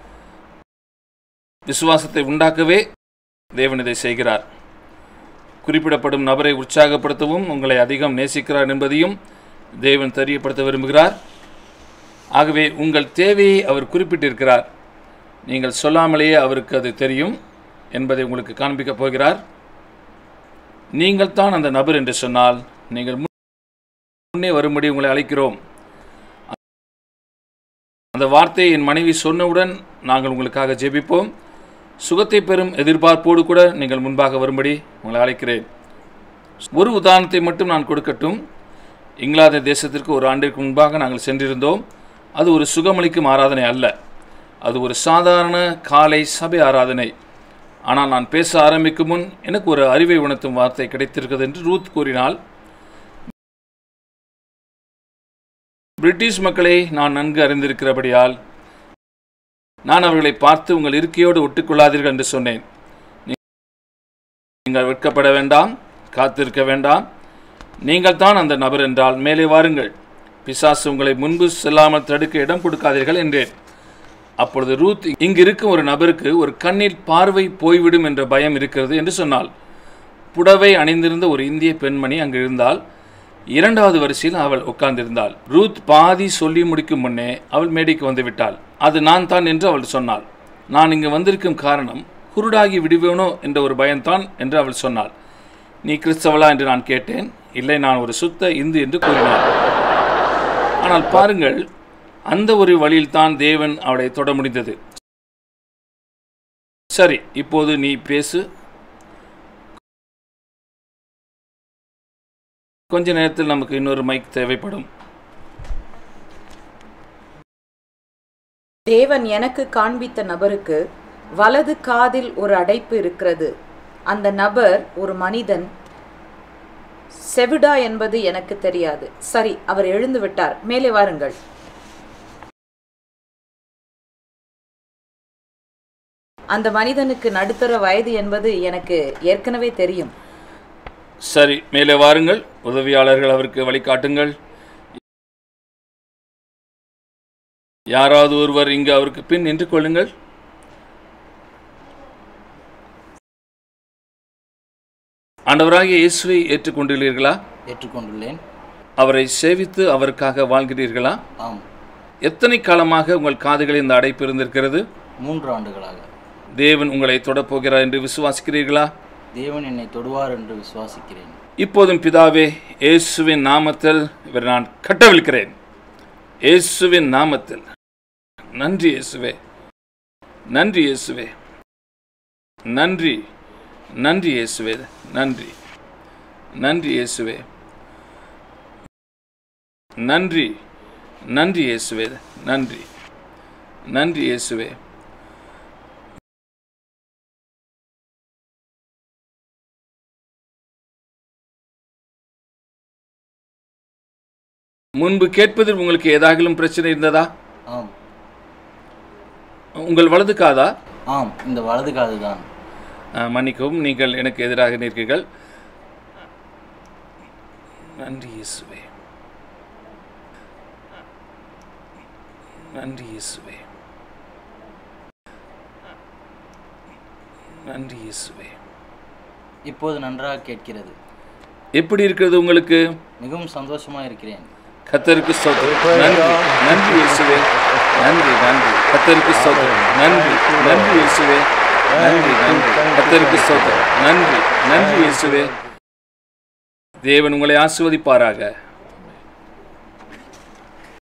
விசுவாசத்தை உண்டாக்கவே தேவன் இதை செய்கிறார் குறிப்பிடப்படும் நபரை உற்சாகப்படுத்தவும் உங்களை அதிகம் நேசிக்கிறார் என்பதையும் தேவன் தெரியப்படுத்த விரும்புகிறார் ஆகவே உங்கள் தேவையை அவர் குறிப்பிட்டிருக்கிறார் நீங்கள் சொல்லாமலேயே அவருக்கு அது தெரியும் என்பதை உங்களுக்கு காண்பிக்கப் போகிறார் நீங்கள் தான் அந்த நபர் என்று சொன்னால் நீங்கள் முன்னே வரும்படி உங்களை அழைக்கிறோம் அந்த வார்த்தையை என் மனைவி சொன்னவுடன் நாங்கள் உங்களுக்காக ஜெபிப்போம் சுகத்தை பெறும் எதிர்பார்ப்போடு கூட நீங்கள் முன்பாக வரும்படி உங்களை அழைக்கிறேன் ஒரு உதாரணத்தை மட்டும் நான் கொடுக்கட்டும் இங்கிலாந்து தேசத்திற்கு ஒரு ஆண்டிற்கு முன்பாக நாங்கள் சென்றிருந்தோம் அது ஒரு சுகமளிக்கும் ஆராதனை அல்ல அது ஒரு சாதாரண காலை சபை ஆராதனை ஆனால் நான் பேச ஆரம்பிக்கும் முன் எனக்கு ஒரு அறிவை உணர்த்தும் வார்த்தை கிடைத்திருக்கிறது என்று ரூத் கூறினாள் பிரிட்டிஷ் மக்களை நான் நன்கு அறிந்திருக்கிறபடியால் நான் அவர்களை பார்த்து உங்கள் இருக்கையோடு ஒட்டிக்கொள்ளாதீர்கள் என்று சொன்னேன் நீங்கள் வெட்கப்பட வேண்டாம் காத்திருக்க வேண்டாம் நீங்கள் தான் அந்த நபர் என்றால் மேலே வாருங்கள் பிசாசு உங்களை முன்பு செல்லாமல் தடுக்க இடம் கொடுக்காதீர்கள் என்றேன் அப்பொழுது ரூத் இங்கு இருக்கும் ஒரு நபருக்கு ஒரு கண்ணில் பார்வை போய்விடும் என்ற பயம் இருக்கிறது என்று சொன்னாள் புடவை அணிந்திருந்த ஒரு இந்திய பெண்மணி அங்கு இருந்தால் இரண்டாவது வரிசையில் அவள் உட்கார்ந்திருந்தாள் ரூத் பாதி சொல்லி முடிக்கும் முன்னே அவள் மேடைக்கு வந்து விட்டாள் அது நான் தான் என்று அவள் சொன்னாள் நான் இங்கு வந்திருக்கும் காரணம் குருடாகி விடுவேனோ என்ற ஒரு பயம்தான் என்று அவள் சொன்னாள் நீ கிறிஸ்தவளா என்று நான் கேட்டேன் இல்லை நான் ஒரு சுத்த இந்து என்று கூறினாள் ஆனால் பாருங்கள் அந்த ஒரு வழியில்தான் தேவன் அவளை தொட முடிந்தது சரி இப்போது நீ பேசு கொஞ்ச நேரத்தில் நமக்கு இன்னொரு மைக் தேவைப்படும் தேவன் எனக்கு காண்பித்த நபருக்கு வலது காதில் ஒரு அடைப்பு இருக்கிறது அந்த நபர் ஒரு மனிதன் செவிடா என்பது எனக்கு தெரியாது சரி அவர் எழுந்து விட்டார் மேலே வாருங்கள் அந்த மனிதனுக்கு நடுத்தர வயது என்பது எனக்கு ஏற்கனவே தெரியும் சரி மேலே வாருங்கள் உதவியாளர்கள் அவருக்கு வழிகாட்டுங்கள் யாராவது ஒருவர் இங்கு அவருக்கு பின் நின்று கொள்ளுங்கள் ஆண்டவராகிய இயேசுவை ஏற்றுக்கொண்டுள்ளீர்களா ஏற்றுக்கொண்டுள்ளேன் அவரை சேவித்து அவருக்காக வாழ்கிறீர்களா ஆம் எத்தனை காலமாக உங்கள் காதுகளில் இந்த அடைப்பு இருந்திருக்கிறது மூன்று ஆண்டுகளாக தேவன் உங்களை தொடப்போகிறார் என்று விசுவாசிக்கிறீர்களா தேவன் என்னை தொடுவார் என்று விசுவாசிக்கிறேன் இப்போதும் பிதாவே இயேசுவின் நாமத்தில் இவர் நான் கட்டவிழ்க்கிறேன் இயேசுவின் நாமத்தில் நன்றி இயேசுவே நன்றி இயேசுவே நன்றி நன்றி இயேசுவே நன்றி நன்றி இயேசுவே நன்றி நன்றி இயேசுவே நன்றி நன்றி இயேசுவே முன்பு கேட்பதில் உங்களுக்கு ஏதாகிலும் பிரச்சனை இருந்ததா ஆம் உங்கள் வலது காதா ஆம் இந்த வலது காது தான் அஹ், மன்னிக்கவும் நீங்கள் எனக்கு எதிராக நிற்கிறீர்கள் நன்றி இயேசுவே நன்றி இயேசுவே நன்றி இயேசுவே இப்போது நன்றாக கேட்கிறது எப்படி இருக்கிறது உங்களுக்கு மிகவும் சந்தோஷமாக இருக்கிறேன் கத்தருக்கு ஸ்தோத்திரம் நன்றி நன்றி இயேசுவே நன்றி நன்றி கத்தருக்கு ஸ்தோத்திரம் நன்றி நன்றி இயேசுவே நன்றி நன்றி கத்தருக்கு ஸ்தோத்திரம் நன்றி நன்றி இயேசுவே தேவன் உங்களை ஆசிர்வதிப்பாராக